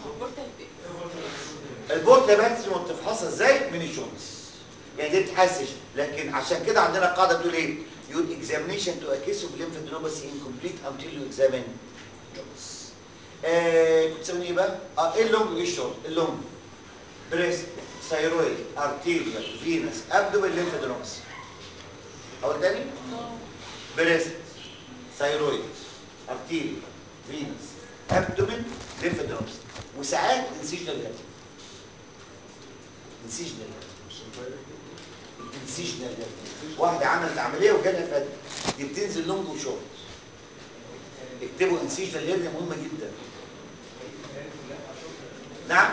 البورتا بس بتفحصها ازاي من الجونز يعني دي بتحسش لكن عشان كده عندنا قاعده بتقول ايه يقول examination to a case of lymphadenopathy incomplete until you examine joints آه كنت تسموني ايه بقى؟ اه ايه اللونج وايه الشورت؟ اللونج بريست ثايرويد ارتيريال فينس ابدومين ليمفادينوباثي اقول تاني؟ بريست ثايرويد ارتيريال فينس ابدومين ليمفادينوباثي وساعات انسيجنال هيرت انسيجنال هيرت انسيجنال هيرت واحده عملت عمليه وجالها فد دي بتنزل لونج وشورت اكتبوا انسيجنال هيرنيا مهمه جدا نعم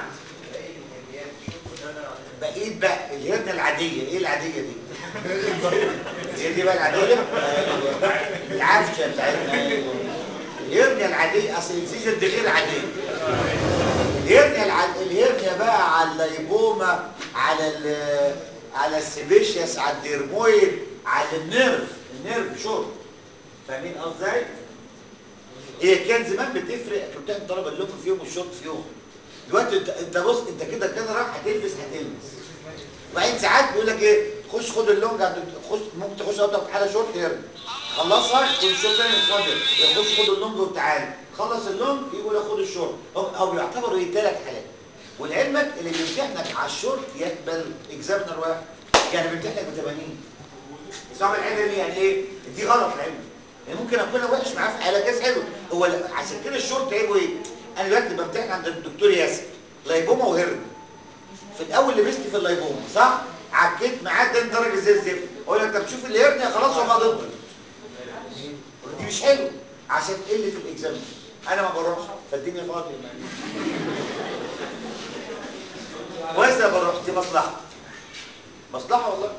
بقيت بقى الهرنيا العاديه ايه العاديه دي هي دي بقى العاديه أيوة. العفشه بتاعتنا أيوة. الهرنيا العاديه اصل الانسيجن دي غير عاديه الهرنيا الع... الهرنيا بقى على اللايبوما على ال... على السيبيشياس على الديرمويد على النيرف النيرف شورت فاهمين قصدي ازاي؟ هي كان زمان بتفرق كنت بتعمل طلبه اللوك في يوم والشورت في يوم دلوقتي انت انت بص انت كده كده رايح هتلبس هتلبس وبعدين ساعات بيقول لك ايه خش خد اللونج عند خش ممكن تخش اوضه في حاله شورت هيرن خلصها خد الشورت تاني اتفضل يخش خد اللونج وتعالى خلص اللونج يقول لك خد الشورت او او بيعتبروا ايه ثلاث حالات ولعلمك اللي بيمتحنك على الشورت يقبل اكزامنر واحد يعني بيمتحنك ب 80 صعب الحاله دي يعني ايه دي غلط العلم يعني ممكن اكون أنا وحش معاه في حاله كاس حلو هو لا- عشان كده الشورت عيبه ايه انا دلوقتي بمتحن عند الدكتور ياسر لايبوما وهرن في الاول لبست في اللايبوما صح عكيت معاه ده درجه زي الزفت اقول لك طب شوف الهرنيا خلاص هو بقى ضد دي مش حلو عشان قله الاكزام انا ما بروحش فالدنيا فاضيه كويس يا بروح دي مصلحه مصلحه والله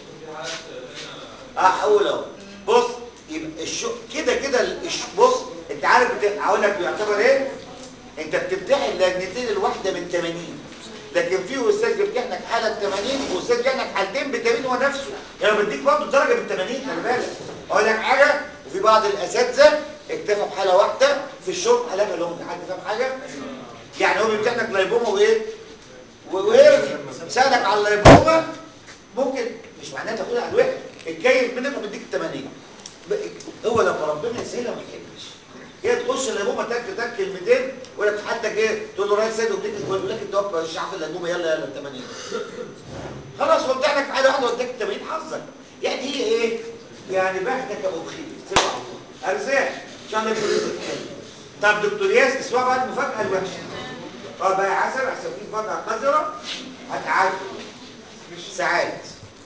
اه اول اهو بص يبقى الشو كده كده الش... بص انت عارف بت... هقول لك بيعتبر ايه انت بتمتحن لجنتين الواحده من 80 لكن في استاذ بيمتحنك حاله ب 80 واستاذ بيمتحنك حالتين ب 80 هو نفسه يعني بديك برضه درجه ب 80 خلي بالك اقول لك حاجه وفي بعض الاساتذه اكتفى بحاله واحده في الشغل قلبها لهم حد فاهم حاجه يعني هو بيمتحنك لايبوما وايه و- ويرمي سالك على اللايبوما ممكن مش معناه تاخدها على الوحده الكيف منك وبيديك 80 ب- هو لما ربنا يسهلها ما تحبش هي تخش اللايبوما تك تك كلمتين ولا في حالتك ايه تقول له رايح سيد وبديك يقول لك انت واقف مش عارف اللايبوما يلا يلا 80 خلاص هو امتحنك في حاجه واحده واداك 80 حظك يعني هي ايه يعني بحثك ابو بخيل سيبها على الله ارزاق عشان الله يكون رزقك حلو. طب دكتور ياس اسمع بقى المفاجاه الوحشه اه بقى يا عسل عشان في مفاجاه قذره هتعدي ساعات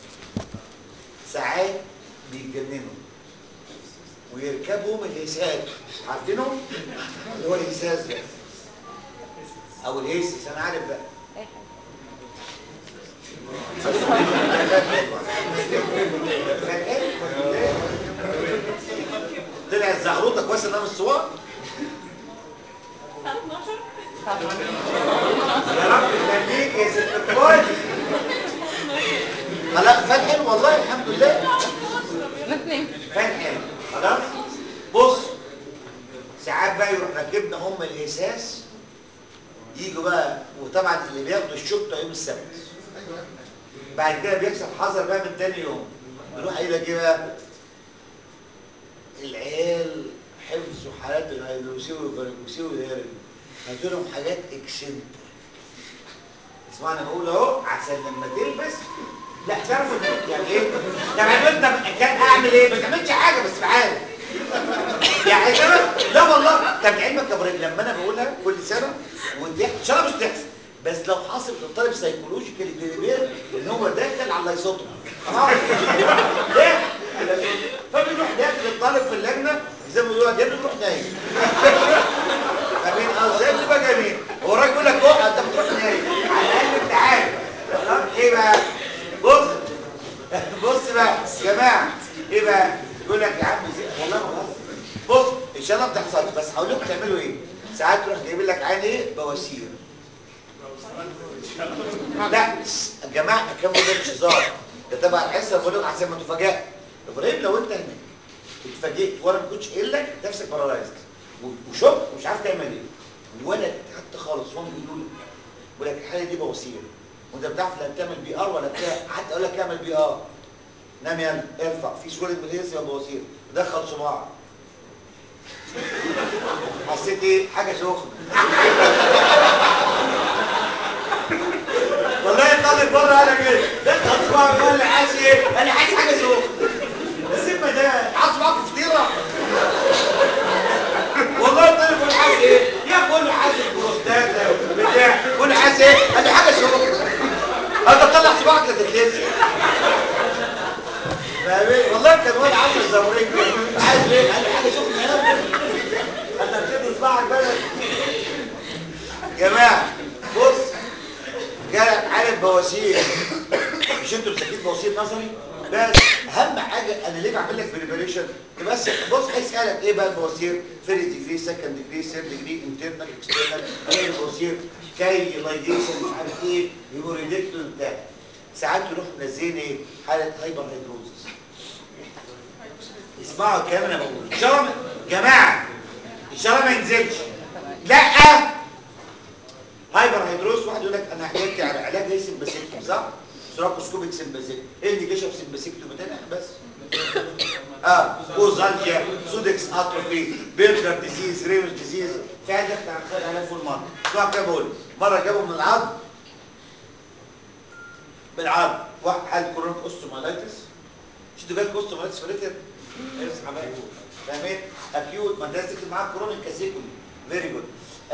ساعات بيتجننوا ويركبهم الهساد عارفينه اللي هو الهساس ده او الهيسس انا عارف بقى طلع الزغروطه كويس انها مش صور يا رب يخليك يا ست الكل خلاص فات حلو والله الحمد لله فات حلو خلاص بص ساعات بقى يروح راكبنا ام الهساس يجوا بقى وطبعا اللي بياخدوا الشوط يوم السبت بعد كده بيحصل حذر بقى من تاني يوم يروح قايل لك ايه بقى العيال حفظوا حالات الهيدروسي والفاريكوسي والهيرن هاتوا لهم حاجات اكسنت اسمعني بقول اهو عشان لما تلبس لا تعرفوا إن- يعني ايه طب انا انت كان اعمل ايه ما تعملش حاجه بس بعالي يعني كده لا والله طب علمك يا ابراهيم لما انا بقولها كل سنه ودي ان شاء الله مش تحصل بس لو حاصل للطالب سايكولوجيكالي بريبير ان هو داخل على يسطره خلاص داخل على يسطره فبيروح داخل الطالب في اللجنه زي ما بيقولوا يا ابني روح نايم فاهمين اه زي بتبقى جميل هو الراجل يقول لك روح انت بتروح نايم على الاقل انت عارف خلاص ايه بقى بص بص بقى يا جماعه ايه بقى يقول لك يا عم زي- والله ما بهزر بص ان شاء الله ما بتحصلش بس هقول لكم تعملوا ايه ساعات تروح جايبين لك عين ايه بواسير لا يا جماعه الكلام ده مش هزار ده تبع الحصه بقول لكم عشان ما تفاجئ ابراهيم لو انت هناك اتفاجئت وانا ما كنتش قايل لك نفسك بارالايزد وشوك ومش عارف تعمل ايه ولا حتى خالص هم بيقولوا لك بيقول لك الحاله دي بواسير وانت بتعرف لا بتعمل بي ار ولا بتاع حتى اقول لك اعمل بي ار نام يلا ارفع في سويلنج بالهيس يا بواسير دخل صباعك حسيت ايه حاجه سخنه والله الطالب بره قال لك ايه دخل صباعك قال لي حاسس ايه قال لي حاسس حاجه سخنه السمه ده حاسس معاك فطيره والله الطالب بيقول حاسس ايه يا بقول له حاسس بروستاتا بتاع بقول له حاسس ايه قال لي حاجه سخنه انت تطلع صباعك لا تتلسع فاهمين والله كان واد عامل الزمرين كده عايز ايه قال لي حاجه سخنه يا ابني انت بتدي صباعك بلد جماعه بص جالك عالم بواسير مش انتوا مسكين بواسير نظري بس اهم حاجه انا ليه بعمل لك بريبريشن بس بص هيسالك ايه بقى البواسير فيرست ديجري سكند ديجري ثيرد ديجري انترنال اكسترنال ايه البواسير كاي لايجيشن مش عارف ايه يبقوا ريدكتور بتاع ساعات يروح منزلين ايه حاله هايبر هيدروزس اسمعوا الكلام اللي انا بقوله ان شاء الله جماعه ان شاء الله ما ينزلش لا هايبر هيدروس واحد يقول لك انا حكيت على علاج ايه سمباسيكتوم صح؟ سراكوسكوبيك سمباسيكتوم ايه اللي جيشه في سمباسيكتوم تاني بس اه كوزالجيا سودكس اتروفي بيرجر ديزيز رينوس ديزيز في حاجه احنا هنخدها عليها فول مره اسمع كده بقول مره جابوا من العظم بالعظم واحد حاله كورونيك اوستومالايتس مش انتوا جالك اوستومالايتس في ريتر ارسم عليا فاهمين اكيوت ما انت لازم تكتب معاك كورونيك كاسيكولي فيري جود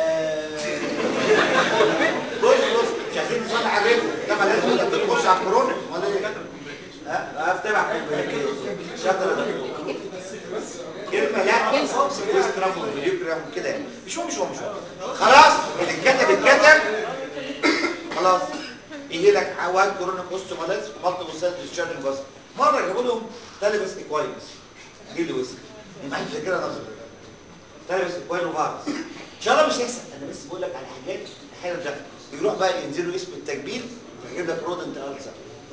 بص بص مش عايزين نصلح عليكم طبعا لازم انت بتخش على الكورونا امال ايه ها افتبع شاطر يا دكتور كلمه لا سكويسترام وفيليبرام كده يعني مش هو مش هو مش هو خلاص اللي اتكتب اتكتب خلاص يجي لك واحد كورونا اوستومالايتس ومالتي بوسايد ديسشارج بس مره جابوا لهم تالبس ايكواينس دي اللي وصل دي معاك فكره نظري تالبس ايكواين وفارس ان شاء الله مش هيحصل انا بس بقول لك على حاجات احيانا ده يروح بقى ينزلوا اسم التجميل يجيب لك رودنت السر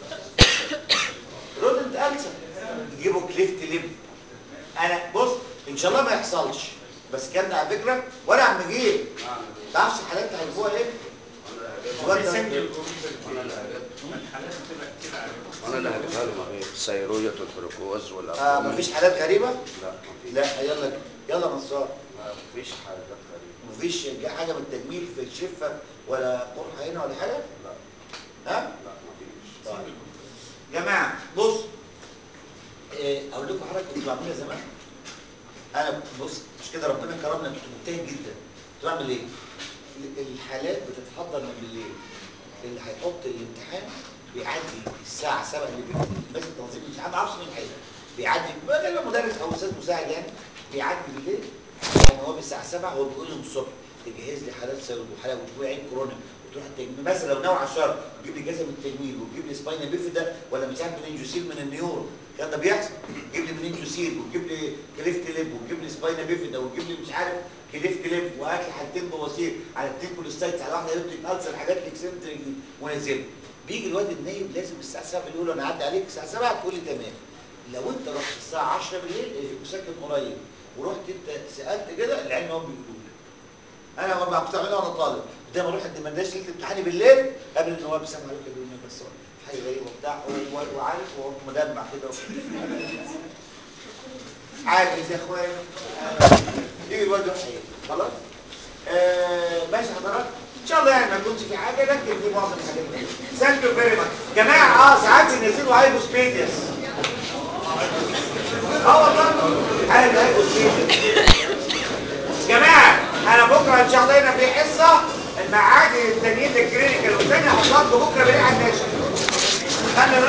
رودنت السر يجيبوا كليفت ليب انا بص ان شاء الله ما يحصلش بس الكلام ده على فكره ولا عم جيب تعرفش الحالات اللي هيجيبوها ايه؟ الواد ده- انا اللي هجيبها له ما هي السيروية والجلوكوز آه والابدومين مفيش حالات غريبه؟ لا مفيش لا يلا يلا نصار مفيش حاجات غريبة مفيش حاجه من التجميل في الشفه ولا قرحه هنا ولا حاجه؟ لا ها؟ لا مفيش طيب. جماعه بص إيه، اقول لكم حاجه كنت بعملها زمان انا بص مش كده ربنا كرمنا كنت مجتهد جدا كنت بعمل ايه؟ ال- الحالات بتتحضر من بالليل اللي هيحط الامتحان بيعدي الساعه 7 اللي بي- ماسك تنظيم الامتحان ما اعرفش مين حاجه بيعدي غالبا مدرس او استاذ مساعد يعني بيعدي بالليل يعني هو بالساعه 7 هو بيقول لهم الصبح تجهز لي حالات سيرود وحالات وتقول عين كورونا وتروح التجميل مثلا لو ناوي على الشهر تجيب لي جزء من التجميل وتجيب لي سباينا بيفيدا ولا مش عارف مننجوسيل من النيورو الكلام ده بيحصل تجيب لي مننجوسيل وتجيب لي كليفت ليب وتجيب لي سباينا بيفيدا وتجيب لي مش عارف كليفت ليب وهات لي حالتين بواسير على اثنين كوليستايتس على واحده هيبتك السر حاجات اكسنتريك ونازل بيجي الواد النايم لازم الساعه 7 يقول له انا هعدي عليك الساعه 7 تقول لي تمام لو انت رحت الساعه 10 بالليل وساكن قريب ورحت انت سالت كده العلم هم بيقولوا لك انا ما كنت بعملها وانا طالب ده ما اروح عند منداش ليله امتحاني بالليل قبل النواب السلام عليكم يا دنيا بس حاجه غريبه وبتاع و- و- وعارف هو مدمع كده عاجز يا اخويا يجي الواد يروح شايل خلاص آه ماشي حضرتك ان شاء الله يعني ما يكونش في حاجه لكن في معظم الحاجات دي ثانك يو فيري ماتش جماعه اه ساعات بينزلوا هايبوسبيديس اه والله حاجه هايبوسبيديس جماعه انا بكره ان شاء الله هنا في حصه المعادن التانيين للكلينيكال والثانيه هحطها لكم بكره بالليل على الناشر خلي